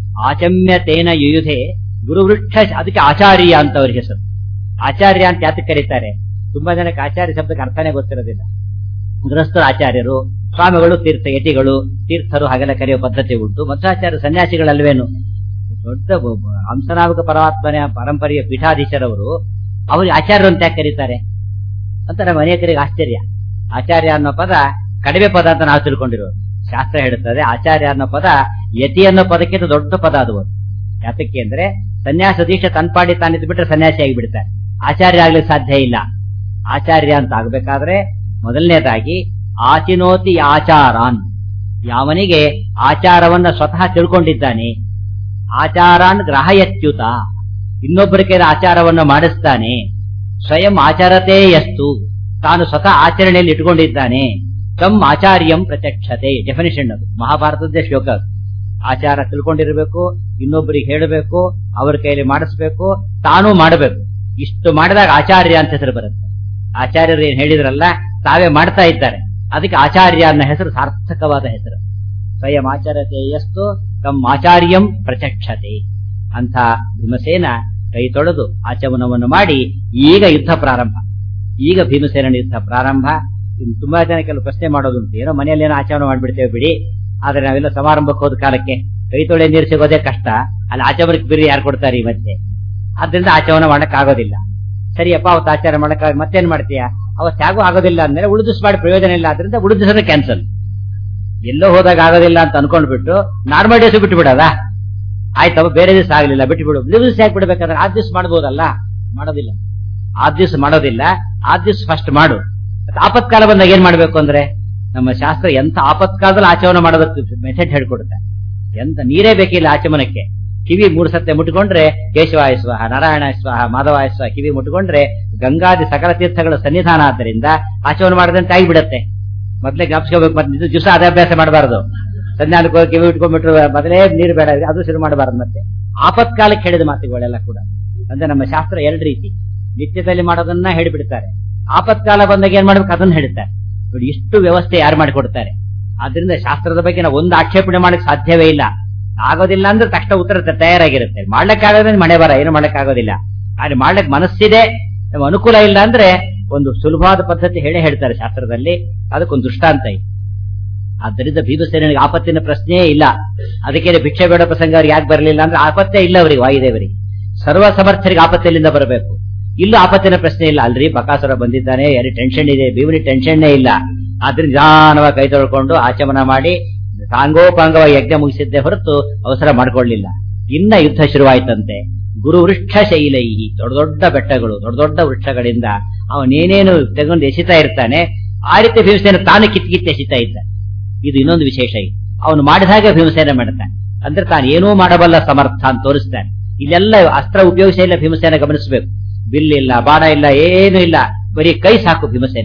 Speaker 1: ಆಚಮ್ಯ ತೇನ ಯುಯುಧೆ ಗುರುವೃಕ್ಷ ಅದಕ್ಕೆ ಆಚಾರ್ಯ ಅಂತ ಅವ್ರ ಹೆಸರು ಆಚಾರ್ಯ ಅಂತ ಯಾತಕ್ಕೆ ಕರೀತಾರೆ ತುಂಬಾ ಜನಕ್ಕೆ ಆಚಾರ್ಯ ಶಬ್ದಕ್ಕೆ ಅರ್ಥನೇ ಗೊತ್ತಿರೋದಿಲ್ಲ ಗೃಹಸ್ಥರು ಆಚಾರ್ಯರು ಸ್ವಾಮಿಗಳು ತೀರ್ಥ ಯತಿಗಳು ತೀರ್ಥರು ಹಾಗೆಲ್ಲ ಕರೆಯುವ ಪದ್ಧತಿ ಉಂಟು ಮಧ್ವಾಚಾರ್ಯ ಸನ್ಯಾಸಿಗಳಲ್ವೇನು ದೊಡ್ಡ ಬ- ಬ- ಹಂಸನಾಮಕ ಪರಮಾತ್ಮನ ಪರಂಪರೆಯ ಪೀಠಾಧೀಶರವರು ಅವ್ರಿಗೆ ಆಚಾರ್ಯರು ಅಂತ ಯಾಕೆ ಕರೀತಾರೆ ಅಂತ ನಮ್ಮ ಅನೇಕರಿಗೆ ಆಶ್ಚರ್ಯ ಆಚಾರ್ಯ ಅನ್ನೋ ಪದ ಕಡಿಮೆ ಪದ ಅಂತ ನಾವು ತಿಳ್ಕೊಂಡಿರೋದು ಶಾಸ್ತ್ರ ಹೇಳುತ್ತದೆ ಆಚಾರ್ಯ ಅನ್ನೋ ಪದ ಯತಿ ಅನ್ನೋ ಪದಕ್ಕಿಂತ ದೊಡ್ಡ ಪದ ಅದು ಒಂದು. ಯಾತಕ್ಕೆ ಅಂದ್ರೆ ಸನ್ಯಾಸ ದೀಕ್ಷೆ ತನ್ಪಾಡಿ ತಾನಿದ್ದು ಬಿಟ್ರೆ ಸನ್ಯಾಸಿ ಆಗಿಬಿಡ್ತಾರೆ ಆಚಾರ್ಯ ಆಗ್ಲಿಕ್ಕೆ ಸಾಧ್ಯ ಇಲ್ಲ ಆಚಾರ್ಯ ಅಂತ ಆಗ್ಬೇಕಾದ್ರೆ ಮೊದಲನೇದಾಗಿ ಆಚಿನೋತಿ ಆಚಾರಾನ್ ಯಾವನಿಗೆ ಆಚಾರವನ್ನ ಸ್ವತಃ ತಿಳ್ಕೊಂಡಿದ್ದಾನೆ ಆಚಾರಾನ್ ಗ್ರಹಯತ್ಯುತ ಇನ್ನೊಬ್ಬರ ಕೈಲ ಆಚಾರವನ್ನ ಮಾಡಿಸ್ತಾನೆ ಸ್ವಯಂ ಆಚಾರತೆ ಎಸ್ತು ತಾನು ಸ್ವತಃ ಆಚರಣೆಯಲ್ಲಿ ಇಟ್ಕೊಂಡಿದ್ದಾನೆ ತಮ್ ಆಚಾರ್ಯಂ ಪ್ರತ್ಯಕ್ಷತೆ ಡೆಫಿನೇಷನ್ ಅದು ಮಹಾಭಾರತದ ಶ್ಲೋಕ ಅದು. ಆಚಾರ ತಿಳ್ಕೊಂಡಿರ್ಬೇಕು ಇನ್ನೊಬ್ಬರಿಗೆ ಹೇಳಬೇಕು ಅವ್ರ ಕೈಯಲ್ಲಿ ಮಾಡಿಸ್ಬೇಕು ತಾನೂ ಮಾಡಬೇಕು ಇಷ್ಟು ಮಾಡಿದಾಗ ಆಚಾರ್ಯ ಅಂತ ಹೆಸರು ಬರುತ್ತೆ ಆಚಾರ್ಯರು ಏನ್ ಹೇಳಿದ್ರಲ್ಲ ತಾವೇ ಮಾಡ್ತಾ ಇದ್ದಾರೆ ಅದಕ್ಕೆ ಆಚಾರ್ಯ ಅನ್ನೋ ಹೆಸರು ಸಾರ್ಥಕವಾದ ಹೆಸರು ಸ್ವಯಂ ಆಚಾರತೆ ಎಷ್ಟು ತಮ್ಮ ಆಚಾರ್ಯಂ ಪ್ರತ್ಯಕ್ಷತೆ ಅಂತ ಭೀಮಸೇನ ಕೈ ತೊಳೆದು ಆಚಮನವನ್ನು ಮಾಡಿ ಈಗ ಯುದ್ಧ ಪ್ರಾರಂಭ ಈಗ ಭೀಮಸೇನ ಯುದ್ಧ ಪ್ರಾರಂಭ ಇನ್ನು ತುಂಬಾ ಜನ ಕೆಲವು ಪ್ರಶ್ನೆ ಮಾಡೋದುಂಟು ಏನೋ ಮನೆಯಲ್ಲಿ ಏನೋ ಆಚರಣೆ ಮಾಡ್ಬಿಡ್ತೇವೆ ಬಿಡಿ ಆದ್ರೆ ನಾವೆಲ್ಲ ಸಮಾರಂಭಕ್ಕೆ ಹೋದ ಕಾಲಕ್ಕೆ ಕೈ ತೊಳೆ ನೀರು ಸಿಗೋದೇ ಕಷ್ಟ ಅಲ್ಲಿ ಆಚಮನಕ್ಕೆ ಬಿರಿ ಯಾರು ಕೊಡ್ತಾರೆ ಈ ಮಧ್ಯೆ ಆದ್ರಿಂದ ಆಚಮನ ಮಾಡಕ್ ಆಗೋದಿಲ್ಲ ಸರಿಯಪ್ಪ ಅವತ್ತು ಆಚಾರ ಮಾಡಕ್ ಮತ್ತೇನ್ ಮಾಡ್ತೀಯಾ ಅವತ್ತು ಯಾಗೂ ಆಗೋದಿಲ್ಲ ಅಂದ್ರೆ ಉಳಿದಿಸ್ ಮಾಡಿ ಪ್ರಯೋಜನ ಇಲ್ಲ ಆದ್ರಿಂದ ಉಳಿದಿಸೋದೇ ಕ್ಯಾನ್ಸಲ್ ಎಲ್ಲೋ ಹೋದಾಗ ಆಗೋದಿಲ್ಲ ಅಂತ ಅನ್ಕೊಂಡ್ಬಿಟ್ಟು ನಾರ್ಮಲ್ ಡೇಸ್ ಬಿಟ್ಟು ಬಿಡೋದಾ ಆಯ್ತವ ಬೇರೆ ದಿವಸ ಆಗ್ಲಿಲ್ಲ ಬಿಟ್ಟು ಬಿಡು ದಿವಸ ಯಾಕೆ ಬಿಡ್ಬೇಕಾದ್ರೆ ಆ ದಿವಸ ಮಾಡ್ಬೋದಲ್ಲ ಮಾಡೋದಿಲ್ಲ ಆ ದಿವಸ ಮಾಡೋದಿಲ್ಲ ಆ ದಿವಸ ಫಸ್ಟ್ ಮಾಡು ಮತ್ತೆ ಆಪತ್ಕಾಲ ಬಂದಾಗ ಏನ್ ಮಾಡ್ಬೇಕು ಅಂದ್ರೆ ನಮ್ಮ ಶಾಸ್ತ್ರ ಎಂತ ಆಪತ್ಕಾಲದಲ್ಲಿ ಆಚರಣೆ ಮಾಡೋದಕ್ಕೆ ಮೆಥಡ್ ಹೇಳ್ಕೊಡುತ್ತೆ ಎಂತ ನೀರೇ ಬೇಕಿಲ್ಲ ಆಚಮನಕ್ಕೆ ಕಿವಿ ಮೂರು ಸತ್ತೆ ಮುಟ್ಕೊಂಡ್ರೆ ಕೇಶವಾಯ ಸ್ವಾಹ ನಾರಾಯಣ ಸ್ವಾಹ ಮಾಧವಾಯ ಸ್ವಾಹ ಕಿವಿ ಮುಟ್ಕೊಂಡ್ರೆ ಗಂಗಾದಿ ಸಕಲ ತೀರ್ಥಗಳ ಸನ್ನಿಧಾನ ಆದ್ದರಿಂದ ಆಚರಣೆ ಮಾಡದಂತೆ ಆಗಿಬಿಡತ್ತೆ ಮೊದ್ಲೇ ಜ್ಞಾಪಿಸ್ಕೋಬೇಕು ಮತ್ತೆ ಇದು ದಿವಸ ಅದೇ ಅಭ್ಯಾಸ ಮಾಡಬಾರದು ಸಂಧ್ಯಾನಕ್ಕೆ ಹೋಗಿ ಕಿವಿ ಇಟ್ಕೊಂಡ್ಬಿಟ್ರು ಮೊದಲೇ ನೀರು ಬೇಡ ಅದು ಶುರು ಮಾಡಬಾರದು ಮತ್ತೆ ಆಪತ್ಕಾಲಕ್ಕೆ ಹೇಳಿದ ಮಾತುಗಳೆಲ್ಲ ಕೂಡ ಅಂದ್ರೆ ನಮ್ಮ ಶಾಸ್ತ್ರ ಎರಡು ರೀತಿ ನಿತ್ಯದಲ್ಲಿ ಮಾಡೋದನ್ನ ಹೇಳಿಬಿಡ್ತಾರೆ ಆಪತ್ಕಾಲ ಬಂದಾಗ ಏನ್ ಮಾಡ್ಬೇಕು ಅದನ್ನ ಹೇಳ್ತಾರೆ ನೋಡಿ ಇಷ್ಟು ವ್ಯವಸ್ಥೆ ಯಾರು ಮಾಡಿಕೊಡ್ತಾರೆ ಆದ್ರಿಂದ ಶಾಸ್ತ್ರದ ಬಗ್ಗೆ ನಾವು ಒಂದು ಆಕ್ಷೇಪಣೆ ಮಾಡಕ್ ಸಾಧ್ಯವೇ ಇಲ್ಲ ಆಗೋದಿಲ್ಲ ಅಂದ್ರೆ ತಕ್ಷಣ ಉತ್ತರ ತ- ತಯಾರಾಗಿರುತ್ತೆ ಮಾಡ್ಲಿಕ್ಕೆ ಆಗೋದ್ರೆ ಮನೆ ಬರ ಏನು ಮಾಡ್ಲಿಕ್ಕೆ ಆಗೋದಿಲ್ಲ ಆದ್ರೆ ಮಾಡ್ಲಿಕ್ಕೆ ಮನಸ್ಸಿದೆ ನಮ್ಮ ಅನುಕೂಲ ಇಲ್ಲ ಅಂದ್ರೆ ಒಂದು ಸುಲಭವಾದ ಪದ್ಧತಿ ಹೇಳೇ ಹೇಳ್ತಾರೆ ಶಾಸ್ತ್ರದಲ್ಲಿ ಅದಕ್ಕೊಂದು ದೃಷ್ಟಾಂತ ಇದೆ ಆದ್ದರಿಂದ ಭೀಮಸೇನಿಗೆ ಆಪತ್ತಿನ ಪ್ರಶ್ನೆಯೇ ಇಲ್ಲ ಅದಕ್ಕೆ ಭಿಕ್ಷೆ ಬೇಡ ಪ್ರಸಂಗ ಅವ್ರಿಗೆ ಯಾಕೆ ಬರಲಿಲ್ಲ ಅಂದ್ರೆ ಆಪತ್ತೇ ಇಲ್ಲ ಅವರಿಗೆ ವಾಯುದೇವರಿಗೆ ಸರ್ವ ಸಮರ್ಥರಿಗೆ ಆಪತ್ತಿನಿಂದ ಬರಬೇಕು ಇಲ್ಲೂ ಆಪತ್ತಿನ ಪ್ರಶ್ನೆ ಇಲ್ಲ ಅಲ್ರಿ ಬಕಾಸುರ ಬಂದಿದ್ದಾನೆ ಯಾರಿ ಟೆನ್ಷನ್ ಇದೆ ಭೀಮನಿ ಟೆನ್ಷನ್ನೇ ಇಲ್ಲ ಆದ್ರಿಂದ ನಿಧಾನವಾಗಿ ಕೈ ತೊಳ್ಕೊಂಡು ಆಚಮನ ಮಾಡಿ ಸಾಂಗೋಪಾಂಗವಾಗಿ ಯಜ್ಞ ಮುಗಿಸಿದ್ದೇ ಹೊರತು ಅವಸರ ಮಾಡ್ಕೊಳ್ಳಿಲ್ಲ ಇನ್ನ ಯುದ್ಧ ಶುರುವಾಯ್ತಂತೆ ಗುರು ವೃಕ್ಷ ಶೈಲೈಹಿ ದೊಡ್ಡ ದೊಡ್ಡ ಬೆಟ್ಟಗಳು ದೊಡ್ಡ ದೊಡ್ಡ ವೃಕ್ಷಗಳಿಂದ ಅವನೇನೇನು ತೆಗೆದು ಎಸಿತಾ ಇರ್ತಾನೆ ಆ ರೀತಿ ಭೀಮಸೇನ ತಾನು ಕಿತ್ ಕಿತ್ ಎಸಿತಾ ಇದ್ದ ಇದು ಇನ್ನೊಂದು ವಿಶೇಷ ಇದೆ ಅವನು ಮಾಡಿದ ಹಾಗೆ ಭೀಮಸೇನ ಮಾಡ್ತಾನೆ ಅಂದ್ರೆ ತಾನು ಏನೂ ಮಾಡಬಲ್ಲ ಸಮರ್ಥ ಅಂತ ತೋರಿಸ್ತಾನೆ ಇಲ್ಲೆಲ್ಲ ಅಸ್ತ್ರ ಉಪಯೋಗಿಸ ಇಲ್ಲ ಭೀಮಸೇನ ಗಮನಿಸಬೇಕು ಬಿಲ್ ಇಲ್ಲ ಬಾಣ ಇಲ್ಲ ಏನು ಇಲ್ಲ ಬರೀ ಕೈ ಸಾಕು ಭೀಮಸೇನ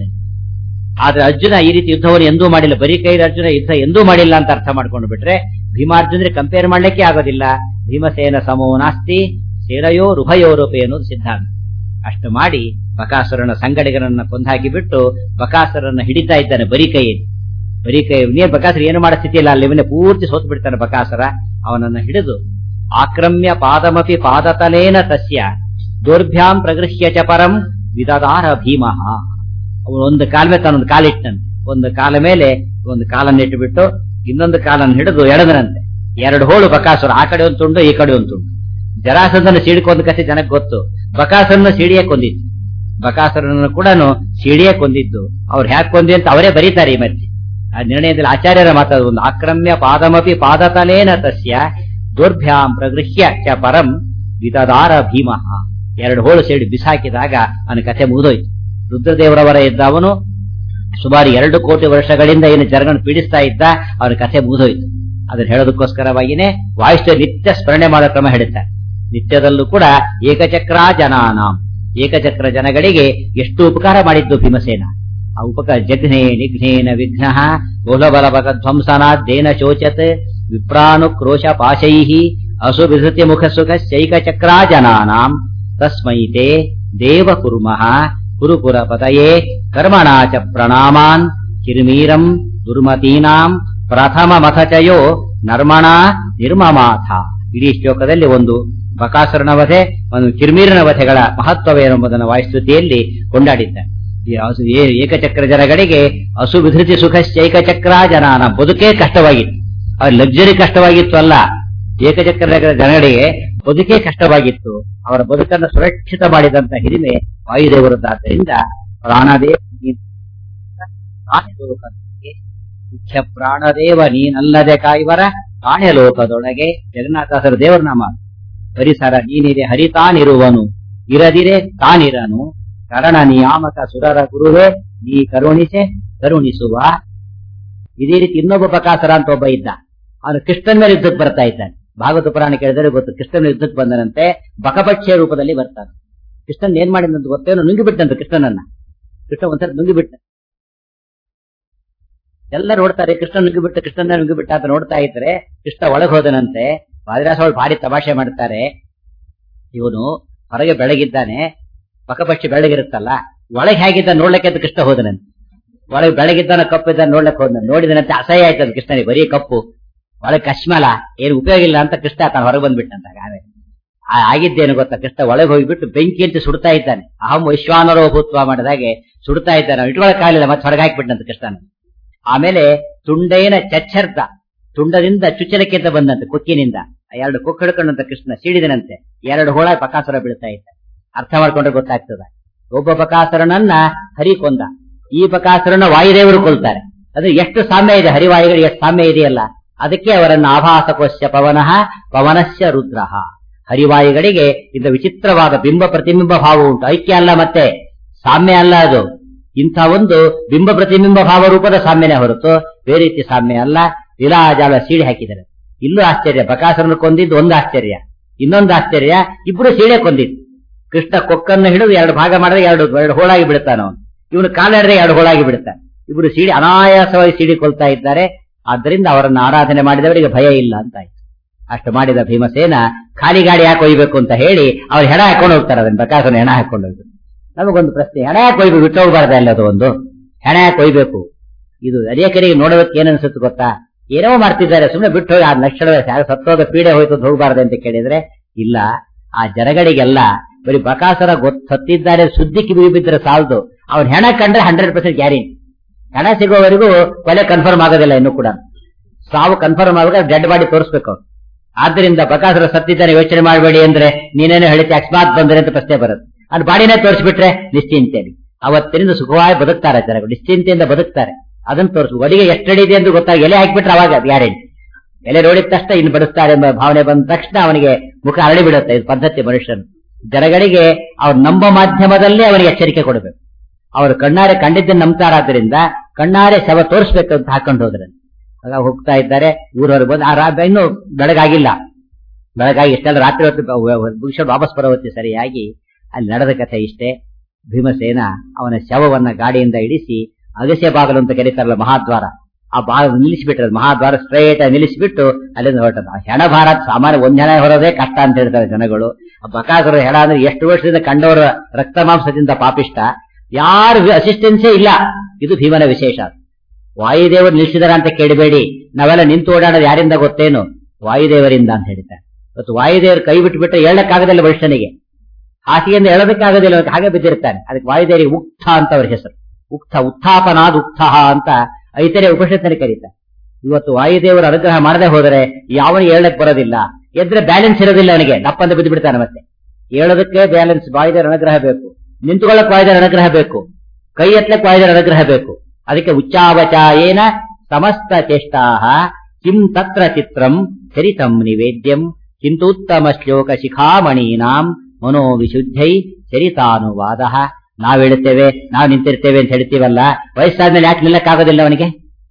Speaker 1: ಆದ್ರೆ ಅರ್ಜುನ ಈ ರೀತಿ ಯುದ್ಧವನ್ನು ಎಂದೂ ಮಾಡಿಲ್ಲ ಬರೀ ಕೈ ಅರ್ಜುನ ಯುದ್ಧ ಎಂದೂ ಮಾಡಿಲ್ಲ ಅಂತ ಅರ್ಥ ಮಾಡ್ಕೊಂಡು ಬಿಟ್ರೆ ಭೀಮಾರ್ಜುನ್ರೆ ಕಂಪೇರ್ ಮಾಡ್ಲಿಕ್ಕೆ ಆಗೋದಿಲ್ಲ ಭೀಮಸೇನ ಸಮೋ ನಾಸ್ತಿ ಸೇರಯೋ ರುಭಯೋರೂಪೆ ಅನ್ನೋದು ಸಿದ್ಧಾಂತ ಅಷ್ಟು ಮಾಡಿ ಬಕಾಸುರನ ಸಂಗಡಿಗರನ್ನ ಕೊಂದಾಕಿ ಬಿಟ್ಟು ಬಕಾಸುರನ್ನ ಹಿಡಿತಾ ಇದ್ದಾನೆ ಬರೀ ಕೈಯಲ್ಲಿ ಬರೀ ಕೈ ನೀರ್ ಬಕಾಸುರ ಏನು ಮಾಡೋ ಸ್ಥಿತಿ ಇಲ್ಲ ಅಲ್ಲಿ ಇವನೇ ಪೂರ್ತಿ ಸೋತು ಬಿಡ್ತಾನೆ ಬಕಾಸುರ ಅವನನ್ನ ಹಿಡಿದು ಆಕ್ರಮ್ಯ ಪಾದಮಪಿ ಪಾದತಲೇನ ತಸ್ಯ ದೌರ್ಭ್ಯಾಂ ಪ್ರಗೃಹ್ಯ ಚ ಪರಂ ವಿದದಾರ ಭೀಮಃ ಅವನು ಒಂದು ಕಾಲ ಮೇಲೆ ತಾನೊಂದು ಕಾಲಿಟ್ಟಂತೆ ಒಂದು ಕಾಲ ಮೇಲೆ ಒಂದು ಕಾಲನ್ನ ಇಟ್ಟುಬಿಟ್ಟು ಇನ್ನೊಂದು ಕಾಲನ್ನು ಹಿಡಿದು ಎಳೆದನಂತೆ ಎರಡು ಹೋಳು ಬಕಾಸುರ ಆ ಕಡೆ ಒಂದು ತುಂಡು ಈ ಕಡೆ ಒಂದು ತುಂಡು ಜರಾಸಂದನ ಸೀಡಿಕೊಂದ ಕಥೆ ಜನಕ್ಕೆ ಗೊತ್ತು ಬಕಾಸುರನ ಸೀಡಿಯೇ ಕೊಂದಿತ್ತು ಬಕಾಸುರನನ್ನು ಕೂಡ ಸೀಡಿಯೇ ಕೊಂದಿದ್ದು ಅವ್ರು ಹ್ಯಾಕ್ ಕೊಂದಿ ಅಂತ ಅವರೇ ಬರೀತಾರೆ ಈ ಮಧ್ಯೆ ಆ ನಿರ್ಣಯದಲ್ಲಿ ಆಚಾರ್ಯರ ಮಾತಾಡೋದು ಒಂದು ಆಕ್ರಮ್ಯ ಪಾದಮಪಿ ಪಾದತಲೇನ ತಸ್ಯ ದೌರ್ಭ್ಯಾಂ ಪ್ರಗೃಹ್ಯ ಚ ಪರಂ ವಿದದಾರ ಭೀಮಃ ಎರಡು ಹೋಳು ಸೇಡಿ ಬಿಸಾಕಿದಾಗ ಅವನ ಕಥೆ ಮುಗಿದೋಯ್ತು ರುದ್ರದೇವರವರ ಇದ್ದ ಅವನು ಸುಮಾರು ಎರಡು ಕೋಟಿ ವರ್ಷಗಳಿಂದ ಏನು ಜನಗಳನ್ನು ಪೀಡಿಸ್ತಾ ಇದ್ದ ಅವನ ಕಥೆ ಮುಗಿದೋಯ್ತು ಅದನ್ನ ಹೇಳೋದಕ್ಕೋಸ್ಕರವಾಗಿನೇ ವಾಯುಷ್ಠ ನಿತ್ಯ ಸ್ಮರಣೆ ಮಾಡೋ ಕ್ರಮ ಹೇಳುತ್ತಾರೆ ನಿತ್ಯದಲ್ಲೂ ಕೂಡ ಏಕಚಕ್ರ ಜನಾನಾಂ ಏಕಚಕ್ರ ಜನಗಳಿಗೆ ಎಷ್ಟು ಉಪಕಾರ ಮಾಡಿದ್ದು ಭೀಮಸೇನ ಆ ಉಪಕಾರ ಜಘ್ನೆ ನಿಘ್ನೇನ ವಿಘ್ನ ಗೋಲಬಲಭಗ ಧ್ವಂಸನಾದ್ದೇನ ಶೋಚತ್ ವಿಪ್ರಾನುಕ್ರೋಶ ಪಾಶೈ ಅಸು ವಿಧೃತಿ ಮುಖ ಸುಖ ಚೈಕಚಕ್ರ ಜನಾನಾಂ ತಸ್ಮೈ ತೇ ದೇವ ಕುರ್ಮಃ ಕುರುಪುರ ಪತಯೇ ಕರ್ಮಣಾ ಚ ಪ್ರಣಾಮಾನ್ ಕಿರ್ಮೀರಂ ದುರ್ಮತೀನಾಂ ಪ್ರಥಮ ಮಥಚಯೋ ನರ್ಮಣ ನಿರ್ಮಮಾಥ ಇಡೀ ಶ್ಲೋಕದಲ್ಲಿ ಒಂದು ಬಕಾಸುರನ ವಧೆ ಒಂದು ಕಿರ್ಮೀರನ ವಧೆಗಳ ಮಹತ್ವವೇನೆಂಬುದನ್ನು ವಾಯುಸ್ತುತಿಯಲ್ಲಿ ಕೊಂಡಾಡಿದ್ದಾರೆ ಈ ಹಸು- ಏ- ಏಕಚಕ್ರ ಜನಗಳಿಗೆ ಹಸು ವಿಧೃತಿ ಸುಖಶ್ಚೈಕಚಕ್ರ ಜನಾನ ಬದುಕೇ ಕಷ್ಟವಾಗಿತ್ತು ಅವ್ರ ಲಕ್ಸರಿ ಕಷ್ಟವಾಗಿತ್ತು ಅಲ್ಲ ಏಕಚಕ್ರ ಜನಗಳಿಗೆ ಬದುಕೇ ಕಷ್ಟವಾಗಿತ್ತು ಅವರ ಬದುಕನ್ನು ಸುರಕ್ಷಿತ ಮಾಡಿದಂತ ಹಿರಿಮೆ ವಾಯುದೇವರದ್ದಾದ್ದರಿಂದ ಪ್ರಾಣದೇವ ನೀನು ಕಾಣೆಲೋಕದೊಳಗೆ ಮುಖ್ಯ ಪ್ರಾಣದೇವ ನೀನಲ್ಲದೆ ಕಾಯುವರ ಕಾಣೆಲೋಕದೊಳಗೆ ಜಗನ್ನಾಥಾಸರ ದೇವರ ನಾಮ ಪರಿಸರ ನೀನಿದೆ ಹರಿತಾನಿರುವನು ಇರದಿರೆ ತಾನಿರನು ಕರಣ ನಿಯಾಮಕ ಸುರರ ಗುರುವೇ ನೀ ಕರುಣಿಸೆ ಕರುಣಿಸುವ ಇದೇ ರೀತಿ ಇನ್ನೊಬ್ಬ ಬಕಾಸುರ ಅಂತ ಒಬ್ಬ ಇದ್ದ ಅವನು ಕೃಷ್ಣನ ಮೇಲೆ ಯುದ್ಧಕ್ಕೆ ಬರ್ತಾ ಇದ್ದಾನೆ ಭಾಗವತ ಪುರಾಣ ಕೇಳಿದರೆ ಗೊತ್ತು ಕೃಷ್ಣನ ಯುದ್ಧಕ್ಕೆ ಬಂದನಂತೆ ಬಕಪಕ್ಷಿಯ ರೂಪದಲ್ಲಿ ಬರ್ತಾನೆ ಕೃಷ್ಣನ್ ಏನ್ ಮಾಡಿದಂತ ಗೊತ್ತೇನು ನುಂಗಿಬಿಟ್ಟಂತೆ ಕೃಷ್ಣನನ್ನ ಕೃಷ್ಣ ಒಂದ್ಸಲ ನುಂಗಿಬಿಟ್ಟ ಎಲ್ಲ ನೋಡ್ತಾರೆ ಕೃಷ್ಣ ನುಂಗಿಬಿಟ್ಟ ಕೃಷ್ಣನ ನುಂಗಿಬಿಟ್ಟ ಅಂತ ನೋಡ್ತಾ ಇದ್ರೆ ಕೃಷ್ಣ ಒಳಗೆ ಹೋದನಂತೆ ವಾದಿರಾಸವಳು ಭಾರಿ ತಮಾಷೆ ಮಾಡ್ತಾರೆ ಇವನು ಹೊರಗೆ ಬೆಳಗಿದ್ದಾನೆ ಪಕ್ಕಪಕ್ಷಿ ಬೆಳಗಿರುತ್ತಲ್ಲ ಒಳಗೆ ಹೇಗಿದ್ದ ನೋಡ್ಲಿಕ್ಕೆ ಅಂತ ಕೃಷ್ಣ ಹೋದನಂತೆ ಒಳಗೆ ಬೆಳಗಿದ್ದಾನ ಕಪ್ಪಿದ್ದ ನೋಡ್ಲಕ್ಕೆ ಹೋದ ನೋಡಿದನಂತೆ ಅಸಹ್ಯ ಆಯ್ತದ ಕೃಷ್ಣನಿಗೆ ಬರೀ ಕಪ್ಪು ಒಳಗೆ ಕಶ್ಮಲ ಏನು ಉಪಯೋಗ ಇಲ್ಲ ಅಂತ ಕೃಷ್ಣ ತಾನು ಹೊರಗೆ ಬಂದ್ಬಿಟ್ಟಂತ ಆಮೇಲೆ ಆ- ಆಗಿದ್ದೇನು ಗೊತ್ತಾ ಕೃಷ್ಣ ಒಳಗೆ ಹೋಗಿಬಿಟ್ಟು ಬೆಂಕಿ ಅಂತ ಸುಡ್ತಾ ಇದ್ದಾನೆ ಅಹಂ ವೈಶ್ವಾನರೋ ಭೂತ್ವ ಮಾಡಿದಾಗೆ ಸುಡ್ತಾ ಇದ್ದಾನೆ ಇಟ್ಕೊಳಕ್ಕಾಗಲಿಲ್ಲ ಮತ್ತೆ ಹೊರಗೆ ಹಾಕ್ಬಿಟ್ಟಂತ ಕೃಷ್ಣನ ಆಮೇಲೆ ತುಂಡೇನ ಚಚ್ಚರ್ದ ತುಂಡದಿಂದ ಚುಚ್ಚಲಕ್ಕೆ ಅಂತ ಬಂದಂತೆ ಕೊಕ್ಕಿನಿಂದ ಆ ಎರಡು ಕೊಕ್ಕು ಹಿಡ್ಕೊಂಡಂತ ಕೃಷ್ಣ ಸಿಡಿದನಂತೆ ಎರಡು ಹೋಳ ಬಕಾಸುರ ಬೀಳ್ತಾ ಇದ್ದ ಅರ್ಥ ಮಾಡ್ಕೊಂಡ್ರೆ ಗೊತ್ತಾಗ್ತದ ಒಬ್ಬ ಬಕಾಸುರನನ್ನ ಹರಿ ಕೊಂದ ಈ ಬಕಾಸುರನ ವಾಯುದೇವರು ಕೊಲ್ತಾರೆ ಅದು ಎಷ್ಟು ಸಾಮ್ಯ ಇದೆ ಹರಿವಾಯುಗಳು ಎಷ್ಟು ಸಾಮ್ಯ ಇದೆಯಲ್ಲ ಅದಕ್ಕೆ ಅವರನ್ನ ಆಭಾಸಕೋಶ್ಯ ಪವನಃ ಪವನಸ್ಯ ರುದ್ರಃ ಹರಿವಾಯುಗಳಿಗೆ ಇದು ವಿಚಿತ್ರವಾದ ಬಿಂಬ ಪ್ರತಿಬಿಂಬ ಭಾವ ಉಂಟು ಐಕ್ಯ ಅಲ್ಲ ಮತ್ತೆ ಸಾಮ್ಯ ಅಲ್ಲ ಅದು ಇಂಥ ಒಂದು ಬಿಂಬ ಪ್ರತಿಬಿಂಬ ಭಾವ ರೂಪದ ಸಾಮ್ಯನೇ ಹೊರತು ಬೇರೆ ರೀತಿ ಸಾಮ್ಯ ಅಲ್ಲ ಲೀಲಾಜಾಲ ಸೀಡಿ ಹಾಕಿದ್ದಾರೆ ಇಲ್ಲೂ ಆಶ್ಚರ್ಯ ಬಕಾಸುರನ ಕೊಂದಿದ್ದು ಒಂದು ಆಶ್ಚರ್ಯ ಇನ್ನೊಂದು ಆಶ್ಚರ್ಯ ಇಬ್ರು ಸೀಡೆ ಕೊಂದಿದ್ದು ಕೃಷ್ಣ ಕೊಕ್ಕನ್ನು ಹಿಡಿದು ಎರಡು ಭಾಗ ಮಾಡಿದ್ರೆ ಎರಡು ಎರಡು ಹೋಳಾಗಿ ಬಿಡ್ತಾನ ಅವನು ಇವನು ಕಾಲಿಡಿದ್ರೆ ಎರಡು ಹೋಳಾಗಿ ಬಿಡ್ತಾನೆ ಇಬ್ರು ಸೀಡಿ ಅನಾಯಾಸವಾಗಿ ಸೀಡಿ ಕೊಲ್ತಾ ಇದ್ದಾರೆ ಆದ್ದರಿಂದ ಅವರನ್ನು ಆರಾಧನೆ ಮಾಡಿದವರಿಗೆ ಭಯ ಇಲ್ಲ ಅಂತ ಆಯ್ತು ಅಷ್ಟು ಮಾಡಿದ ಭೀಮಸೇನ ಖಾಲಿ ಗಾಡಿ ಯಾಕೆ ಒಯ್ಬೇಕು ಅಂತ ಹೇಳಿ ಅವ್ರು ಹೆಣ ಹಾಕೊಂಡು ಹೋಗ್ತಾರೆ ಅದನ್ನ ಬಕಾಸುರನ ಹೆಣ ಹಾಕೊಂಡು ಹೋಗ್ಬೇಕು ನಮಗೊಂದು ಪ್ರಶ್ನೆ ಹೆಣ ಯಾಕೆ ಒಯ್ಬೇಕು ಬಿಟ್ಟು ಹೋಗ್ಬಾರ್ದ ಅದು ಒಂದು ಹೆಣ ಯಾಕೆ ಒಯ್ಬೇಕು ಇದು ಅನೇಕರಿಗೆ ನೋಡೋದಕ್ಕೆ ಏನ್ ಅನ್ಸುತ್ತೆ ಗೊತ್ತಾ ಏನೋ ಮಾಡ್ತಿದ್ದಾರೆ ಸುಮ್ಮನೆ ಬಿಟ್ಟು ಹೋಗಿ ಆ ಲಕ್ಷಣ ಸತ್ತೋದ ಪೀಡೆ ಹೋಯ್ತು ಅಂತ ಹೋಗಬಾರ್ದು ಅಂತ ಕೇಳಿದ್ರೆ ಇಲ್ಲ ಆ ಜನಗಳಿಗೆಲ್ಲ ಬರೀ ಬಕಾಸುರ ಗೊತ್ತ ಸತ್ತಿದ್ದಾರೆ ಸುದ್ದಿ ಕಿವಿ ಬಿದ್ದರೆ ಸಾಲದು ಅವ್ನ ಹೆಣ ಕಂಡ್ರೆ ಹಂಡ್ರೆಡ್ ಪರ್ಸೆಂಟ್ ಗ್ಯಾರಂಟಿ ಹೆಣ ಸಿಗೋವರೆಗೂ ಕೊಲೆ ಕನ್ಫರ್ಮ್ ಆಗೋದಿಲ್ಲ ಇನ್ನು ಕೂಡ ಸಾವು ಕನ್ಫರ್ಮ್ ಆಗುವಾಗ ಡೆಡ್ ಬಾಡಿ ತೋರಿಸ್ಬೇಕು ಅವ್ರು. ಆದ್ದರಿಂದ ಬಕಾಸುರ ಸತ್ತಿದ್ದಾನೆ ಯೋಚನೆ ಮಾಡಬೇಡಿ ಅಂದ್ರೆ ನೀನೇನೋ ಹೇಳಿದ್ದೆ ಅಕಸ್ಮಾತ್ ಬಂದ್ರೆ ಅಂತ ಪ್ರಶ್ನೆ ಬರುತ್ತೆ ಅದು ಬಾಡಿನೇ ತೋರಿಸ್ಬಿಟ್ರೆ ನಿಶ್ಚಿಂತೆಯಲ್ಲಿ ಅವತ್ತಿನಿಂದ ಸುಖವಾಗಿ ಬದುಕ್ತಾರೆ ಜನಗಳು ನಿಶ್ಚಿಂತೆಯಿಂದ ಬದುಕ್ತಾರೆ ಅದನ್ನ ತೋರಿಸು ಒಡಿಗೆ ಎಷ್ಟಡಿದೆ ಎಂದು ಗೊತ್ತಾಗಿ ಎಲೆ ಹಾಕ್ಬಿಟ್ರೆ ಅವಾಗ ಗ್ಯಾರಂಟಿ ಎಲೆ ನೋಡಿದ ತಕ್ಷಣ ಇನ್ನು ಬಡಿಸ್ತಾರೆ ಎಂಬ ಭಾವನೆ ಬಂದ ತಕ್ಷಣ ಅವನಿಗೆ ಮುಖ ಅರಳಿ ಬಿಡುತ್ತೆ ಇದು ಪದ್ಧತಿ ಮನುಷ್ಯನು ಜನಗಳಿಗೆ ಅವ್ರು ನಂಬೋ ಮಾಧ್ಯಮದಲ್ಲೇ ಅವನಿಗೆ ಎಚ್ಚರಿಕೆ ಕೊಡಬೇಕು ಅವರು ಕಣ್ಣಾರೆ ಕಂಡಿದ್ದನ್ನು ನಂಬ್ತಾರಾದ್ರಿಂದ ಕಣ್ಣಾರೆ ಶವ ತೋರಿಸ್ಬೇಕು ಅಂತ ಹಾಕೊಂಡು ಹೋದ್ರೆ ಆಗ ಹೋಗ್ತಾ ಇದ್ದಾರೆ ಊರವ್ರಿಗೆ ಬಂದು ಆ ರಾ ಇನ್ನು ಬೆಳಗಾಗಿಲ್ಲ ಬೆಳಗಾಗಿ ಇಷ್ಟೆಲ್ಲ ರಾತ್ರಿ ಹೊತ್ತು ಬಹುಶಃ ವಾಪಸ್ ಬರೋ ಹೊತ್ತಿಗೆ ಸರಿಯಾಗಿ ಅಲ್ಲಿ ನಡೆದ ಕಥೆ ಇಷ್ಟೇ ಭೀಮಸೇನ ಅವನ ಶವವನ್ನ ಗಾಡಿಯಿಂದ ಇಳಿಸಿ ಅಗಸ್ಯ ಬಾಗಲು ಅಂತ ಕರೀತಾರಲ್ಲ ಮಹಾದ್ವಾರ ಆ ಬಾಗ ನಿಲ್ಲಿಸಿಬಿಟ್ರೆ ಮಹಾದ್ವಾರ ಸ್ಟ್ರೈಟ್ ಆಗಿ ನಿಲ್ಲಿಸಿಬಿಟ್ಟು ಅಲ್ಲಿಂದ ಹೊರಟದ ಆ ಹೆಣ ಭಾರತ್ ಸಾಮಾನ್ಯ ಒಂದ್ ಜನ ಹೊರೋದೇ ಕಷ್ಟ ಅಂತ ಹೇಳ್ತಾರೆ ಜನಗಳು ಆ ಬಕಾಸುರ ಹೆಣ ಅಂದ್ರೆ ಎಷ್ಟು ವರ್ಷದಿಂದ ಕಂಡವರ ರಕ್ತ ಮಾಂಸದಿಂದ ಪಾಪಿಷ್ಟ ಯಾರು ಅಸಿಸ್ಟೆನ್ಸೇ ಇಲ್ಲ ಇದು ಭೀಮನ ವಿಶೇಷ ವಾಯುದೇವರು ನಿಲ್ಲಿಸಿದಾರ ಅಂತ ಕೇಳಬೇಡಿ ನಾವೆಲ್ಲ ನಿಂತು ಓಡಾಡೋದು ಯಾರಿಂದ ಗೊತ್ತೇನು ವಾಯುದೇವರಿಂದ ಅಂತ ಹೇಳ್ತಾರೆ ಇವತ್ತು ವಾಯುದೇವರು ಕೈ ಬಿಟ್ಟು ಬಿಟ್ಟರೆ ಹೇಳಕ್ಕಾಗದಿಲ್ಲ ಮನುಷ್ಯನಿಗೆ ಹಾಸಿಗೆಯಿಂದ ಹೇಳೋದಕ್ಕಾಗೋದಿಲ್ಲ ಅವನಿಗೆ ಹಾಗೆ ಬಿದ್ದಿರ್ತಾನೆ ಅದಕ್ಕೆ ವಾಯುದೇವರಿಗೆ ಉಕ್ಥ ಅಂತ ಅವ್ರ ಹೆಸರು ಉಕ್ಥ ಉತ್ಥಾಪನಾದ್ ಉಕ್ಥ ಅಂತ ಐತರೆ ಉಪನಿಷತ್ತಲ್ಲಿ ಕರೀತಾರೆ ಇವತ್ತು ವಾಯುದೇವರು ಅನುಗ್ರಹ ಮಾಡದೆ ಹೋದರೆ ಯಾವನಿಗೆ ಹೇಳಕ್ ಬರೋದಿಲ್ಲ ಎದ್ರೆ ಬ್ಯಾಲೆನ್ಸ್ ಇರೋದಿಲ್ಲ ಅವನಿಗೆ ದಪ್ಪಂದ ಬಿದ್ದು ಬಿಡ್ತಾನೆ ಮತ್ತೆ ಹೇಳೋದಕ್ಕೆ ಬ್ಯಾಲೆನ್ಸ್ ವಾಯುದೇವರ ಅನುಗ್ರಹ ಬೇಕು ನಿಂತುಕೊಳ್ಳಕ್ ವಾಯುದೇವರ ಅನುಗ್ರಹ ಬೇಕು ಕೈ ಎತ್ತಲಕ್ ವಾಯುದೇವರ ಅನುಗ್ರಹ ಬೇಕು ಅದಕ್ಕೆ ಉಚ್ಚಾವಚಾಯೇನ ಸಮಸ್ತ ಚೇಷ್ಟಾಹ ಕಿಂ ತತ್ರ ಚಿತ್ರಂ ಚರಿತಂ ನಿವೇದ್ಯಂ ಕಿಂತುತ್ತಮ ಶ್ಲೋಕ ಶಿಖಾಮಣೀನಾಂ ಮನೋವಿಶುದ್ಧೈ ಚರಿತಾನುವಾದ ನಾವ್ ಹೇಳುತ್ತೇವೆ ನಾವ್ ನಿಂತಿರ್ತೇವೆ ಅಂತ ಹೇಳ್ತೀವಲ್ಲ ವಯಸ್ಸಾದ್ಮೇಲೆ ಯಾಕೆ ನಿಲ್ಲಕ್ಕಾಗೋದಿಲ್ಲ ಅವನಿಗೆ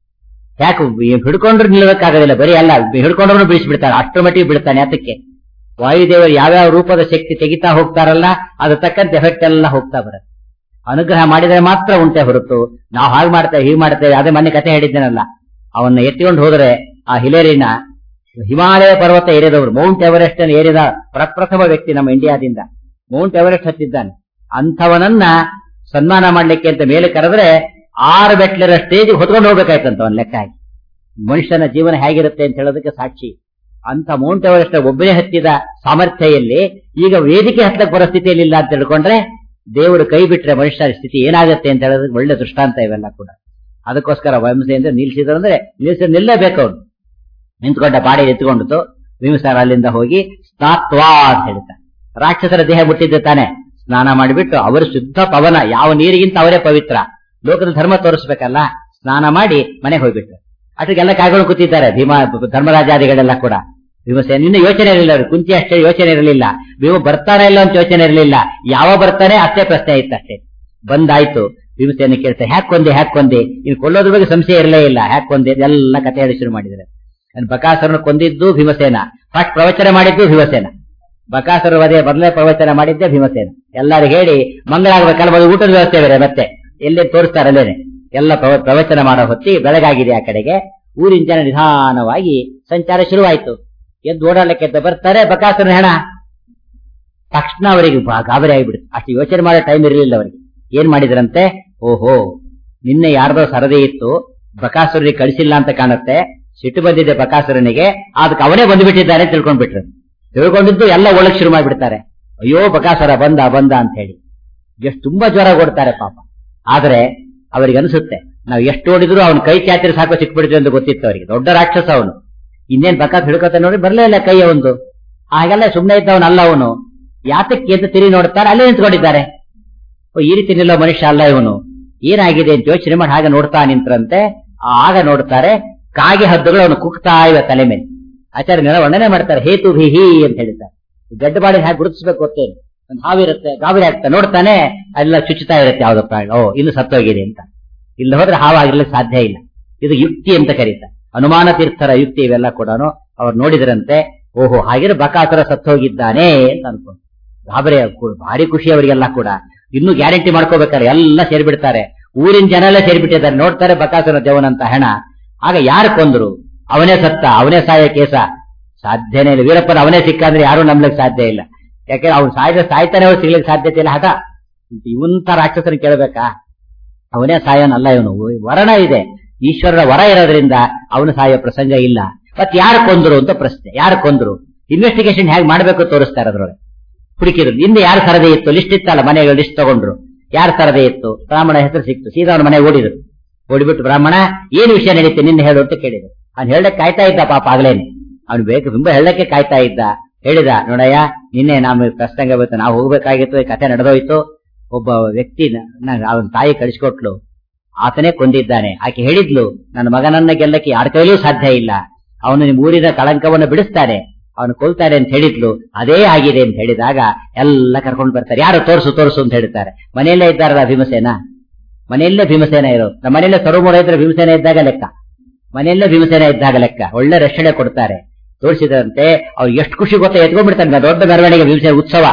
Speaker 1: ಯಾಕೆ ಹಿಡ್ಕೊಂಡ್ರು ನಿಲ್ಲಕ್ಕಾಗೋದಿಲ್ಲ ಬರೀ ಅಲ್ಲ ಹಿಡ್ಕೊಂಡ್ರು ಬಿಡಿಸ್ಬಿಡ್ತಾನೆ ಅಷ್ಟರ ಮಟ್ಟಿಗೆ ಬಿಡ್ತಾನೆ ಅದಕ್ಕೆ ವಾಯುದೇವರು ಯಾವ್ಯಾವ ರೂಪದ ಶಕ್ತಿ ತೆಗಿತಾ ಹೋಗ್ತಾರಲ್ಲ ಅದು ತಕ್ಕಂತೆ ಎಫೆಕ್ಟ್ ಎಲ್ಲ ಹೋಗ್ತಾ ಬರುತ್ತೆ ಅನುಗ್ರಹ ಮಾಡಿದರೆ ಮಾತ್ರ ಉಂಟೆ ಹೊರತು ನಾವು ಹಾಗೆ ಮಾಡ್ತೇವೆ ಹೀಗೆ ಮಾಡ್ತೇವೆ ಅದೇ ಮೊನ್ನೆ ಕತೆ ಹೇಳಿದ್ದೇನಲ್ಲ ಅವನ್ನ ಎತ್ತಿಕೊಂಡು ಹೋದ್ರೆ ಆ ಹಿಲೇರಿನ ಹಿಮಾಲಯ ಪರ್ವತ ಏರಿದವರು ಮೌಂಟ್ ಎವರೆಸ್ಟ್ ಅನ್ನು ಏರಿದ ಪ್ರಪ್ರಥಮ ವ್ಯಕ್ತಿ ನಮ್ಮ ಇಂಡಿಯಾದಿಂದ ಮೌಂಟ್ ಎವರೆಸ್ಟ್ ಹತ್ತಿದ್ದಾನೆ ಅಂಥವನನ್ನ ಸನ್ಮಾನ ಮಾಡ್ಲಿಕ್ಕೆ ಅಂತ ಮೇಲೆ ಕರೆದ್ರೆ ಆರು ಬೆಟ್ಲರ ಸ್ಟೇಜ್ ಹೊತ್ಕೊಂಡು ಹೋಗ್ಬೇಕಾಯ್ತಂತ ಅವನ್ ಲೆಕ್ಕ ಹಾಕಿ ಮನುಷ್ಯನ ಜೀವನ ಹೇಗಿರುತ್ತೆ ಅಂತ ಹೇಳೋದಕ್ಕೆ ಸಾಕ್ಷಿ ಅಂತ ಮೌಂಟ್ ಎವರೆಸ್ಟ್ ಒಬ್ಬನೇ ಹತ್ತಿದ ಸಾಮರ್ಥ್ಯಲ್ಲಿ ಈಗ ವೇದಿಕೆ ಹತ್ತಕ್ಕೆ ಬರೋ ಸ್ಥಿತಿಯಲ್ಲಿಲ್ಲ ಅಂತ ತಿಳ್ಕೊಂಡ್ರೆ ದೇವರು ಕೈ ಬಿಟ್ರೆ ಮನುಷ್ಯನ ಸ್ಥಿತಿ ಏನಾಗುತ್ತೆ ಅಂತ ಹೇಳೋದಕ್ಕೆ ಒಳ್ಳೆ ದೃಷ್ಟಾಂತ ಇವೆಲ್ಲ ಕೂಡ ಅದಕ್ಕೋಸ್ಕರ ವಂಸೆಯಿಂದ ನಿಲ್ಸಿದ್ರು ಅಂದ್ರೆ ನಿಲ್ಸಿ ನಿಲ್ಲಬೇಕು ಅವ್ನು ನಿಂತ್ಕೊಂಡ ಬಾಡಿ ಎತ್ಕೊಂಡಿತು ಭೀಮಸೇನ ಅಲ್ಲಿಂದ ಹೋಗಿ ಸ್ನಾತ್ವಾ ಅಂತ ಹೇಳ್ತಾರೆ ರಾಕ್ಷಸರ ದೇಹ ಮುಟ್ಟಿದ್ದೆ ತಾನೆ ಸ್ನಾನ ಮಾಡಿಬಿಟ್ಟು ಅವರು ಶುದ್ಧ ಪವನ ಯಾವ ನೀರಿಗಿಂತ ಅವರೇ ಪವಿತ್ರ ಲೋಕದ ಧರ್ಮ ತೋರಿಸ್ಬೇಕಲ್ಲ ಸ್ನಾನ ಮಾಡಿ ಮನೆಗೆ ಹೋಗ್ಬಿಟ್ರು ಅಷ್ಟಕ್ಕೆಲ್ಲ ಕಾಯ್ಕೊಂಡು ಕೂತಿದ್ದಾರೆ ಭೀಮಾ ಧರ್ಮರಾಜಾದಿಗಳೆಲ್ಲ ಕೂಡ ಭೀಮಸೇನ ಇನ್ನು ಯೋಚನೆ ಇರಲಿಲ್ಲ ಅವ್ರು ಕುಂತಿ ಅಷ್ಟೇ ಯೋಚನೆ ಇರಲಿಲ್ಲ ಭೀಮ ಬರ್ತಾನೆ ಇಲ್ಲ ಅಂತ ಯೋಚನೆ ಇರಲಿಲ್ಲ ಯಾವ ಬರ್ತಾನೆ ಅಷ್ಟೇ ಪ್ರಶ್ನೆ ಇತ್ತು ಅಷ್ಟೇ ಬಂದಾಯ್ತು ಭೀಮಸೇನ ಕೇಳ್ತಾರೆ ಹ್ಯಾಕ್ ಕೊಂದೆ ಹ್ಯಾಕ್ ಕೊಂದೆ ಇನ್ನು ಕೊಲ್ಲೋದ್ರ ಬಗ್ಗೆ ಸಂಶಯ ಇರಲೇ ಇಲ್ಲ ಹ್ಯಾಕ್ ಕೊಂದೆ ಎಲ್ಲ ಕಥೆ ಹೇಳಿ ಶುರು ಮಾಡಿದ್ದಾರೆ ಬಕಾಸುರನ್ನು ಕೊಂದಿದ್ದು ಭೀಮಸೇನ ಫಸ್ಟ್ ಪ್ರವಚನ ಮಾಡಿದ್ದು ಭೀಮಸೇನ ಬಕಾಸುರ ವಧೆ ಮೊದಲೇ ಪ್ರವಚನ ಮಾಡಿದ್ದೆ ಭೀಮಸೇನ ಎಲ್ಲರಿಗೂ ಹೇಳಿ ಮಂಗಳಾಗಬೇಕಲ್ಲ ಮೊದಲು ಊಟದ ವ್ಯವಸ್ಥೆ ಬೇರೆ ಮತ್ತೆ ಎಲ್ಲಿ ತೋರಿಸ್ತಾರೆ ಅಲ್ಲೇನೆ ಎಲ್ಲ ಪ್ರವ- ಪ್ರವಚನ ಮಾಡೋ ಹೊತ್ತಿ ಬೆಳಗಾಗಿದೆ ಆ ಕಡೆಗೆ ಊರಿನ ಜನ ನಿಧಾನವಾಗಿ ಸಂಚಾರ ಶುರುವಾಯಿತು ಎದ್ದು ಓಡಾಡಲಿಕ್ಕೆ ಅಂತ ಬರ್ತಾರೆ ಬಕಾಸುರನ ಹೆಣ ತಕ್ಷಣ ಅವರಿಗೆ ಬಾ- ಗಾಬರಿ ಆಗಿಬಿಡುತ್ತೆ ಅಷ್ಟು ಯೋಚನೆ ಮಾಡೋ ಟೈಮ್ ಇರಲಿಲ್ಲ ಅವರಿಗೆ ಏನ್ ಮಾಡಿದ್ರಂತೆ ಓಹೋ ನಿನ್ನೆ ಯಾರ್ದೋ ಸರದಿ ಇತ್ತು ಬಕಾಸುರನಿಗೆ ಕಳಿಸಿಲ್ಲ ಅಂತ ಕಾಣುತ್ತೆ ಸಿಟ್ಟು ಬಂದಿದೆ ಬಕಾಸುರನಿಗೆ ಅದಕ್ಕೆ ಅವನೇ ಬಂದುಬಿಟ್ಟಿದ್ದಾನೆ ಅಂತ ತಿಳ್ಕೊಂಡ್ಬಿಟ್ರು ತಿಳ್ಕೊಂಡಿದ್ದು ಎಲ್ಲ ಒಳಗ್ ಶುರು ಮಾಡಿಬಿಡ್ತಾರೆ ಅಯ್ಯೋ ಬಕಾಸುರ ಬಂದ ಬಂದ ಅಂತ ಹೇಳಿ ಎಷ್ಟು ತುಂಬಾ ಜ್ವರ ಕೊಡ್ತಾರೆ ಪಾಪ ಆದ್ರೆ ಅವರಿಗೆ ಅನಿಸುತ್ತೆ ನಾವು ಎಷ್ಟು ಓಡಿದ್ರು ಅವ್ನ ಕೈ ಚಾತಿರಿ ಸಾಕು ಸಿಕ್ಬಿಡ್ತೀವಿ ಅಂತ ಗೊತ್ತಿತ್ತು ಅವರಿಗೆ ದೊಡ್ಡ ರಾಕ್ಷಸ ಅವನು ಇನ್ನೇನ್ ಬಕಾಸ್ ಹಿಡ್ಕೊತ ನೋಡಿ ಬರ್ಲೇ ಇಲ್ಲ ಕೈ ಒಂದು ಹಾಗೆಲ್ಲ ಸುಮ್ಮನೆ ಇದ್ದವನಲ್ಲ ಅವನು ಯಾತಕ್ಕೆ ಅಂತ ತಿರುಗಿ ನೋಡ್ತಾರೆ ಅಲ್ಲೇ ನಿಂತ್ಕೊಂಡಿದ್ದಾರೆ ಓ, ಈ ರೀತಿ ನಿಲ್ಲೋ ಮನುಷ್ಯ ಅಲ್ಲ ಇವನು ಏನಾಗಿದೆ ಅಂತ ಯೋಚನೆ ಮಾಡಿ ಹಾಗೆ ನೋಡ್ತಾ ನಿಂತ್ರಂತೆ ಆಗ ನೋಡ್ತಾರೆ ಕಾಗೆ ಹದ್ದುಗಳು ಅವನು ಕುಗ್ತಾ ಇವೆ ತಲೆ ಮೇಲೆ ಆಚಾರ್ಯ ನೆಲ ವರ್ಣನೆ ಮಾಡ್ತಾರೆ ಹೇತು ಭಿ ಹಿ ಅಂತ ಹೇಳಿದ್ದಾರೆ ಗಡ್ಡ ಬಾಡಿ ಹೇಗೆ ಗುರುತಿಸ್ಬೇಕು ಗೊತ್ತೇನು ಒಂದು ಹಾವಿರುತ್ತೆ ಗಾಬರಿ ಆಗ್ತಾ ನೋಡ್ತಾನೆ ಅಲ್ಲ ಚುಚ್ಚುತ್ತಾ ಇರುತ್ತೆ ಯಾವ್ದೋ ಪ್ರಾಣಿ ಓ ಇನ್ನು ಸತ್ತೋಗಿದೆ ಅಂತ ಇಲ್ಲಿ ಹೋದ್ರೆ ಹಾವಾಗಿರ್ಲಿಕ್ಕೆ ಸಾಧ್ಯ ಇಲ್ಲ ಇದು ಯುಕ್ತಿ ಅಂತ ಕರೀತಾರೆ ಅನುಮಾನ ತೀರ್ಥರ ಯುಕ್ತಿ ಇವೆಲ್ಲ ಕೂಡ ಅವ್ರು ನೋಡಿದ್ರಂತೆ ಓಹೋ ಹಾಗಿದ್ರೆ ಬಕಾಸುರ ಸತ್ತೋಗಿದ್ದಾನೆ ಅಂತ ಅನ್ಕೊಂಡು ಗಾಬರಿ ಆಗ್ಕೂ- ಭಾರಿ ಖುಷಿ ಅವರಿಗೆಲ್ಲ ಕೂಡ ಇನ್ನು ಗ್ಯಾರಂಟಿ ಮಾಡ್ಕೋಬೇಕಾರೆ ಎಲ್ಲ ಸೇರ್ಬಿಡ್ತಾರೆ ಊರಿನ ಜನ ಎಲ್ಲ ಸೇರ್ಬಿಟ್ಟಿದ್ದಾರೆ ನೋಡ್ತಾರೆ ಬಕಾಸುರ ದೇವನಂತ ಹೆಣ ಆಗ ಯಾರು ಕೊಂದ್ರು ಅವನೇ ಸತ್ತ ಅವನೇ ಸಾಯ ಕೇಸ ಸಾಧ್ಯನೇ ಇಲ್ಲ ವೀರಪ್ಪನ ಅವನೇ ಸಿಕ್ಕ ಅಂದ್ರೆ ಯಾರು ನಂಬ್ಲಿಕ್ಕೆ ಸಾಧ್ಯ ಇಲ್ಲ ಯಾಕೆಂದ್ರೆ ಅವ್ನು ಸಾಯ್ದ ಸಾಯ್ತಾನೆ ಅವ್ರು ಸಿಗ್ಲಿಕ್ಕೆ ಸಾಧ್ಯತೆ ಇಲ್ಲ ಹಠ ಇವಂತ ರಾಕ್ಷಸನ ಕೇಳಬೇಕಾ ಅವನೇ ಸಾಯೋನಲ್ಲ ಇವನು ವರಣ ಇದೆ ಈಶ್ವರನ ವರ ಇರೋದ್ರಿಂದ ಅವನು ಸಾಯೋ ಪ್ರಸಂಗ ಇಲ್ಲ ಮತ್ ಯಾರು ಕೊಂದ್ರು ಅಂತ ಪ್ರಶ್ನೆ ಯಾರು ಕೊಂದ್ರು ಇನ್ವೆಸ್ಟಿಗೇಷನ್ ಹೇಗೆ ಮಾಡಬೇಕು ತೋರಿಸ್ತಾರೆ ಅದ್ರೊಳಗೆ ಹುಡುಕಿದ್ರು ಹಿಂದೆ ಯಾರು ಸರದಿ ಇತ್ತು ಲಿಸ್ಟ್ ಇತ್ತಲ್ಲ ಮನೆಗೆ ಲಿಸ್ಟ್ ತಗೊಂಡ್ರು ಯಾರು ಸರದಿ ಇತ್ತು ಬ್ರಾಹ್ಮಣ ಹೆಸರು ಸಿಕ್ತು ಸೀದಾ ಅವನ ಮನೆಗೆ ಓಡಿದ್ರು ಓಡಿಬಿಟ್ಟು ಬ್ರಾಹ್ಮಣ ಏನು ವಿಷಯ ನಡೀತೆ ನಿನ್ನೆ ಹೇಳು ಅಂತ ಕೇಳಿದ್ರು ಅವ್ನು ಹೇಳಕ್ ಕಾಯ್ತಾ ಇದ್ದ ಪಾಪ ಆಗ್ಲೇನೆ ಅವ್ನು ಬೇಕು ತುಂಬಾ ಹೇಳಕ್ಕೆ ಕಾಯ್ತಾ ಇದ್ದ ಹೇಳಿದ ನೋಡಯ್ಯ ನಿನ್ನೆ ನಾವು ಪ್ರಸಂಗ ಬಂತು ನಾವು ಹೋಗ್ಬೇಕಾಗಿತ್ತು ಈ ಕಥೆ ನಡೆದೋಯ್ತು ಒಬ್ಬ ವ್ಯಕ್ತಿ ಅವನ ತಾಯಿ ಕಳಿಸ್ಕೊಟ್ಲು ಆತನೇ ಕೊಂದಿದ್ದಾನೆ ಆಕೆ ಹೇಳಿದ್ಲು ನನ್ನ ಮಗನನ್ನ ಗೆಲ್ಲಕ್ಕೆ ಯಾರ ಕೈಲೂ ಸಾಧ್ಯ ಇಲ್ಲ ಅವನು ನಿಮ್ಮ ಊರಿನ ಕಳಂಕವನ್ನು ಬಿಡಿಸ್ತಾನೆ ಅವನು ಕೊಲ್ತಾನೆ ಅಂತ ಹೇಳಿದ್ಲು ಅದೇ ಆಗಿದೆ ಅಂತ ಹೇಳಿದಾಗ ಎಲ್ಲ ಕರ್ಕೊಂಡು ಬರ್ತಾರೆ ಯಾರು ತೋರ್ಸು ತೋರ್ಸು ಅಂತ ಹೇಳ್ತಾರೆ ಮನೆಯಲ್ಲೇ ಇದ್ದಾರಲ್ಲ ಭೀಮಸೇನ ಮನೆಯಲ್ಲೇ ಭೀಮಸೇನ ಇರೋ ನಮ್ಮ ಮನೆಯಲ್ಲೇ ಸರ್ವಮೂಲ ಇದ್ರೆ ಭೀಮಸೇನ ಇದ್ದಾಗ ಲೆಕ್ಕ ಮನೆಯಲ್ಲೇ ಭೀಮಸೇನ ಇದ್ದಾಗ ಲೆಕ್ಕ ಒಳ್ಳೆ ರಕ್ಷಣೆ ಕೊಡ್ತಾರೆ ತೋರಿಸಿದಂತೆ ಅವ್ರು ಎಷ್ಟು ಖುಷಿ ಗೊತ್ತಾ ಎತ್ಕೊಂಡ್ಬಿಡ್ತಾರೆ ದೊಡ್ಡ ಮೆರವಣಿಗೆ ಭೀಮಸೇನ ಉತ್ಸವ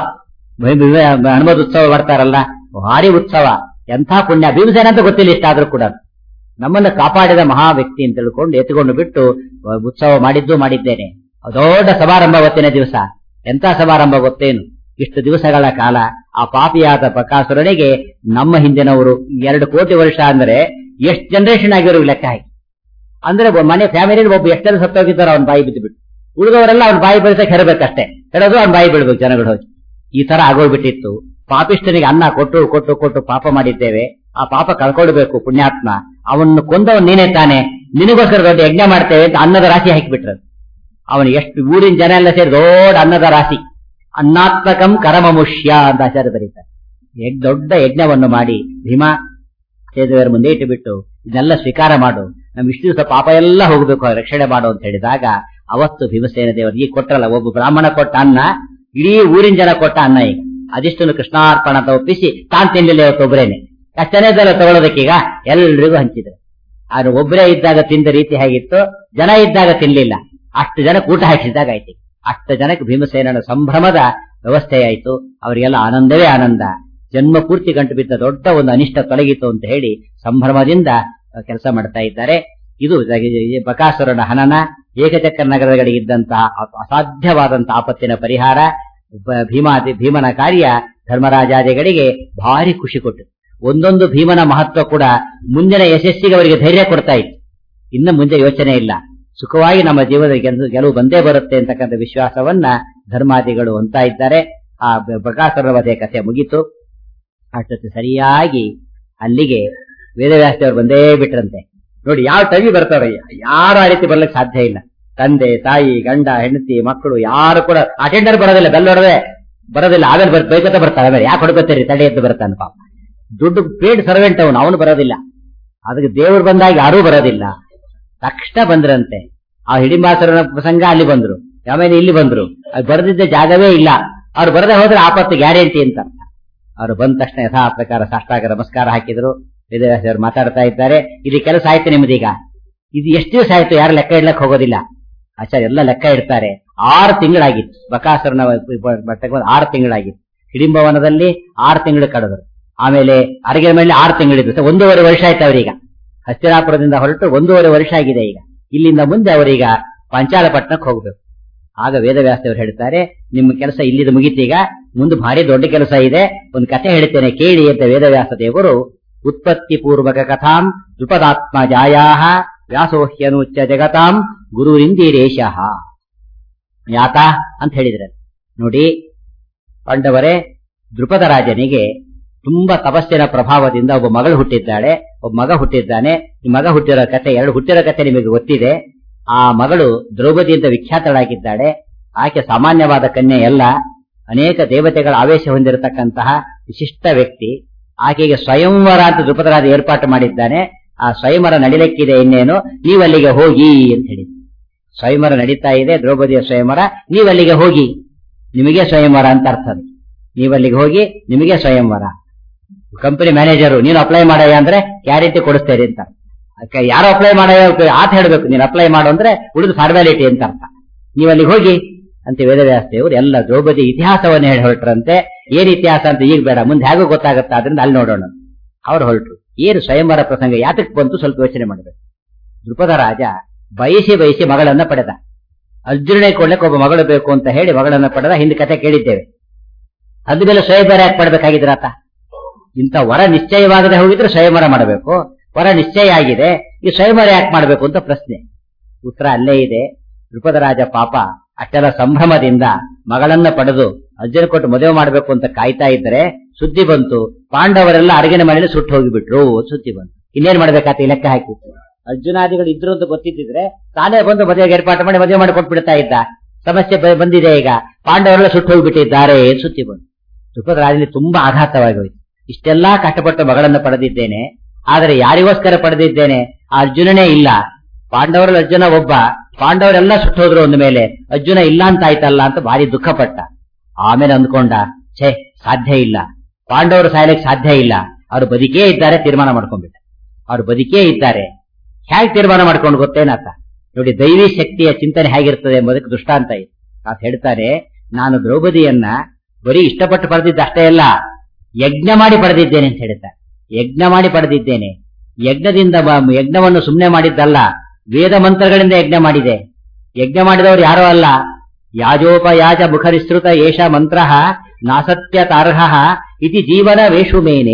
Speaker 1: ಹನುಮದ ಉತ್ಸವ ಬರ್ತಾರಲ್ಲ ಭಾರಿ ಉತ್ಸವ ಎಂಥ ಪುಣ್ಯ ಭೀಮಸೇನ ಅಂತ ಗೊತ್ತಿಲ್ಲ ಇಷ್ಟಾದ್ರೂ ಕೂಡ ನಮ್ಮನ್ನ ಕಾಪಾಡಿದ ಮಹಾ ವ್ಯಕ್ತಿ ಅಂತ ತಿಳ್ಕೊಂಡು ಎತ್ಕೊಂಡು ಬಿಟ್ಟು ಉತ್ಸವ ಮಾಡಿದ್ದು ಮಾಡಿದ್ದೇನೆ ದೊಡ್ಡ ಸಮಾರಂಭ ಅವತ್ತಿನ ದಿವಸ ಎಂತ ಸಮಾರಂಭ ಗೊತ್ತೇನು ಇಷ್ಟು ದಿವಸಗಳ ಕಾಲ ಆ ಪಾಪಿಯಾದ ಬಕಾಸುರನಿಗೆ ನಮ್ಮ ಹಿಂದಿನವರು ಎರಡು ಕೋಟಿ ವರ್ಷ ಅಂದ್ರೆ ಎಷ್ಟು ಜನರೇಷನ್ ಆಗಿರೋ ಲೆಕ್ಕ ಹಾಕಿ ಅಂದ್ರೆ ಮನೆ ಫ್ಯಾಮಿಲಿ ಒಬ್ಬ ಎಷ್ಟರ ಸತ್ತೋಗಿದ್ದಾರೋ ಅವ್ನ ಬಾಯಿ ಬಿದ್ದು ಬಿಟ್ಟು ಉಳಿದವರೆಲ್ಲ ಅವ್ನ ಬಾಯಿ ಬೆಳೆಸಕ್ಕೆ ಹೆರಬೇಕಷ್ಟೇ ಹೇಳೋದು ಅವ್ನ ಬಾಯಿ ಬಿಡ್ಬೇಕು ಜನಗಳು ಹೋಗಿ ಈ ತರ ಆಗೋಗ್ಬಿಟ್ಟಿತ್ತು ಪಾಪಿಷ್ಟನಿಗೆ ಅನ್ನ ಕೊಟ್ಟು ಕೊಟ್ಟು ಕೊಟ್ಟು ಪಾಪ ಮಾಡಿದ್ದೇವೆ ಆ ಪಾಪ ಕಳ್ಕೊಳ್ಬೇಕು ಪುಣ್ಯಾತ್ಮ ಅವನ್ನು ಕೊಂದವನ್ ನೀನೇ ತಾನೆ ನಿನಗೋಸ್ಕರ ದೊಡ್ಡ ಯಜ್ಞ ಮಾಡ್ತೇವೆ ಅಂತ ಅನ್ನದ ರಾಶಿ ಹಾಕಿಬಿಟ್ರು ಅವನು ಎಷ್ಟು ಊರಿನ ಜನ ಎಲ್ಲ ಸೇರಿ ದೊಡ್ಡ ಅನ್ನದ ರಾಶಿ ಅನ್ನಾತ್ಮಕಂ ಕರಮಮುಷ್ಯ ಅಂತ ಆಚಾರ್ಯ ಬರೀತಾರೆ ದೊಡ್ಡ ಯಜ್ಞವನ್ನು ಮಾಡಿ ಭೀಮಾ ಸೇದುವರ ಮುಂದೆ ಇಟ್ಟುಬಿಟ್ಟು ಇದನ್ನೆಲ್ಲ ಸ್ವೀಕಾರ ಮಾಡು ನಮ್ ಇಷ್ಟು ದಿವಸ ಪಾಪ ಎಲ್ಲ ಹೋಗಬೇಕು ರಕ್ಷಣೆ ಮಾಡು ಅಂತ ಹೇಳಿದಾಗ ಅವತ್ತು ಭೀಮಸೇನ ದೇವರು ಈಗ ಕೊಟ್ಟರಲ್ಲ ಒಬ್ಬ ಬ್ರಾಹ್ಮಣ ಕೊಟ್ಟ ಅನ್ನ ಇಡೀ ಊರಿನ ಜನ ಕೊಟ್ಟ ಅನ್ನ ಈಗ ಅದಿಷ್ಟನ್ನು ಕೃಷ್ಣಾರ್ಪಣ ಅಂತ ಒಪ್ಪಿಸಿ ತಾನ್ ತಿನ್ಲಿಲ್ಲ ಇವತ್ತು ಒಬ್ಬರೇನೆ ಕಷ್ಟನೇದಲ್ಲ ತಗೊಳ್ಳೋದಕ್ಕೀಗ ಎಲ್ರಿಗೂ ಹಂಚಿದ್ರು ಆದ್ರೆ ಒಬ್ಬರೇ ಇದ್ದಾಗ ತಿಂದ ರೀತಿ ಹೇಗಿತ್ತು ಜನ ಇದ್ದಾಗ ತಿನ್ಲಿಲ್ಲ ಅಷ್ಟು ಜನ ಊಟ ಹಾಕಿಸಿದಾಗ ಆಯ್ತು ಅಷ್ಟು ಜನಕ್ಕೆ ಭೀಮಸೇನನ ಸಂಭ್ರಮದ ವ್ಯವಸ್ಥೆ ಆಯ್ತು ಅವರಿಗೆಲ್ಲ ಆನಂದವೇ ಆನಂದ ಜನ್ಮ ಪೂರ್ತಿ ಗಂಟು ಬಿದ್ದ ದೊಡ್ಡ ಒಂದು ಅನಿಷ್ಟ ತೊಲಗಿತು ಅಂತ ಹೇಳಿ ಸಂಭ್ರಮದಿಂದ ಕೆಲಸ ಮಾಡ್ತಾ ಇದ್ದಾರೆ ಇದು ಬಕಾಸುರನ ಹನನ ಏಕಚಕ್ರ ನಗರಗಳಿಗಿದ್ದಂತಹ ಅಸಾಧ್ಯವಾದಂತಹ ಆಪತ್ತಿನ ಪರಿಹಾರ ಭೀಮಾದಿ ಭೀಮನ ಕಾರ್ಯ ಧರ್ಮರಾಜಾದಿಗಳಿಗೆ ಭಾರಿ ಖುಷಿ ಕೊಟ್ಟು ಒಂದೊಂದು ಭೀಮನ ಮಹತ್ವ ಕೂಡ ಮುಂದಿನ ಯಶಸ್ಸಿಗೆ ಅವರಿಗೆ ಧೈರ್ಯ ಕೊಡ್ತಾ ಇತ್ತು ಇನ್ನು ಮುಂದೆ ಯೋಚನೆ ಇಲ್ಲ ಸುಖವಾಗಿ ನಮ್ಮ ಜೀವನದ ಗೆಲುವು ಬಂದೇ ಬರುತ್ತೆ ಅಂತಕ್ಕಂಥ ವಿಶ್ವಾಸವನ್ನ ಧರ್ಮಾದಿಗಳು ಅಂತ ಇದ್ದಾರೆ ಆ ಬಕಾಸುರನ ವಧೆ ಕಥೆ ಮುಗೀತು ಅಷ್ಟೊತ್ತು ಸರಿಯಾಗಿ ಅಲ್ಲಿಗೆ ವೇದವ್ಯಾಸದೇವರು ಬಂದೇ ಬಿಟ್ರಂತೆ ನೋಡಿ ಯಾವ ಟವಿ ಬರ್ತಾರಯ್ಯ ಯಾರು ಆ ರೀತಿ ಬರ್ಲಿಕ್ಕೆ ಸಾಧ್ಯ ಇಲ್ಲ ತಂದೆ ತಾಯಿ ಗಂಡ ಹೆಂಡತಿ ಮಕ್ಕಳು ಯಾರು ಕೂಡ ಅಟೆಂಡರ್ ಬರೋದಿಲ್ಲ ಬೆಲ್ ಹೊಡೆದೆ ಬರೋದಿಲ್ಲ ಆಮೇಲೆ ಬರ್ ಬೈಕತ್ತ ಬರ್ತಾರೆ ಆಮೇಲೆ ಯಾಕೆ ಹೊಡ್ಕೋತೀರಿ ತಡೆ ಎದ್ದು ಬರ್ತಾನೆ ಪಾಪ ದುಡ್ಡು ಪೇಡ್ ಸರ್ವೆಂಟ್ ಅವನು ಅವನು ಬರೋದಿಲ್ಲ ಅದಕ್ಕೆ ದೇವರು ಬಂದಾಗ ಯಾರೂ ಬರೋದಿಲ್ಲ ತಕ್ಷಣ ಬಂದ್ರಂತೆ ಆ ಹಿಡಿಂಬಾಸುರನ ಪ್ರಸಂಗ ಅಲ್ಲಿ ಬಂದ್ರು ಆಮೇಲೆ ಇಲ್ಲಿ ಬಂದ್ರು ಅದು ಬರೆದಿದ್ದ ಜಾಗವೇ ಇಲ್ಲ ಅವ್ರು ಬರದೆ ಹೋದ್ರೆ ಆಪತ್ತು ಗ್ಯಾರಂಟಿ ಅಂತ ಅವರು ಬಂದ ತಕ್ಷಣ ಯಥಾ ಪ್ರಕಾರ ಸಾಷ್ಟಾಗ ನಮಸ್ಕಾರ ಹಾಕಿದ್ರು ವೇದವ್ಯಾಸರು ಮಾತಾಡ್ತಾ ಇದ್ದಾರೆ ಇದು ಕೆಲಸ ಆಯ್ತು ನಿಮ್ದೀಗ ಇದು ಎಷ್ಟು ದಿವಸ ಆಯ್ತು ಯಾರು ಲೆಕ್ಕ ಇಡ್ಲಕ್ ಹೋಗೋದಿಲ್ಲ ಆಚಾರ್ಯ ಎಲ್ಲ ಲೆಕ್ಕ ಇಡ್ತಾರೆ ಆರು ತಿಂಗಳಾಗಿತ್ತು ಬಕಾಸುರನ ಆರು ತಿಂಗಳಾಗಿತ್ತು ಹಿಡಿಂಬವನದಲ್ಲಿ ಆರು ತಿಂಗಳು ಕಳೆದ್ರು ಆಮೇಲೆ ಅರಗಿನ ಮೇಲೆ ಆರು ತಿಂಗಳಿದ್ದು ಒಂದೂವರೆ ವರ್ಷ ಆಯ್ತು ಅವರೀಗ ಹಸ್ತಿನಾಪುರದಿಂದ ಹೊರಟು ಒಂದೂವರೆ ವರ್ಷ ಆಗಿದೆ ಈಗ ಇಲ್ಲಿಂದ ಮುಂದೆ ಅವರೀಗ ಪಂಚಾಲಪಟ್ಟಣಕ್ಕೆ ಹೋಗ್ಬೇಕು ಆಗ ವೇದವ್ಯಾಸದೇವರು ಹೇಳ್ತಾರೆ ನಿಮ್ಮ ಕೆಲಸ ಇಲ್ಲಿದ ಮುಗಿತೀಗ ಮುಂದೆ ಭಾರಿ ದೊಡ್ಡ ಕೆಲಸ ಇದೆ ಒಂದು ಕಥೆ ಹೇಳ್ತೇನೆ ಕೇಳಿ ಅಂತ ವೇದವ್ಯಾಸ ದೇವರು ಉತ್ಪತ್ತಿ ಪೂರ್ವಕ ಕಥಾಂ ದ್ರುಪದಾತ್ಮ ಜಾಯಾ ವ್ಯಾಸೋಹ್ಯನುಚ್ಚ ಜಗತಾಂ ಗುರುರಿಂದಿರೇಶ ಯಾತ ಅಂತ ಹೇಳಿದ್ರೆ ನೋಡಿ ಪಾಂಡವರೇ ದೃಪದ ರಾಜನಿಗೆ ತುಂಬಾ ತಪಸ್ಸಿನ ಪ್ರಭಾವದಿಂದ ಒಬ್ಬ ಮಗಳು ಹುಟ್ಟಿದ್ದಾಳೆ ಒಬ್ಬ ಮಗ ಹುಟ್ಟಿದ್ದಾನೆ ಈ ಮಗ ಹುಟ್ಟಿರೋ ಕತೆ ಎರಡು ಹುಟ್ಟಿರೋ ಕತೆ ನಿಮಗೆ ಗೊತ್ತಿದೆ ಆ ಮಗಳು ದ್ರೌಪದಿ ಅಂತ ವಿಖ್ಯಾತಳಾಗಿದ್ದಾಳೆ ಆಕೆ ಸಾಮಾನ್ಯವಾದ ಕನ್ಯೆ ಅಲ್ಲ ಅನೇಕ ದೇವತೆಗಳ ಆವೇಶ ಹೊಂದಿರತಕ್ಕಂತಹ ವಿಶಿಷ್ಟ ವ್ಯಕ್ತಿ ಆಕೆಗೆ ಸ್ವಯಂವರ ಅಂತ ದೃಪದರಾಜ ಏರ್ಪಾಟು ಮಾಡಿದ್ದಾನೆ ಆ ಸ್ವಯಂವರ ನಡಿಲಿಕ್ಕಿದೆ ಇನ್ನೇನು ನೀವಲ್ಲಿಗೆ ಹೋಗಿ ಅಂತ ಹೇಳಿ ಸ್ವಯಂವರ ನಡೀತಾ ಇದೆ ದ್ರೌಪದಿಯ ಸ್ವಯಂವರ ನೀವಲ್ಲಿಗೆ ಹೋಗಿ ನಿಮಗೆ ಸ್ವಯಂವರ ಅಂತ ಅರ್ಥ ಅದು ನೀವಲ್ಲಿಗೆ ಹೋಗಿ ನಿಮಗೆ ಸ್ವಯಂವರ ಕಂಪನಿ ಮ್ಯಾನೇಜರು ನೀನು ಅಪ್ಲೈ ಮಾಡಯ್ಯ ಅಂದ್ರೆ ಗ್ಯಾರಂಟಿ ಕೊಡಿಸ್ತೇನೆ ಅಂತ ಯಾರು ಅಪ್ಲೈ ಮಾಡಯ್ಯ ಆತ ಹೇಳ್ಬೇಕು ನೀನು ಅಪ್ಲೈ ಮಾಡು ಅಂದ್ರೆ ಉಳಿದು ಫಾರ್ಮ್ಯಾಲಿಟಿ ಅಂತ ಅರ್ಥ ನೀವು ಅಲ್ಲಿಗೆ ಹೋಗಿ ಅಂತ ವೇದವ್ಯಾಸ ದೇವರು ಎಲ್ಲ ದ್ರೌಪದಿ ಇತಿಹಾಸವನ್ನು ಹೇಳಿ ಹೊರಟ್ರಂತೆ ಏನ್ ಇತಿಹಾಸ ಅಂತ ಈಗ ಬೇಡ ಮುಂದೆ ಹೇಗೋ ಗೊತ್ತಾಗುತ್ತೆ ಅದರಿಂದ ಅಲ್ಲಿ ನೋಡೋಣ ಅವ್ರು ಹೊರಟರು ಏನು ಸ್ವಯಂವರ ಪ್ರಸಂಗ ಯಾತಕ್ಕೆ ಬಂತು ಸ್ವಲ್ಪ ಯೋಚನೆ ಮಾಡಬೇಕು ದೃಪದ ರಾಜ ಬಯಸಿ ಬಯಸಿ ಮಗಳನ್ನ ಪಡೆದ ಅರ್ಜುನನೇ ಕೊಡ್ಲಿಕ್ಕೆ ಒಬ್ಬ ಮಗಳು ಬೇಕು ಅಂತ ಹೇಳಿ ಮಗಳನ್ನ ಪಡೆದ ಹಿಂದೆ ಕತೆ ಕೇಳಿದ್ದೇವೆ ಅದ ಮೇಲೆ ಸ್ವಯಂವರ ಯಾಕೆ ಪಡ್ಬೇಕಾಗಿದ್ರಾತ ಇಂಥ ವರ ನಿಶ್ಚಯವಾಗದೆ ಹೋಗಿದ್ರೆ ಸ್ವಯಂವರ ಮಾಡಬೇಕು ವರ ನಿಶ್ಚಯ ಆಗಿದೆ ಈ ಸ್ವಯಂವರ ಯಾಕೆ ಮಾಡಬೇಕು ಅಂತ ಪ್ರಶ್ನೆ ಉತ್ತರ ಅಲ್ಲೇ ಇದೆ ದೃಪದ ರಾಜ ಪಾಪ ಅಷ್ಟೆಲ್ಲ ಸಂಭ್ರಮದಿಂದ ಮಗಳನ್ನ ಪಡೆದು ಅರ್ಜುನ ಕೊಟ್ಟು ಮದುವೆ ಮಾಡಬೇಕು ಅಂತ ಕಾಯ್ತಾ ಇದ್ರೆ ಸುದ್ದಿ ಬಂತು ಪಾಂಡವರೆಲ್ಲ ಅರಗಿನ ಮನೇಲಿ ಸುಟ್ಟು ಹೋಗಿಬಿಟ್ರು ಸುದ್ದಿ ಬಂತು ಇನ್ನೇನ್ ಮಾಡ್ಬೇಕಾತ ಈ ಲೆಕ್ಕ ಹಾಕಿ ಅರ್ಜುನಾದಿಗಳು ಇದ್ರು ಅಂತ ಗೊತ್ತಿದ್ದಿದ್ರೆ ತಾನೇ ಬಂದು ಮದುವೆಗೆ ಏರ್ಪಾటు ಮಾಡಿ ಮದುವೆ ಮಾಡಿ ಕೊಟ್ಬಿಡ್ತಾ ಇದ್ದ ಸಮಸ್ಯೆ ಬ- ಬಂದಿದೆ ಈಗ ಪಾಂಡವರೆಲ್ಲ ಸುಟ್ಟು ಹೋಗಿಬಿಟ್ಟಿದ್ದಾರೆ ಸುದ್ದಿ ಬಂತು ದ್ರುಪದರಾಜನಲ್ಲಿ ತುಂಬಾ ಆಘಾತವಾಗಿ ಹೋಯ್ತು ಇಷ್ಟೆಲ್ಲಾ ಕಷ್ಟಪಟ್ಟು ಮಗಳನ್ನು ಪಡೆದಿದ್ದೇನೆ ಆದರೆ ಯಾರಿಗೋಸ್ಕರ ಪಡೆದಿದ್ದೇನೆ ಆ ಅರ್ಜುನನೇ ಇಲ್ಲ ಪಾಂಡವರಲ್ಲಿ ಅರ್ಜುನ ಒಬ್ಬ ಪಾಂಡವರೆಲ್ಲ ಸುಟ್ಟೋದ್ರು ಒಂದ ಮೇಲೆ ಅರ್ಜುನ ಇಲ್ಲ ಅಂತ ಆಯ್ತಲ್ಲ ಅಂತ ಭಾರಿ ದುಃಖಪಟ್ಟ ಆಮೇಲೆ ಅಂದ್ಕೊಂಡ ಛೇ ಸಾಧ್ಯ ಇಲ್ಲ ಪಾಂಡವರು ಸಾಯ್ಲಿಕ್ಕೆ ಸಾಧ್ಯ ಇಲ್ಲ ಅವ್ರು ಬದುಕೇ ಇದ್ದಾರೆ ತೀರ್ಮಾನ ಮಾಡ್ಕೊಂಡ್ಬಿಟ್ಟ ಅವ್ರು ಬದುಕೇ ಇದ್ದಾರೆ ಹೇಗೆ ತೀರ್ಮಾನ ಮಾಡ್ಕೊಂಡು ಗೊತ್ತೇನಾತ ನೋಡಿ ದೈವಿ ಶಕ್ತಿಯ ಚಿಂತನೆ ಹೇಗಿರ್ತದೆ ಎಂಬುದಕ್ಕೆ ದೃಷ್ಟಾಂತ ಇದೆ ಆತ ಹೇಳ್ತಾರೆ ನಾನು ದ್ರೌಪದಿಯನ್ನ ಬರೀ ಇಷ್ಟಪಟ್ಟು ಪಡೆದಿದ್ದ ಅಷ್ಟೇ ಅಲ್ಲ ಯಜ್ಞ ಮಾಡಿ ಪಡೆದಿದ್ದೇನೆ ಅಂತ ಹೇಳ್ತಾರೆ ಯಜ್ಞ ಮಾಡಿ ಪಡೆದಿದ್ದೇನೆ ಯಜ್ಞದಿಂದ ಬ- ಯಜ್ಞವನ್ನು ಸುಮ್ಮನೆ ಮಾಡಿದ್ದಲ್ಲ ವೇದ ಮಂತ್ರಗಳಿಂದ ಯಜ್ಞ ಮಾಡಿದೆ ಯಜ್ಞ ಮಾಡಿದವರು ಯಾರೋ ಅಲ್ಲ ಯಾಜೋಪಯಾಜ ಮುಖರಿಸೃತ ಏಷ ಮಂತ್ರ ನಾಸತ್ಯ ತಾರ್ಹ ಇತಿ ಜೀವನ ವೇಷುಮೇನೆ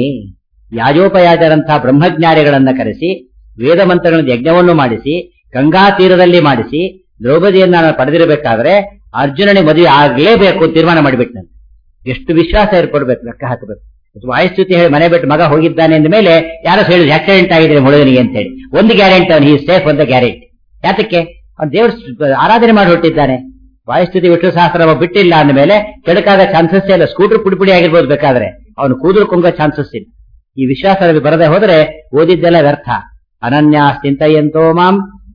Speaker 1: ಯಾಜೋಪಯಾಜರಂತಹ ಬ್ರಹ್ಮಜ್ಞಾನಿಗಳನ್ನ ಕರೆಸಿ ವೇದ ಮಂತ್ರಗಳಿಂದ ಯಜ್ಞವನ್ನು ಮಾಡಿಸಿ ಗಂಗಾ ತೀರದಲ್ಲಿ ಮಾಡಿಸಿ ದ್ರೌಪದಿಯನ್ನ ನಾನು ಪಡೆದಿರಬೇಕಾದ್ರೆ ಅರ್ಜುನನಿಗೆ ಮದುವೆ ಆಗ್ಲೇಬೇಕು ಅಂತ ತೀರ್ಮಾನ ಮಾಡಿಬಿಟ್ಟನಂತೆ ಎಷ್ಟು ವಿಶ್ವಾಸ ಏರ್ಪಡ್ಬೇಕು ಲೆಕ್ಕ ಹಾಕಬೇಕು ವಾಯುಸ್ತುತಿ ಹೇಳಿ ಮನೆ ಬಿಟ್ಟು ಮಗ ಹೋಗಿದ್ದಾನೆ ಅಂದ ಮೇಲೆ ಯಾರೋ ಹೇಳಿದ್ರು ಆಕ್ಸಿಡೆಂಟ್ ಆಗಿದೆ ಹುಡುಗನಿಗೆ ಅಂತ ಹೇಳಿ ಒಂದು ಗ್ಯಾರಂಟಿ ಅವನು ಈ ಸೇಫ್ ಅಂತ ಗ್ಯಾರಂಟಿ ಯಾತಕ್ಕೆ ಅವ್ನು ದೇವ್ರ ಆರಾಧನೆ ಮಾಡಿ ಹೊಟ್ಟಿದ್ದಾನೆ ವಾಯುಸ್ತುತಿ ವಿಷ್ಣು ಸಹಸ್ರ ಬಿಟ್ಟಿಲ್ಲ ಅಂದ ಮೇಲೆ ಕೆಡಕಾದ ಚಾನ್ಸಸ್ ಇಲ್ಲ ಸ್ಕೂಟರ್ ಪುಡಿ ಪುಡಿ ಆಗಿರ್ಬೋದು ಬೇಕಾದ್ರೆ ಅವನು ಕೂದಲು ಕೊಂಗೋ ಚಾನ್ಸಸ್ ಇಲ್ಲ ಈ ವಿಶ್ವಾಸದಲ್ಲಿ ಬರದೆ ಹೋದ್ರೆ ಓದಿದ್ದೆಲ್ಲ ವ್ಯರ್ಥ ಅನನ್ಯ ಚಿಂತೆಯಂತೋ ಮಾಂ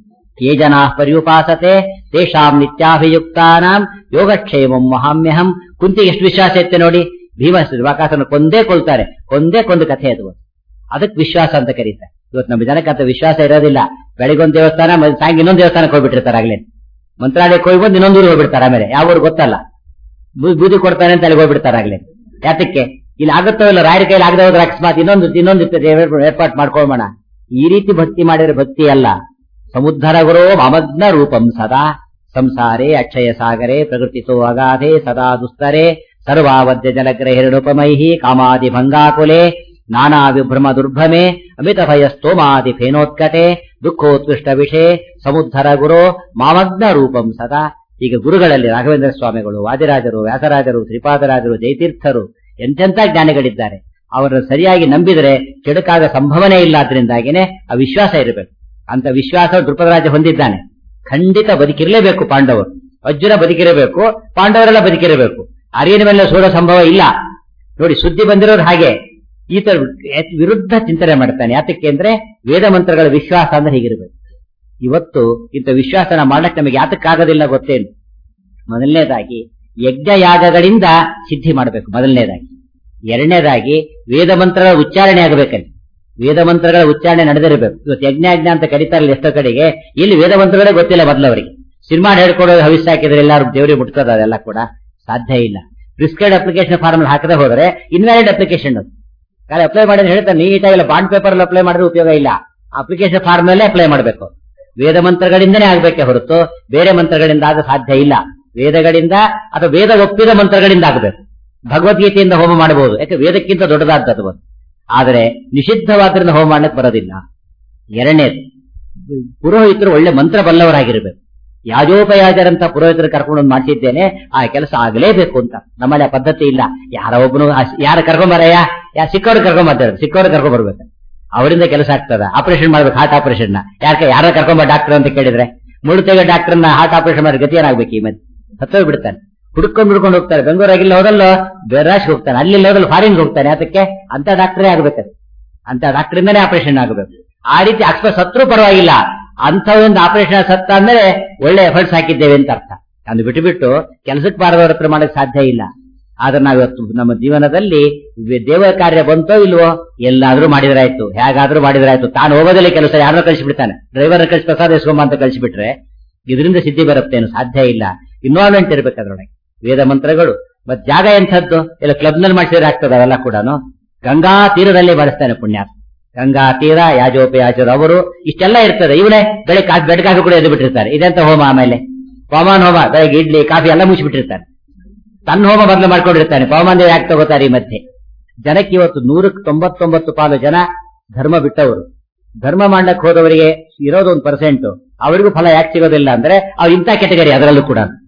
Speaker 1: ಯೇ ಜನಾ ಪರ್ಯುಪಾಸತೆ ತೇಷಾಂ ನಿತ್ಯಾಭಿಯುಕ್ತಾನಾಂ ಯೋಗಕ್ಷೇಮಂ ಮಹಾಮ್ಯಹಂ ಕುಂತಿಗೆ ಎಷ್ಟು ವಿಶ್ವಾಸ ಇತ್ತೆ ನೋಡಿ ಭೀಮ ವಾಕಾಸನ ಕೊಂದೇ ಕೊಲ್ತಾರೆ ಕೊಂದೇ ಕೊಂದು ಕಥೆ ಅದು ಅದಕ್ಕೆ ವಿಶ್ವಾಸ ಅಂತ ಕರೀತಾರೆ ಇವತ್ತು ನಮ್ಮ ಜನಕ್ಕೆ ಅಂತ ವಿಶ್ವಾಸ ಇರೋದಿಲ್ಲ ಬೆಳಿಗೊಂದು ದೇವಸ್ಥಾನ ಮ- ಸಾಯಂಕಾಲ ಇನ್ನೊಂದು ದೇವಸ್ಥಾನಕ್ಕೆ ಹೋಗ್ಬಿಟ್ಟಿರ್ತಾರೆ ಆಗ್ಲೇ ಮಂತ್ರಾಲಯಕ್ಕೆ ಹೋಗಿ ಬಂದು ಇನ್ನೊಂದು ಊರಿಗೆ ಹೋಗ್ಬಿಡ್ತಾರೆ ಆಮೇಲೆ ಯಾವ ಊರು ಗೊತ್ತಲ್ಲ ಬೂ- ಬೂದಿ ಕೊಡ್ತಾನೆ ಅಂತ ಅಲ್ಲಿಗೆ ಹೋಗ್ಬಿಡ್ತಾರೆ ಆಗ್ಲೇ ಯಾತಕ್ಕೆ ಇಲ್ಲಿ ಆಗುತ್ತೋ ಇಲ್ಲ ರಾಯರ ಕೈಲಿ ಆಗದೆ ಹೋದ್ರೆ ಅಕಸ್ಮಾತ್ ಇನ್ನೊಂದು ಇನ್ನೊಂದು ಏರ್ಪಾಟ್ ಮಾಡ್ಕೊಳ್ಳೋಣ ಈ ರೀತಿ ಭಕ್ತಿ ಮಾಡಿದ್ರೆ ಭಕ್ತಿ ಅಲ್ಲ ಸಮುದ್ಧರ ಗುರೋ ಮಮಗ್ನ ರೂಪಂ ಸದಾ ಸಂಸಾರೇ ಅಕ್ಷಯ ಸಾಗರೆ ಪ್ರಕೃತಿಸೋ ಅಗಾಧೆ ಸದಾ ದುಸ್ತರೆ ಸರ್ವಾವದ್ಯ ಜಲಗ್ರಹ ಹಿರಣುಪಮೈಹಿ ಕಾಮಾದಿ ಭಂಗಾಕುಲೆ ನಾನಾ ವಿಭ್ರಮ ದುರ್ಭಮೆ ಅಮಿತ ಭಯ ಸ್ತೋಮಾದಿ ಫೇನೋತ್ಕಟೆ ದುಃಖೋತ್ಕೃಷ್ಟ ವಿಷೇ ಸಮುದ್ಧರ ಗುರೋ ಮಾಮಗ್ನ ರೂಪಂ ಸದಾ ಈಗ ಗುರುಗಳಲ್ಲಿ ರಾಘವೇಂದ್ರ ಸ್ವಾಮಿಗಳು ವಾದಿರಾಜರು ವ್ಯಾಸರಾಜರು ಶ್ರೀಪಾದರಾಜರು ಜಯತೀರ್ಥರು ಎಂತೆಂಥ ಜ್ಞಾನಿಗಳಿದ್ದಾರೆ ಅವರನ್ನು ಸರಿಯಾಗಿ ನಂಬಿದರೆ ಕೆಡುಕಾಗ ಸಂಭವನೆ ಇಲ್ಲ ಆದ್ರಿಂದಾಗಿನೇ ಆ ವಿಶ್ವಾಸ ಇರಬೇಕು ಅಂತ ವಿಶ್ವಾಸ ದೃಪದರಾಜ ಹೊಂದಿದ್ದಾನೆ ಖಂಡಿತ ಬದುಕಿರಲೇಬೇಕು ಪಾಂಡವರು ಅರ್ಜುನ ಬದುಕಿರಬೇಕು ಪಾಂಡವರೆಲ್ಲ ಬದುಕಿರಬೇಕು ಅರಿಯನ ಮೇಲೆ ಸೋಡೋ ಸಂಭವ ಇಲ್ಲ ನೋಡಿ ಸುದ್ದಿ ಬಂದಿರೋರು ಹಾಗೆ ಈತ ವಿರುದ್ಧ ಚಿಂತನೆ ಮಾಡ್ತಾನೆ ಯಾತಕ್ಕೆ ಅಂದ್ರೆ ವೇದ ಮಂತ್ರಗಳ ವಿಶ್ವಾಸ ಅಂದ್ರೆ ಹೀಗಿರಬೇಕು ಇವತ್ತು ಇಂಥ ವಿಶ್ವಾಸನ ಮಾಡಕ್ಕೆ ನಮಗೆ ಯಾತಕ್ಕಾಗೋದಿಲ್ಲ ಗೊತ್ತೇನು ಮೊದಲನೇದಾಗಿ ಯಜ್ಞ ಯಾಗಗಳಿಂದ ಸಿದ್ಧಿ ಮಾಡಬೇಕು ಮೊದಲನೇದಾಗಿ ಎರಡನೇದಾಗಿ ವೇದ ಮಂತ್ರಗಳ ಉಚ್ಚಾರಣೆ ಆಗಬೇಕಲ್ಲಿ ವೇದ ಮಂತ್ರಗಳ ಉಚ್ಚಾರಣೆ ನಡೆದಿರಬೇಕು ಇವತ್ತು ಯಜ್ಞಾಜ್ಞ ಅಂತ ಕರೀತಾರಲ್ಲ ಎಷ್ಟೋ ಕಡೆಗೆ ಇಲ್ಲಿ ವೇದ ಮಂತ್ರಗಳೇ ಗೊತ್ತಿಲ್ಲ ಮೊದಲವರಿಗೆ ಸಿನಿಮಾ ಹೇಳ್ಕೊಡೋದು ಹವಿಸ್ ಹಾಕಿದ್ರೆ ಎಲ್ಲಾರು ದೇವರಿಗೆ ಮುಟ್ತದ ಅದೆಲ್ಲ ಕೂಡ ಸಾಧ್ಯ ಇಲ್ಲ ಪ್ರಿಸ್ಕ್ರೈಡ್ ಅಪ್ಲಿಕೇಶನ್ ಫಾರ್ಮ್ ಹಾಕದೆ ಹೋದ್ರೆ ಇನ್ವ್ಯಾಲಿಡ್ ಅಪ್ಲಿಕೇಶನ್ ಅದು ಕಾಲ ಅಪ್ಲೈ ಮಾಡಿದ್ರೆ ಹೇಳ್ತಾರೆ ನೀಟಾಗಿ ಬಾಂಡ್ ಪೇಪರ್ ಅಪ್ಲೈ ಮಾಡಿದ್ರೆ ಉಪಯೋಗ ಇಲ್ಲ ಅಪ್ಲಿಕೇಶನ್ ಫಾರ್ಮ್ ಮೇಲೆ ಅಪ್ಲೈ ಮಾಡಬೇಕು ವೇದ ಮಂತ್ರಗಳಿಂದನೇ ಆಗ್ಬೇಕೆ ಹೊರತು ಬೇರೆ ಮಂತ್ರಗಳಿಂದ ಆಗ ಸಾಧ್ಯ ಇಲ್ಲ ವೇದಗಳಿಂದ ಅಥವಾ ವೇದ ಒಪ್ಪಿದ ಮಂತ್ರಗಳಿಂದ ಆಗಬೇಕು ಭಗವದ್ಗೀತೆಯಿಂದ ಹೋಮ ಮಾಡಬಹುದು ಯಾಕೆ ವೇದಕ್ಕಿಂತ ದೊಡ್ಡದಾದದ್ದು ಅದು ಆದರೆ ನಿಷಿದ್ಧವಾದ್ರಿಂದ ಹೋಮ ಮಾಡಕ್ಕೆ ಬರೋದಿಲ್ಲ ಎರಡನೇದು ಪುರೋಹಿತರು ಒಳ್ಳೆ ಮಂತ್ರ ಬಲ್ಲವರಾಗಿರ್ಬೇಕು ಯಾಜೋಪಯಾಜರಂತ ಪುರೋಹಿತರು ಕರ್ಕೊಂಡು ಮಾಡ್ತಿದ್ದೇನೆ ಆ ಕೆಲಸ ಆಗಲೇಬೇಕು ಅಂತ ನಮ್ಮಲ್ಲಿ ಆ ಪದ್ಧತಿ ಇಲ್ಲ ಯಾರ ಒಬ್ಬನು ಯಾರು ಕರ್ಕೊಂಬರಯ್ಯ ಯಾರು ಸಿಕ್ಕವ್ರು ಕರ್ಕೊಂಬರ್ತಾರೆ ಸಿಕ್ಕವ್ರು ಕರ್ಕೊಂಡ್ ಬರ್ಬೇಕು ಅವರಿಂದ ಕೆಲಸ ಆಗ್ತದ ಆಪರೇಷನ್ ಮಾಡ್ಬೇಕು ಹಾರ್ಟ್ ಆಪರೇಷನ್ ನ ಯಾಕೆ ಯಾರ ಕರ್ಕೊಂಬ ಡಾಕ್ಟರ್ ಅಂತ ಕೇಳಿದ್ರೆ ಮುಳು ತೆಗೆ ಡಾಕ್ಟರ್ನ ಹಾರ್ಟ್ ಆಪರೇಷನ್ ಮಾಡಿ ಗತಿ ಏನಾಗ್ಬೇಕು ಈ ಮತ್ತೆ ಹತ್ತೋಗಿ ಬಿಡ್ತಾನೆ ಹುಡ್ಕೊಂಡು ಹುಡ್ಕೊಂಡು ಹೋಗ್ತಾರೆ ಬೆಂಗಳೂರಾಗಿಲ್ಲ ಹೋದಲ್ಲೋ ಬೇರಾಶ್ ಹೋಗ್ತಾನೆ ಅಲ್ಲಿ ಹೋದಲ್ಲ ಫಾರಿನ್ ಹೋಗ್ತಾನೆ ಅದಕ್ಕೆ ಅಂತ ಡಾಕ್ಟರೇ ಆಗ್ಬೇಕದು ಅಂತ ಡಾಕ್ಟರಿಂದನೇ ಆಪರೇಷನ್ ಆಗಬೇಕು ಆ ರೀತಿ ಅಕಸ್ಮಾತ್ ಸತ್ರು ಪರವಾಗಿಲ್ಲ ಅಂತ ಒಂದು ಆಪರೇಷನ್ ಸತ್ತ ಅಂದ್ರೆ ಒಳ್ಳೆ ಎಫರ್ಟ್ಸ್ ಹಾಕಿದ್ದೇವೆ ಅಂತ ಅರ್ಥ ಅದು ಬಿಟ್ಟು ಬಿಟ್ಟು ಕೆಲಸಕ್ಕೆ ಬಾರದವ್ರ ಹತ್ರ ಮಾಡಕ್ ಸಾಧ್ಯ ಇಲ್ಲ ಆದ್ರೆ ನಾವಿವತ್ತು ನಮ್ಮ ಜೀವನದಲ್ಲಿ ವಿ- ದೇವ ಕಾರ್ಯ ಬಂತೋ ಇಲ್ವೋ ಎಲ್ಲಾದ್ರೂ ಮಾಡಿದ್ರಾಯ್ತು ಹೇಗಾದ್ರೂ ಮಾಡಿದ್ರಾಯ್ತು ತಾನು ಹೋಗೋದಿಲ್ಲ ಕೆಲಸ ಯಾರನ್ನೋ ಕಳಿಸಿಬಿಡ್ತಾನೆ ಡ್ರೈವರ್ ಕಳಿಸಿ ಪ್ರಸಾದ ಇಸ್ಕೊಂಬ ಅಂತ ಕಳಿಸಿಬಿಟ್ರೆ ಇದರಿಂದ ಸಿದ್ಧಿ ಬರುತ್ತೇನು ಸಾಧ್ಯ ಇಲ್ಲ ಇನ್ವಾಲ್ವ್ಮೆಂಟ್ ಇರ್ಬೇಕು ಅದ್ರೊಳಗೆ ವೇದ ಮಂತ್ರಗಳು ಮತ್ ಜಾಗ ಎಂಥದ್ದು ಇಲ್ಲ ಕ್ಲಬ್ ನಲ್ಲಿ ಮಾಡಿಸಿದ್ರೆ ಆಗ್ತದೆ ಅವೆಲ್ಲ ಕೂಡ ಗಂಗಾ ತೀರದಲ್ಲಿ ಬಳಸ್ತಾನೆ ಪುಣ್ಯ ಗಂಗಾ ತೀರ ಯಾಜೋಪಯಾಜರು ಅವರು ಇಷ್ಟೆಲ್ಲ ಇರ್ತದೆ ಇವನೇ ಬೆಳಗ್ಗೆ ಕಾಫಿ ಬೆಳಗಾಫಿ ಕೂಡ ಎದ್ದು ಬಿಟ್ಟಿರ್ತಾರೆ ಇದೆಂತ ಹೋಮ ಆಮೇಲೆ ಪವಮಾನ್ ಹೋಮ ಬೆಳಗ್ಗೆ ಇಡ್ಲಿ ಕಾಫಿ ಎಲ್ಲ ಮುಗಿಸ್ಬಿಟ್ಟಿರ್ತಾರೆ ತನ್ನ ಹೋಮ ಬದಲು ಮಾಡ್ಕೊಂಡಿರ್ತಾನೆ ಪವಮಾನ್ ದೇವ ಯಾಕೆ ತಗೋತಾರೆ ಈ ಮಧ್ಯೆ ಜನಕ್ಕೆ ಇವತ್ತು ನೂರಕ್ಕೆ ತೊಂಬತ್ತೊಂಬತ್ತು ಪಾಲು ಜನ ಧರ್ಮ ಬಿಟ್ಟವರು ಧರ್ಮ ಮಾಡಕ್ ಹೋದವರಿಗೆ ಇರೋದು ಒಂದು ಪರ್ಸೆಂಟ್ ಅವರಿಗೂ ಫಲ ಯಾಕೆ ಸಿಗೋದಿಲ್ಲ ಅಂದ್ರೆ ಅವ್ರು ಇಂಥ ಕೆಟಗರಿ ಅದರಲ್ಲೂ ಕೂಡ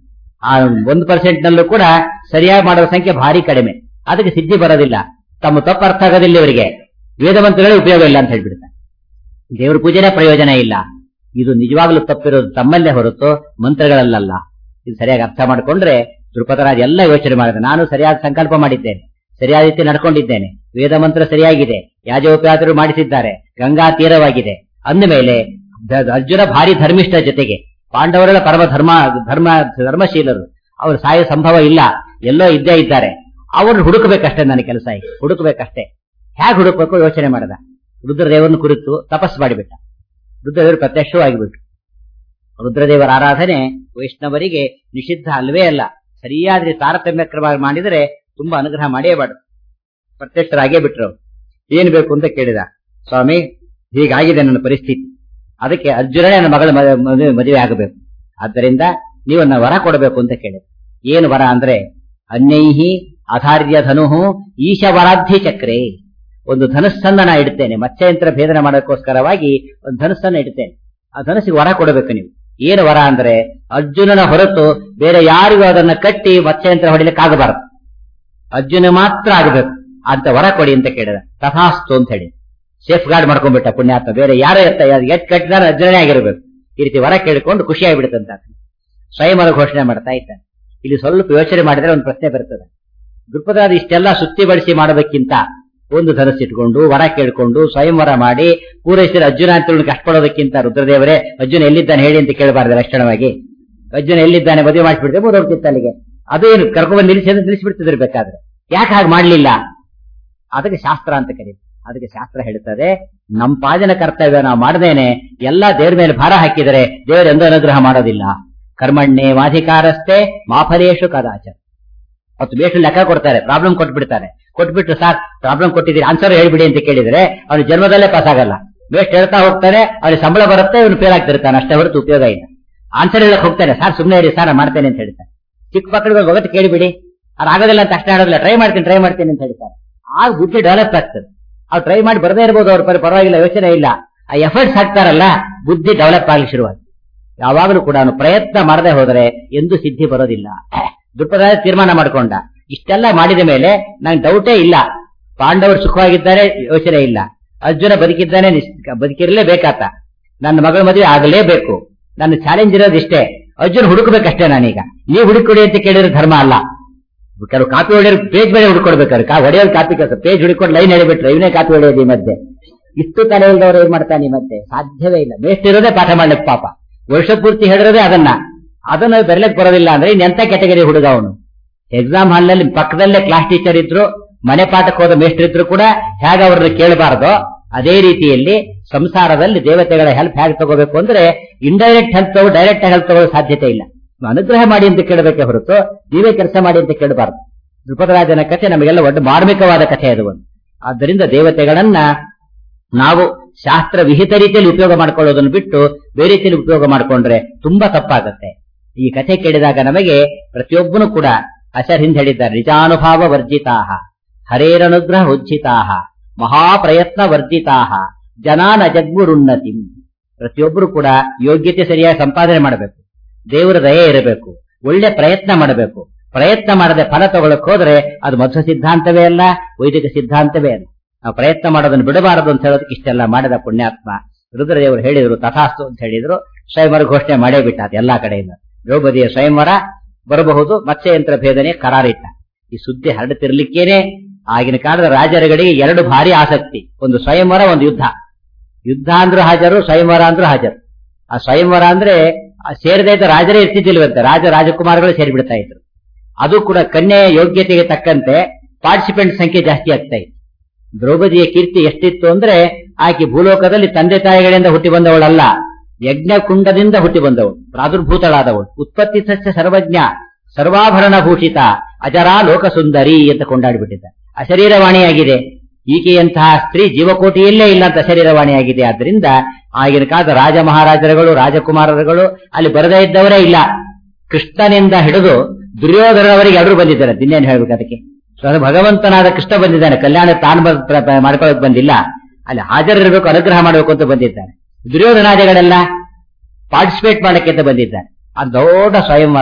Speaker 1: ಆ ಒಂದು ಪರ್ಸೆಂಟ್ ನಲ್ಲೂ ಕೂಡ ಸರಿಯಾಗಿ ಮಾಡುವ ಸಂಖ್ಯೆ ಭಾರಿ ಕಡಿಮೆ ಅದಕ್ಕೆ ಸಿದ್ಧಿ ಬರೋದಿಲ್ಲ ತಮ್ಮ ತಪ್ಪು ಅರ್ಥ ಆಗೋದಿಲ್ಲ ಇವರಿಗೆ ವೇದ ಮಂತ್ರಗಳೇ ಉಪಯೋಗ ಇಲ್ಲ ಅಂತ ಹೇಳ್ಬಿಡ್ತಾರೆ ದೇವ್ರ ಪೂಜೆನೇ ಪ್ರಯೋಜನ ಇಲ್ಲ ಇದು ನಿಜವಾಗ್ಲೂ ತಪ್ಪಿರೋದು ತಮ್ಮಲ್ಲೇ ಹೊರತು ಮಂತ್ರಗಳಲ್ಲ ಇದು ಸರಿಯಾಗಿ ಅರ್ಥ ಮಾಡಿಕೊಂಡ್ರೆ ದೃಪದರಾಜ ಎಲ್ಲ ಯೋಚನೆ ಮಾಡಿದೆ ನಾನು ಸರಿಯಾದ ಸಂಕಲ್ಪ ಮಾಡಿದ್ದೇನೆ ಸರಿಯಾದ ರೀತಿ ನಡ್ಕೊಂಡಿದ್ದೇನೆ ವೇದ ಮಂತ್ರ ಸರಿಯಾಗಿದೆ ಯಾಜೋಪಯಾತರು ಮಾಡಿಸಿದ್ದಾರೆ ಗಂಗಾ ತೀರವಾಗಿದೆ ಅಂದ ಮೇಲೆ ದ- ಅರ್ಜುನ ಭಾರಿ ಧರ್ಮಿಷ್ಠ ಜೊತೆಗೆ ಪಾಂಡವರೆಲ್ಲ ಪರಮ ಧರ್ಮ ಧರ್ಮ ಧರ್ಮಶೀಲರು ಅವರು ಸಾಯೋ ಸಂಭವ ಇಲ್ಲ ಎಲ್ಲೋ ಇದ್ದೇ ಇದ್ದಾರೆ ಅವ್ರು ಹುಡುಕಬೇಕಷ್ಟೇ ನನ್ನ ಕೆಲಸ ಈಗ ಹುಡುಕಬೇಕಷ್ಟೇ ಹೇಗೆ ಹುಡುಕ್ಬೇಕು ಯೋಚನೆ ಮಾಡದ ರುದ್ರದೇವರನ್ನು ಕುರಿತು ತಪಸ್ ಮಾಡಿಬಿಟ್ಟ ರುದ್ರದೇವರು ಪ್ರತ್ಯಕ್ಷವಾಗಿಬಿಟ್ರು ರುದ್ರದೇವರ ಆರಾಧನೆ ವೈಷ್ಣವರಿಗೆ ನಿಷಿದ್ಧ ಅಲ್ವೇ ಅಲ್ಲ ಸರಿಯಾದ ರೀತಿ ತಾರತಮ್ಯ ಕ್ರಮ ಮಾಡಿದರೆ ತುಂಬಾ ಅನುಗ್ರಹ ಮಾಡೇಬಾರ್ದು ಪ್ರತ್ಯಕ್ಷರಾಗೇ ಬಿಟ್ರು ಅವ್ರು. ಏನ್ ಬೇಕು ಅಂತ ಕೇಳಿದ ಸ್ವಾಮಿ ಹೀಗಾಗಿದೆ ನನ್ನ ಪರಿಸ್ಥಿತಿ ಅದಕ್ಕೆ ಅರ್ಜುನನೇ ನನ್ನ ಮಗಳ ಮದುವೆ- ಮದುವೆ ಮದುವೆ ಆಗಬೇಕು ಆದ್ದರಿಂದ ನೀವು ನನ್ನ ವರ ಕೊಡಬೇಕು ಅಂತ ಕೇಳಿದ ಏನು ವರ ಅಂದ್ರೆ ಅನ್ಯೈಹಿ ಅಧಾರ್ಯ ಧನುಹು ಈಶವರಾಧ್ಯ ಚಕ್ರೆ ಒಂದು ಧನುಸ್ಸನ್ನ ನಾ ಇಡ್ತೇನೆ ಮತ್ಸ್ಯಂತ್ರ ಭೇದನ ಮಾಡೋಕ್ಕೋಸ್ಕರವಾಗಿ ಒಂದು ಧನುಸ್ಸನ್ನ ಇಡ್ತೇನೆ ಆ ಧನುಸ್ಸಿಗೆ ವರ ಕೊಡಬೇಕು ನೀವು ಏನು ವರ ಅಂದ್ರೆ ಅರ್ಜುನನ ಹೊರತು ಬೇರೆ ಯಾರಿಗೂ ಅದನ್ನ ಕಟ್ಟಿ ಮತ್ಸ್ಯಂತ್ರ ಹೊಡಿಲಿಕ್ಕಾಗಬಾರದು ಅರ್ಜುನ ಮಾತ್ರ ಆಗಬೇಕು ಅಂತ ವರ ಕೊಡಿ ಅಂತ ಕೇಳಿದ ತಥಾಸ್ತು ಅಂತ ಹೇಳಿ ಸೇಫ್ ಗಾರ್ಡ್ ಮಾಡ್ಕೊಂಡ್ಬಿಟ್ಟ ಪುಣ್ಯಾತ್ಮ ಬೇರೆ ಯಾರೇ ಎತ್ತ ಎಟ್ ಕಟ್ಟಿದಾರೆ ಅರ್ಜುನನೇ ಆಗಿರ್ಬೇಕು ಈ ರೀತಿ ವರ ಕೇಳಿಕೊಂಡು ಖುಷಿ ಆಗಿಬಿಡುತ್ತಂತ ಸ್ವಯಂವರ ಘೋಷಣೆ ಮಾಡ್ತಾ ಇದ್ದಾನೆ ಇಲ್ಲಿ ಸ್ವಲ್ಪ ಯೋಚನೆ ಮಾಡಿದ್ರೆ ಒಂದು ಪ್ರಶ್ನೆ ಬರ್ತದೆ ದೃಪದಾದ ಇಷ್ಟೆಲ್ಲ ಸುತ್ತಿ ಬಳಸಿ ಮಾಡಬೇಕಿಂತ ಒಂದು ಧನಸ್ಸಿಟ್ಕೊಂಡು ವರ ಕೇಳಿಕೊಂಡು ಸ್ವಯಂವರ ಮಾಡಿ ಪೂರೈಸಿದ ಅರ್ಜುನ ಅಂತ ಕಷ್ಟಪಡೋದಕ್ಕಿಂತ ರುದ್ರದೇವರೇ ಅರ್ಜುನ ಎಲ್ಲಿದ್ದಾನೆ ಹೇಳಿ ಅಂತ ಕೇಳಬಾರ್ದು ಲಕ್ಷಣವಾಗಿ ಅರ್ಜುನ ಎಲ್ಲಿದ್ದಾನೆ ಮದುವೆ ಮಾಡಿಸ್ಬಿಡ್ತೆ ಮುದೋಗ್ತಿತ್ತು ಅಲ್ಲಿಗೆ ಅದು ಏನು ಕರ್ಕೊಂಡ್ಬಂದು ನಿಲ್ಲಿಸಿ ಅಂದ್ರೆ ನಿಲ್ಲಿಸ್ಬಿಡ್ತಿದ್ರು ಬೇಕಾದ್ರೆ ಯಾಕೆ ಹಾಗೆ ಮಾಡ್ಲಿಲ್ಲ ಅದಕ್ಕೆ ಶಾಸ್ತ್ರ ಅಂತ ಕರೀತಾರೆ ಅದಕ್ಕೆ ಶಾಸ್ತ್ರ ಹೇಳ್ತದೆ ನಮ್ಮ ಪಾದನ ಕರ್ತವ್ಯ ನಾವು ಮಾಡದೇನೆ ಎಲ್ಲಾ ದೇವ್ರ ಮೇಲೆ ಭಾರ ಹಾಕಿದರೆ ದೇವರು ಎಂದೂ ಅನುಗ್ರಹ ಮಾಡೋದಿಲ್ಲ ಕರ್ಮಣ್ಣೆ ವಾಧಿಕಾರಸ್ಥೆ ಮಾಫಲೇಶು ಕದಾಚ ಅವತ್ತು ಬೇಷು ಲೆಕ್ಕ ಕೊಡ್ತಾರೆ ಪ್ರಾಬ್ಲಮ್ ಕೊಟ್ಬಿಡ್ತಾರೆ ಕೊಟ್ಬಿಟ್ಟು ಸರ್ ಪ್ರಾಬ್ಲಮ್ ಕೊಟ್ಟಿದ್ದೀರಿ ಆನ್ಸರ್ ಹೇಳ್ಬಿಡಿ ಅಂತ ಕೇಳಿದ್ರೆ ಅವನು ಜನ್ಮದಲ್ಲೇ ಪಾಸ್ ಆಗಲ್ಲ ಬೇಸ್ಟ್ ಹೇಳ್ತಾ ಹೋಗ್ತಾನೆ ಅವ್ನಿಗೆ ಸಂಬಳ ಬರುತ್ತೆ ಇವನು ಫೇಲ್ ಆಗ್ತಿರ್ತಾನೆ ಅಷ್ಟೇ ಹೊರತು ಉಪಯೋಗ ಇಲ್ಲ ಆನ್ಸರ್ ಹೇಳಕ್ ಹೋಗ್ತಾನೆ ಸರ್ ಸುಮ್ಮನೆ ಇರಿ ಸರ್ ಮಾಡ್ತೇನೆ ಅಂತ ಹೇಳ್ತಾನೆ ಚಿಕ್ಕ ಮಕ್ಕಳಿಗೆ ಒಗಟ್ಟು ಕೇಳಿಬಿಡಿ ಅದು ಆಗೋದಿಲ್ಲ ಅಂತ ಅಷ್ಟೇ ಆಡೋದಿಲ್ಲ ಟ್ರೈ ಮಾಡ್ತೀನಿ ಟ್ರೈ ಮಾಡ್ತೀನಿ ಅಂತ ಹೇಳ್ತಾರೆ ಆಗ ಬುದ್ಧಿ ಡೆವಲಪ್ ಆಗ್ತದೆ ಅವ್ರು ಟ್ರೈ ಮಾಡಿ ಬರದೇ ಇರ್ಬೋದು ಅವ್ರ ಪರ ಪರವಾಗಿಲ್ಲ ಯೋಚನೆ ಇಲ್ಲ ಆ ಎಫರ್ಟ್ಸ್ ಹಾಕ್ತಾರಲ್ಲ ಬುದ್ಧಿ ಡೆವಲಪ್ ಆಗ್ಲಿ ಶುರುವಾಗ್ತದೆ ಯಾವಾಗಲೂ ಕೂಡ ಅವನು ಪ್ರಯತ್ನ ಮಾಡದೆ ಹೋದರೆ ಎಂದು ಸಿದ್ಧಿ ಬರೋದಿಲ್ಲ ದುಪ್ಪದಾದ ತೀರ್ಮಾನ ಮಾಡ್ಕೊಂಡ ಇಷ್ಟೆಲ್ಲ ಮಾಡಿದ ಮೇಲೆ ನಂಗೆ ಡೌಟೇ ಇಲ್ಲ ಪಾಂಡವರು ಸುಖವಾಗಿದ್ದಾರೆ ಯೋಚನೆ ಇಲ್ಲ ಅರ್ಜುನ ಬದುಕಿದ್ದಾನೆ ನಿಸ್- ಬದುಕಿರಲೇಬೇಕಾತ ನನ್ನ ಮಗಳ ಮದುವೆ ಆಗಲೇಬೇಕು ನನ್ನ ಚಾಲೆಂಜ್ ಇರೋದು ಇಷ್ಟೇ ಅರ್ಜುನ್ ಹುಡುಕಬೇಕಷ್ಟೇ ನಾನೀಗ ನೀವು ಹುಡುಕೊಡಿ ಅಂತ ಕೇಳಿದ್ರೆ ಧರ್ಮ ಅಲ್ಲ ಕೆಲವು ಕಾಪಿ ಹೊಡೆಯೋರು ಪೇಜ್ ಮೇಲೆ ಹುಡ್ಕೊಡ್ಬೇಕಾದ್ರೆ ಕಾ ಹೊಡೆಯೋರು ಕಾಪಿ ಕೆಲಸ ಪೇಜ್ ಹುಡುಕೊಂಡು ಲೈನ್ ಹೇಳಿಬಿಟ್ರೆ ಇವನೇ ಕಾಪಿ ಹೊಡೆಯೋದು ಈ ಮಧ್ಯೆ ಇಷ್ಟು ತಲೆ ಇಲ್ದವ್ರು ಏನ್ ಮಾಡ್ತಾನೆ ಈ ಮಧ್ಯೆ ಸಾಧ್ಯವೇ ಇಲ್ಲ ಮೇಸ್ಟ್ ಇರೋದೇ ಪಾಠ ಮಾಡ್ಲಿಕ್ಕೆ ಪಾಪ ವರ್ಷ ಪೂರ್ತಿ ಹೇಳಿರೋದೇ ಅದನ್ನ ಅದನ್ನ ಬೆರಳಕ್ ಬರೋದಿಲ್ಲ ಅಂದ್ರೆ ಇನ್ನೆಂತ ಕೆಟಗರಿ ಹುಡುಗ ಅವನು ಎಕ್ಸಾಮ್ ಹಾಲ್ನಲ್ಲಿ ಪಕ್ಕದಲ್ಲೇ ಕ್ಲಾಸ್ ಟೀಚರ್ ಇದ್ರು ಮನೆ ಪಾಠಕ್ಕೆ ಹೋದ ಮೇಸ್ಟರ್ ಇದ್ರು ಕೂಡ ಹೇಗೆ ಅವ್ರನ್ನ ಕೇಳಬಾರ್ದೋ ಅದೇ ರೀತಿಯಲ್ಲಿ ಸಂಸಾರದಲ್ಲಿ ದೇವತೆಗಳ ಹೆಲ್ಪ್ ಹೇಗೆ ತಗೋಬೇಕು ಅಂದ್ರೆ ಇಂಡೈರೆಕ್ಟ್ ಹೆಲ್ಪ್ ತಗೋ ಡೈರೆಕ್ಟ್ ಹೆಲ್ಪ್ ತಗೊಳ್ಳೋ ಸಾಧ್ಯತೆ ಇಲ್ಲ ನೀವು ಅನುಗ್ರಹ ಮಾಡಿ ಅಂತ ಕೇಳಬೇಕೆ ಹೊರತು ನೀವೇ ಕೆಲಸ ಮಾಡಿ ಅಂತ ಕೇಳಬಾರ್ದು ದ್ರುಪದರಾಜನ ಕಥೆ ನಮಗೆಲ್ಲ ಒಟ್ಟು ಮಾರ್ಮಿಕವಾದ ಕಥೆ ಅದು ಒಂದು ಆದ್ದರಿಂದ ದೇವತೆಗಳನ್ನ ನಾವು ಶಾಸ್ತ್ರ ವಿಹಿತ ರೀತಿಯಲ್ಲಿ ಉಪಯೋಗ ಮಾಡ್ಕೊಳ್ಳೋದನ್ನು ಬಿಟ್ಟು ಬೇರೆ ರೀತಿಯಲ್ಲಿ ಉಪಯೋಗ ಮಾಡಿಕೊಂಡ್ರೆ ತುಂಬಾ ತಪ್ಪಾಗುತ್ತೆ ಈ ಕಥೆ ಕೇಳಿದಾಗ ನಮಗೆ ಪ್ರತಿಯೊಬ್ಬನು ಕೂಡ ಅಶರ್ ಹಿಂದೆ ಹೇಳಿದ್ದಾರೆ ನಿಜಾನುಭಾವ ವರ್ಜಿತಾಹ ಹರೇರನುಗ್ರಹ ಉಜ್ಜಿತಾಹ ಮಹಾಪ್ರಯತ್ನ ವರ್ಜಿತಾಹ ಜನಾನ ಜಗ್ಗುರುನ್ನತಿ ಪ್ರತಿಯೊಬ್ಬರು ಕೂಡ ಯೋಗ್ಯತೆ ಸರಿಯಾಗಿ ಸಂಪಾದನೆ ಮಾಡಬೇಕು ದೇವರ ದಯೆ ಇರಬೇಕು ಒಳ್ಳೆ ಪ್ರಯತ್ನ ಮಾಡಬೇಕು ಪ್ರಯತ್ನ ಮಾಡದೆ ಫಲ ತಗೊಳಕ್ ಹೋದ್ರೆ ಅದು ಮಧ್ವ ಸಿದ್ಧಾಂತವೇ ಅಲ್ಲ ವೈದಿಕ ಸಿದ್ಧಾಂತವೇ ಅಲ್ಲ ನಾವು ಪ್ರಯತ್ನ ಮಾಡೋದನ್ನು ಬಿಡಬಾರದು ಅಂತ ಹೇಳೋದಕ್ಕೆ ಇಷ್ಟೆಲ್ಲ ಮಾಡಿದ ಪುಣ್ಯಾತ್ಮ ರುದ್ರದೇವರು ಹೇಳಿದ್ರು ತಥಾಸ್ತು ಅಂತ ಹೇಳಿದ್ರು ಸ್ವಯಂವರ ಘೋಷಣೆ ಮಾಡೇ ಬಿಟ್ಟ ಅದು ಎಲ್ಲಾ ಕಡೆಯಿಂದ ದ್ರೌಪದಿಯ ಸ್ವಯಂವರ ಬರಬಹುದು ಮತ್ಸ್ಯಯಂತ್ರ ಭೇದನೆ ಕರಾರಿಟ್ಟ ಈ ಸುದ್ದಿ ಹರಡುತ್ತಿರ್ಲಿಕ್ಕೇನೆ ಆಗಿನ ಕಾಲದ ರಾಜರುಗಳಿಗೆ ಎರಡು ಭಾರಿ ಆಸಕ್ತಿ ಒಂದು ಸ್ವಯಂವರ ಒಂದು ಯುದ್ಧ ಯುದ್ಧ ಅಂದ್ರೂ ಹಾಜರು ಸ್ವಯಂವರ ಅಂದ್ರೂ ಹಾಜರು ಆ ಸ್ವಯಂವರ ಅಂದ್ರೆ ಆ ಸೇರದೇ ಇದ್ದ ರಾಜರೇ ಇರ್ತಿದ್ದಿಲ್ವಂತೆ ರಾಜ ರಾಜಕುಮಾರಗಳು ಸೇರಿಬಿಡ್ತಾ ಇದ್ರು ಅದು ಕೂಡ ಕನ್ಯೆಯ ಯೋಗ್ಯತೆಗೆ ತಕ್ಕಂತೆ ಪಾರ್ಟಿಸಿಪೆಂಟ್ ಸಂಖ್ಯೆ ಜಾಸ್ತಿ ಆಗ್ತಾ ಇತ್ತು ದ್ರೌಪದಿಯ ಕೀರ್ತಿ ಎಷ್ಟಿತ್ತು ಅಂದ್ರೆ ಆಕೆ ಭೂಲೋಕದಲ್ಲಿ ತಂದೆ ತಾಯಿಗಳಿಂದ ಹುಟ್ಟಿ ಬಂದವಳಲ್ಲ ಯಜ್ಞ ಕುಂಡದಿಂದ ಹುಟ್ಟಿ ಬಂದವಳು ಪ್ರಾದುರ್ಭೂತಳಾದವಳು ಉತ್ಪತ್ತಿ ಸಸ್ಯ ಸರ್ವಜ್ಞ ಸರ್ವಾಭರಣ ಭೂಷಿತ ಅಜರಾ ಲೋಕಸುಂದರಿ ಅಂತ ಕೊಂಡಾಡಿಬಿಟ್ಟಿದ್ದ ಅಶರೀರವಾಣಿಯಾಗಿದೆ ಈಕೆಯಂತಹ ಸ್ತ್ರೀ ಜೀವಕೋಟಿಯಲ್ಲೇ ಇಲ್ಲ ಅಂತ ಅಶರೀರವಾಣಿಯಾಗಿದೆ ಆದ್ರಿಂದ ಆಗಿನ ಕಾಲದ ರಾಜ ಮಹಾರಾಜರುಗಳು ರಾಜಕುಮಾರರುಗಳು ಅಲ್ಲಿ ಬರದೇ ಇದ್ದವರೇ ಇಲ್ಲ ಕೃಷ್ಣನಿಂದ ಹಿಡಿದು ದುರ್ಯೋಧನವರಿಗೆ ಎಲ್ಲರೂ ಬಂದಿದ್ದಾರೆ ದಿನೇನು ಹೇಳ್ಬೇಕು ಅದಕ್ಕೆ ಸ್ವತಃ ಭಗವಂತನಾದ ಕೃಷ್ಣ ಬಂದಿದ್ದಾನೆ ಕಲ್ಯಾಣ ತಾನು ಮಾಡ್ಕೊಳ್ಳೋಕೆ ಬಂದಿಲ್ಲ ಅಲ್ಲಿ ಹಾಜರಿರಬೇಕು ಅನುಗ್ರಹ ಮಾಡಬೇಕು ಅಂತ ಬಂದಿದ್ದಾನೆ ದುರ್ಯೋಧನಾದಿಗಳೆಲ್ಲ ಪಾರ್ಟಿಸಿಪೇಟ್ ಮಾಡಕ್ಕೆ ಅಂತ ಬಂದಿದ್ದಾರೆ ಆ ದೊಡ್ಡ ಸ್ವಯಂವರ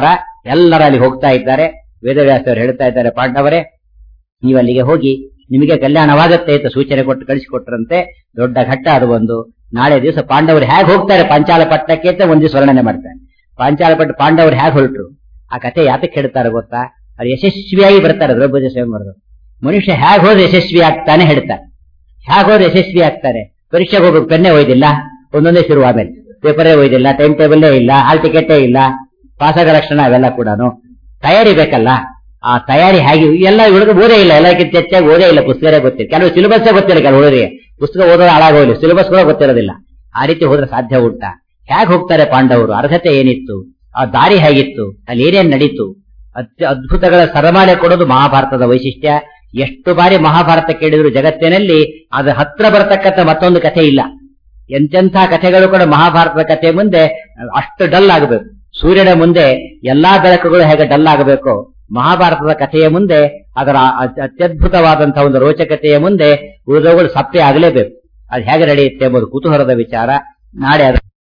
Speaker 1: ಎಲ್ಲರ ಅಲ್ಲಿ ಹೋಗ್ತಾ ಇದ್ದಾರೆ ವೇದವ್ಯಾಸರು ಹೇಳ್ತಾ ಇದ್ದಾರೆ ಪಾಂಡವರೇ ನೀವು ಅಲ್ಲಿಗೆ ಹೋಗಿ ನಿಮಗೆ ಕಲ್ಯಾಣವಾಗತ್ತೆ ಅಂತ ಸೂಚನೆ ಕೊಟ್ಟು ಕಳಿಸಿಕೊಟ್ರಂತೆ ದೊಡ್ಡ ಘಟ್ಟ ಅದು ಒಂದು ನಾಳೆ ದಿವಸ ಪಾಂಡವರು ಹೇಗೆ ಹೋಗ್ತಾರೆ ಪಾಂಚಾಲ ಪಟ್ಟಣಕ್ಕೆ ಅಂತ ಒಂದು ದಿವಸ ವರ್ಣನೆ ಮಾಡ್ತಾರೆ ಪಾಂಚಾಲ ಪಟ್ಟ ಪಾಂಡವರು ಹೇಗೆ ಹೊರಟರು ಆ ಕಥೆ ಯಾತಕ್ಕೆ ಹೇಳ್ತಾರೆ ಗೊತ್ತಾ ಅದು ಯಶಸ್ವಿಯಾಗಿ ಬರ್ತಾರೆ ದ್ರೌಪದಿ ಸ್ವಯಂವರದು ಮನುಷ್ಯ ಹೇಗೆ ಹೋದ್ರೆ ಯಶಸ್ವಿ ಆಗ್ತಾನೆ ಹೇಳ್ತಾರೆ ಹೇಗೆ ಹೋದ್ರೆ ಯಶಸ್ವಿ ಆಗ್ತಾರೆ ಪರೀಕ್ಷೆಗೆ ಹೋಗ್ಬೇಕು ಪೆನ್ನೆ ಒಯ್ದಿಲ್ಲ ಒಂದೊಂದೇ ಶುರು ಆಮೇಲೆ ಪೇಪರೇ ಒಯ್ದಿಲ್ಲ ಟೈಮ್ ಟೇಬಲ್ಲೇ ಇಲ್ಲ ಹಾಲ್ ಟಿಕೆಟೇ ಇಲ್ಲ ಪಾಸಾಗ ಲಕ್ಷಣ ಅವೆಲ್ಲ ಕೂಡ ತಯಾರಿ ಬೇಕಲ್ಲ ಆ ತಯಾರಿ ಹೇಗೆ ಎಲ್ಲ ಹುಡುಗ ಓದೇ ಇಲ್ಲ ಎಲ್ಲಕ್ಕಿಂತ ಹೆಚ್ಚಾಗಿ ಓದೇ ಇಲ್ಲ ಪುಸ್ತಕನೇ ಗೊತ್ತಿಲ್ಲ ಕೆಲವು ಸಿಲೆಬಸ್ಸೇ ಗೊತ್ತಿಲ್ಲ ಕೆಲವು ಹುಡುಗರಿಗೆ ಪುಸ್ತಕ ಓದೋದು ಹಾಳಾಗೋಲಿ ಸಿಲೆಬಸ್ ಕೂಡ ಗೊತ್ತಿರೋದಿಲ್ಲ ಆ ರೀತಿ ಹೋದ್ರೆ ಸಾಧ್ಯ ಉಂಟಾ ಹೇಗೆ ಹೋಗ್ತಾರೆ ಪಾಂಡವರು ಅರ್ಹತೆ ಏನಿತ್ತು ಆ ದಾರಿ ಹೇಗಿತ್ತು ಅಲ್ಲಿ ಏನೇನ್ ನಡೀತು ಅತ್ಯ ಅದ್ಭುತಗಳ ಸರಮಾಲೆ ಕೊಡೋದು ಮಹಾಭಾರತದ ವೈಶಿಷ್ಟ್ಯ ಎಷ್ಟು ಬಾರಿ ಮಹಾಭಾರತ ಕೇಳಿದ್ರು ಜಗತ್ತಿನಲ್ಲಿ ಅದು ಹತ್ರ ಬರತಕ್ಕಂಥ ಮತ್ತೊಂದು ಕಥೆ ಇಲ್ಲ ಎಂತೆಂಥ ಕಥೆಗಳು ಕೂಡ ಮಹಾಭಾರತದ ಕಥೆ ಮುಂದೆ ಅಷ್ಟು ಡಲ್ ಆಗಬೇಕು ಸೂರ್ಯನ ಮುಂದೆ ಎಲ್ಲಾ ಬೆಳಕುಗಳು ಹೇಗೆ ಡಲ್ ಆಗಬೇಕು ಮಹಾಭಾರತದ ಕಥೆಯ ಮುಂದೆ ಅದರ ಅತ್- ಅತ್ಯದ್ಭುತವಾದಂತಹ ಒಂದು ರೋಚಕತೆಯ ಮುಂದೆ ಉಳಿದವುಗಳು ಸಪ್ಪೆ ಆಗಲೇಬೇಕು ಅದು ಹೇಗೆ ನಡೆಯುತ್ತೆ ಎಂಬುದು ಕುತೂಹಲದ ವಿಚಾರ ನಾಳೆ ಅದರ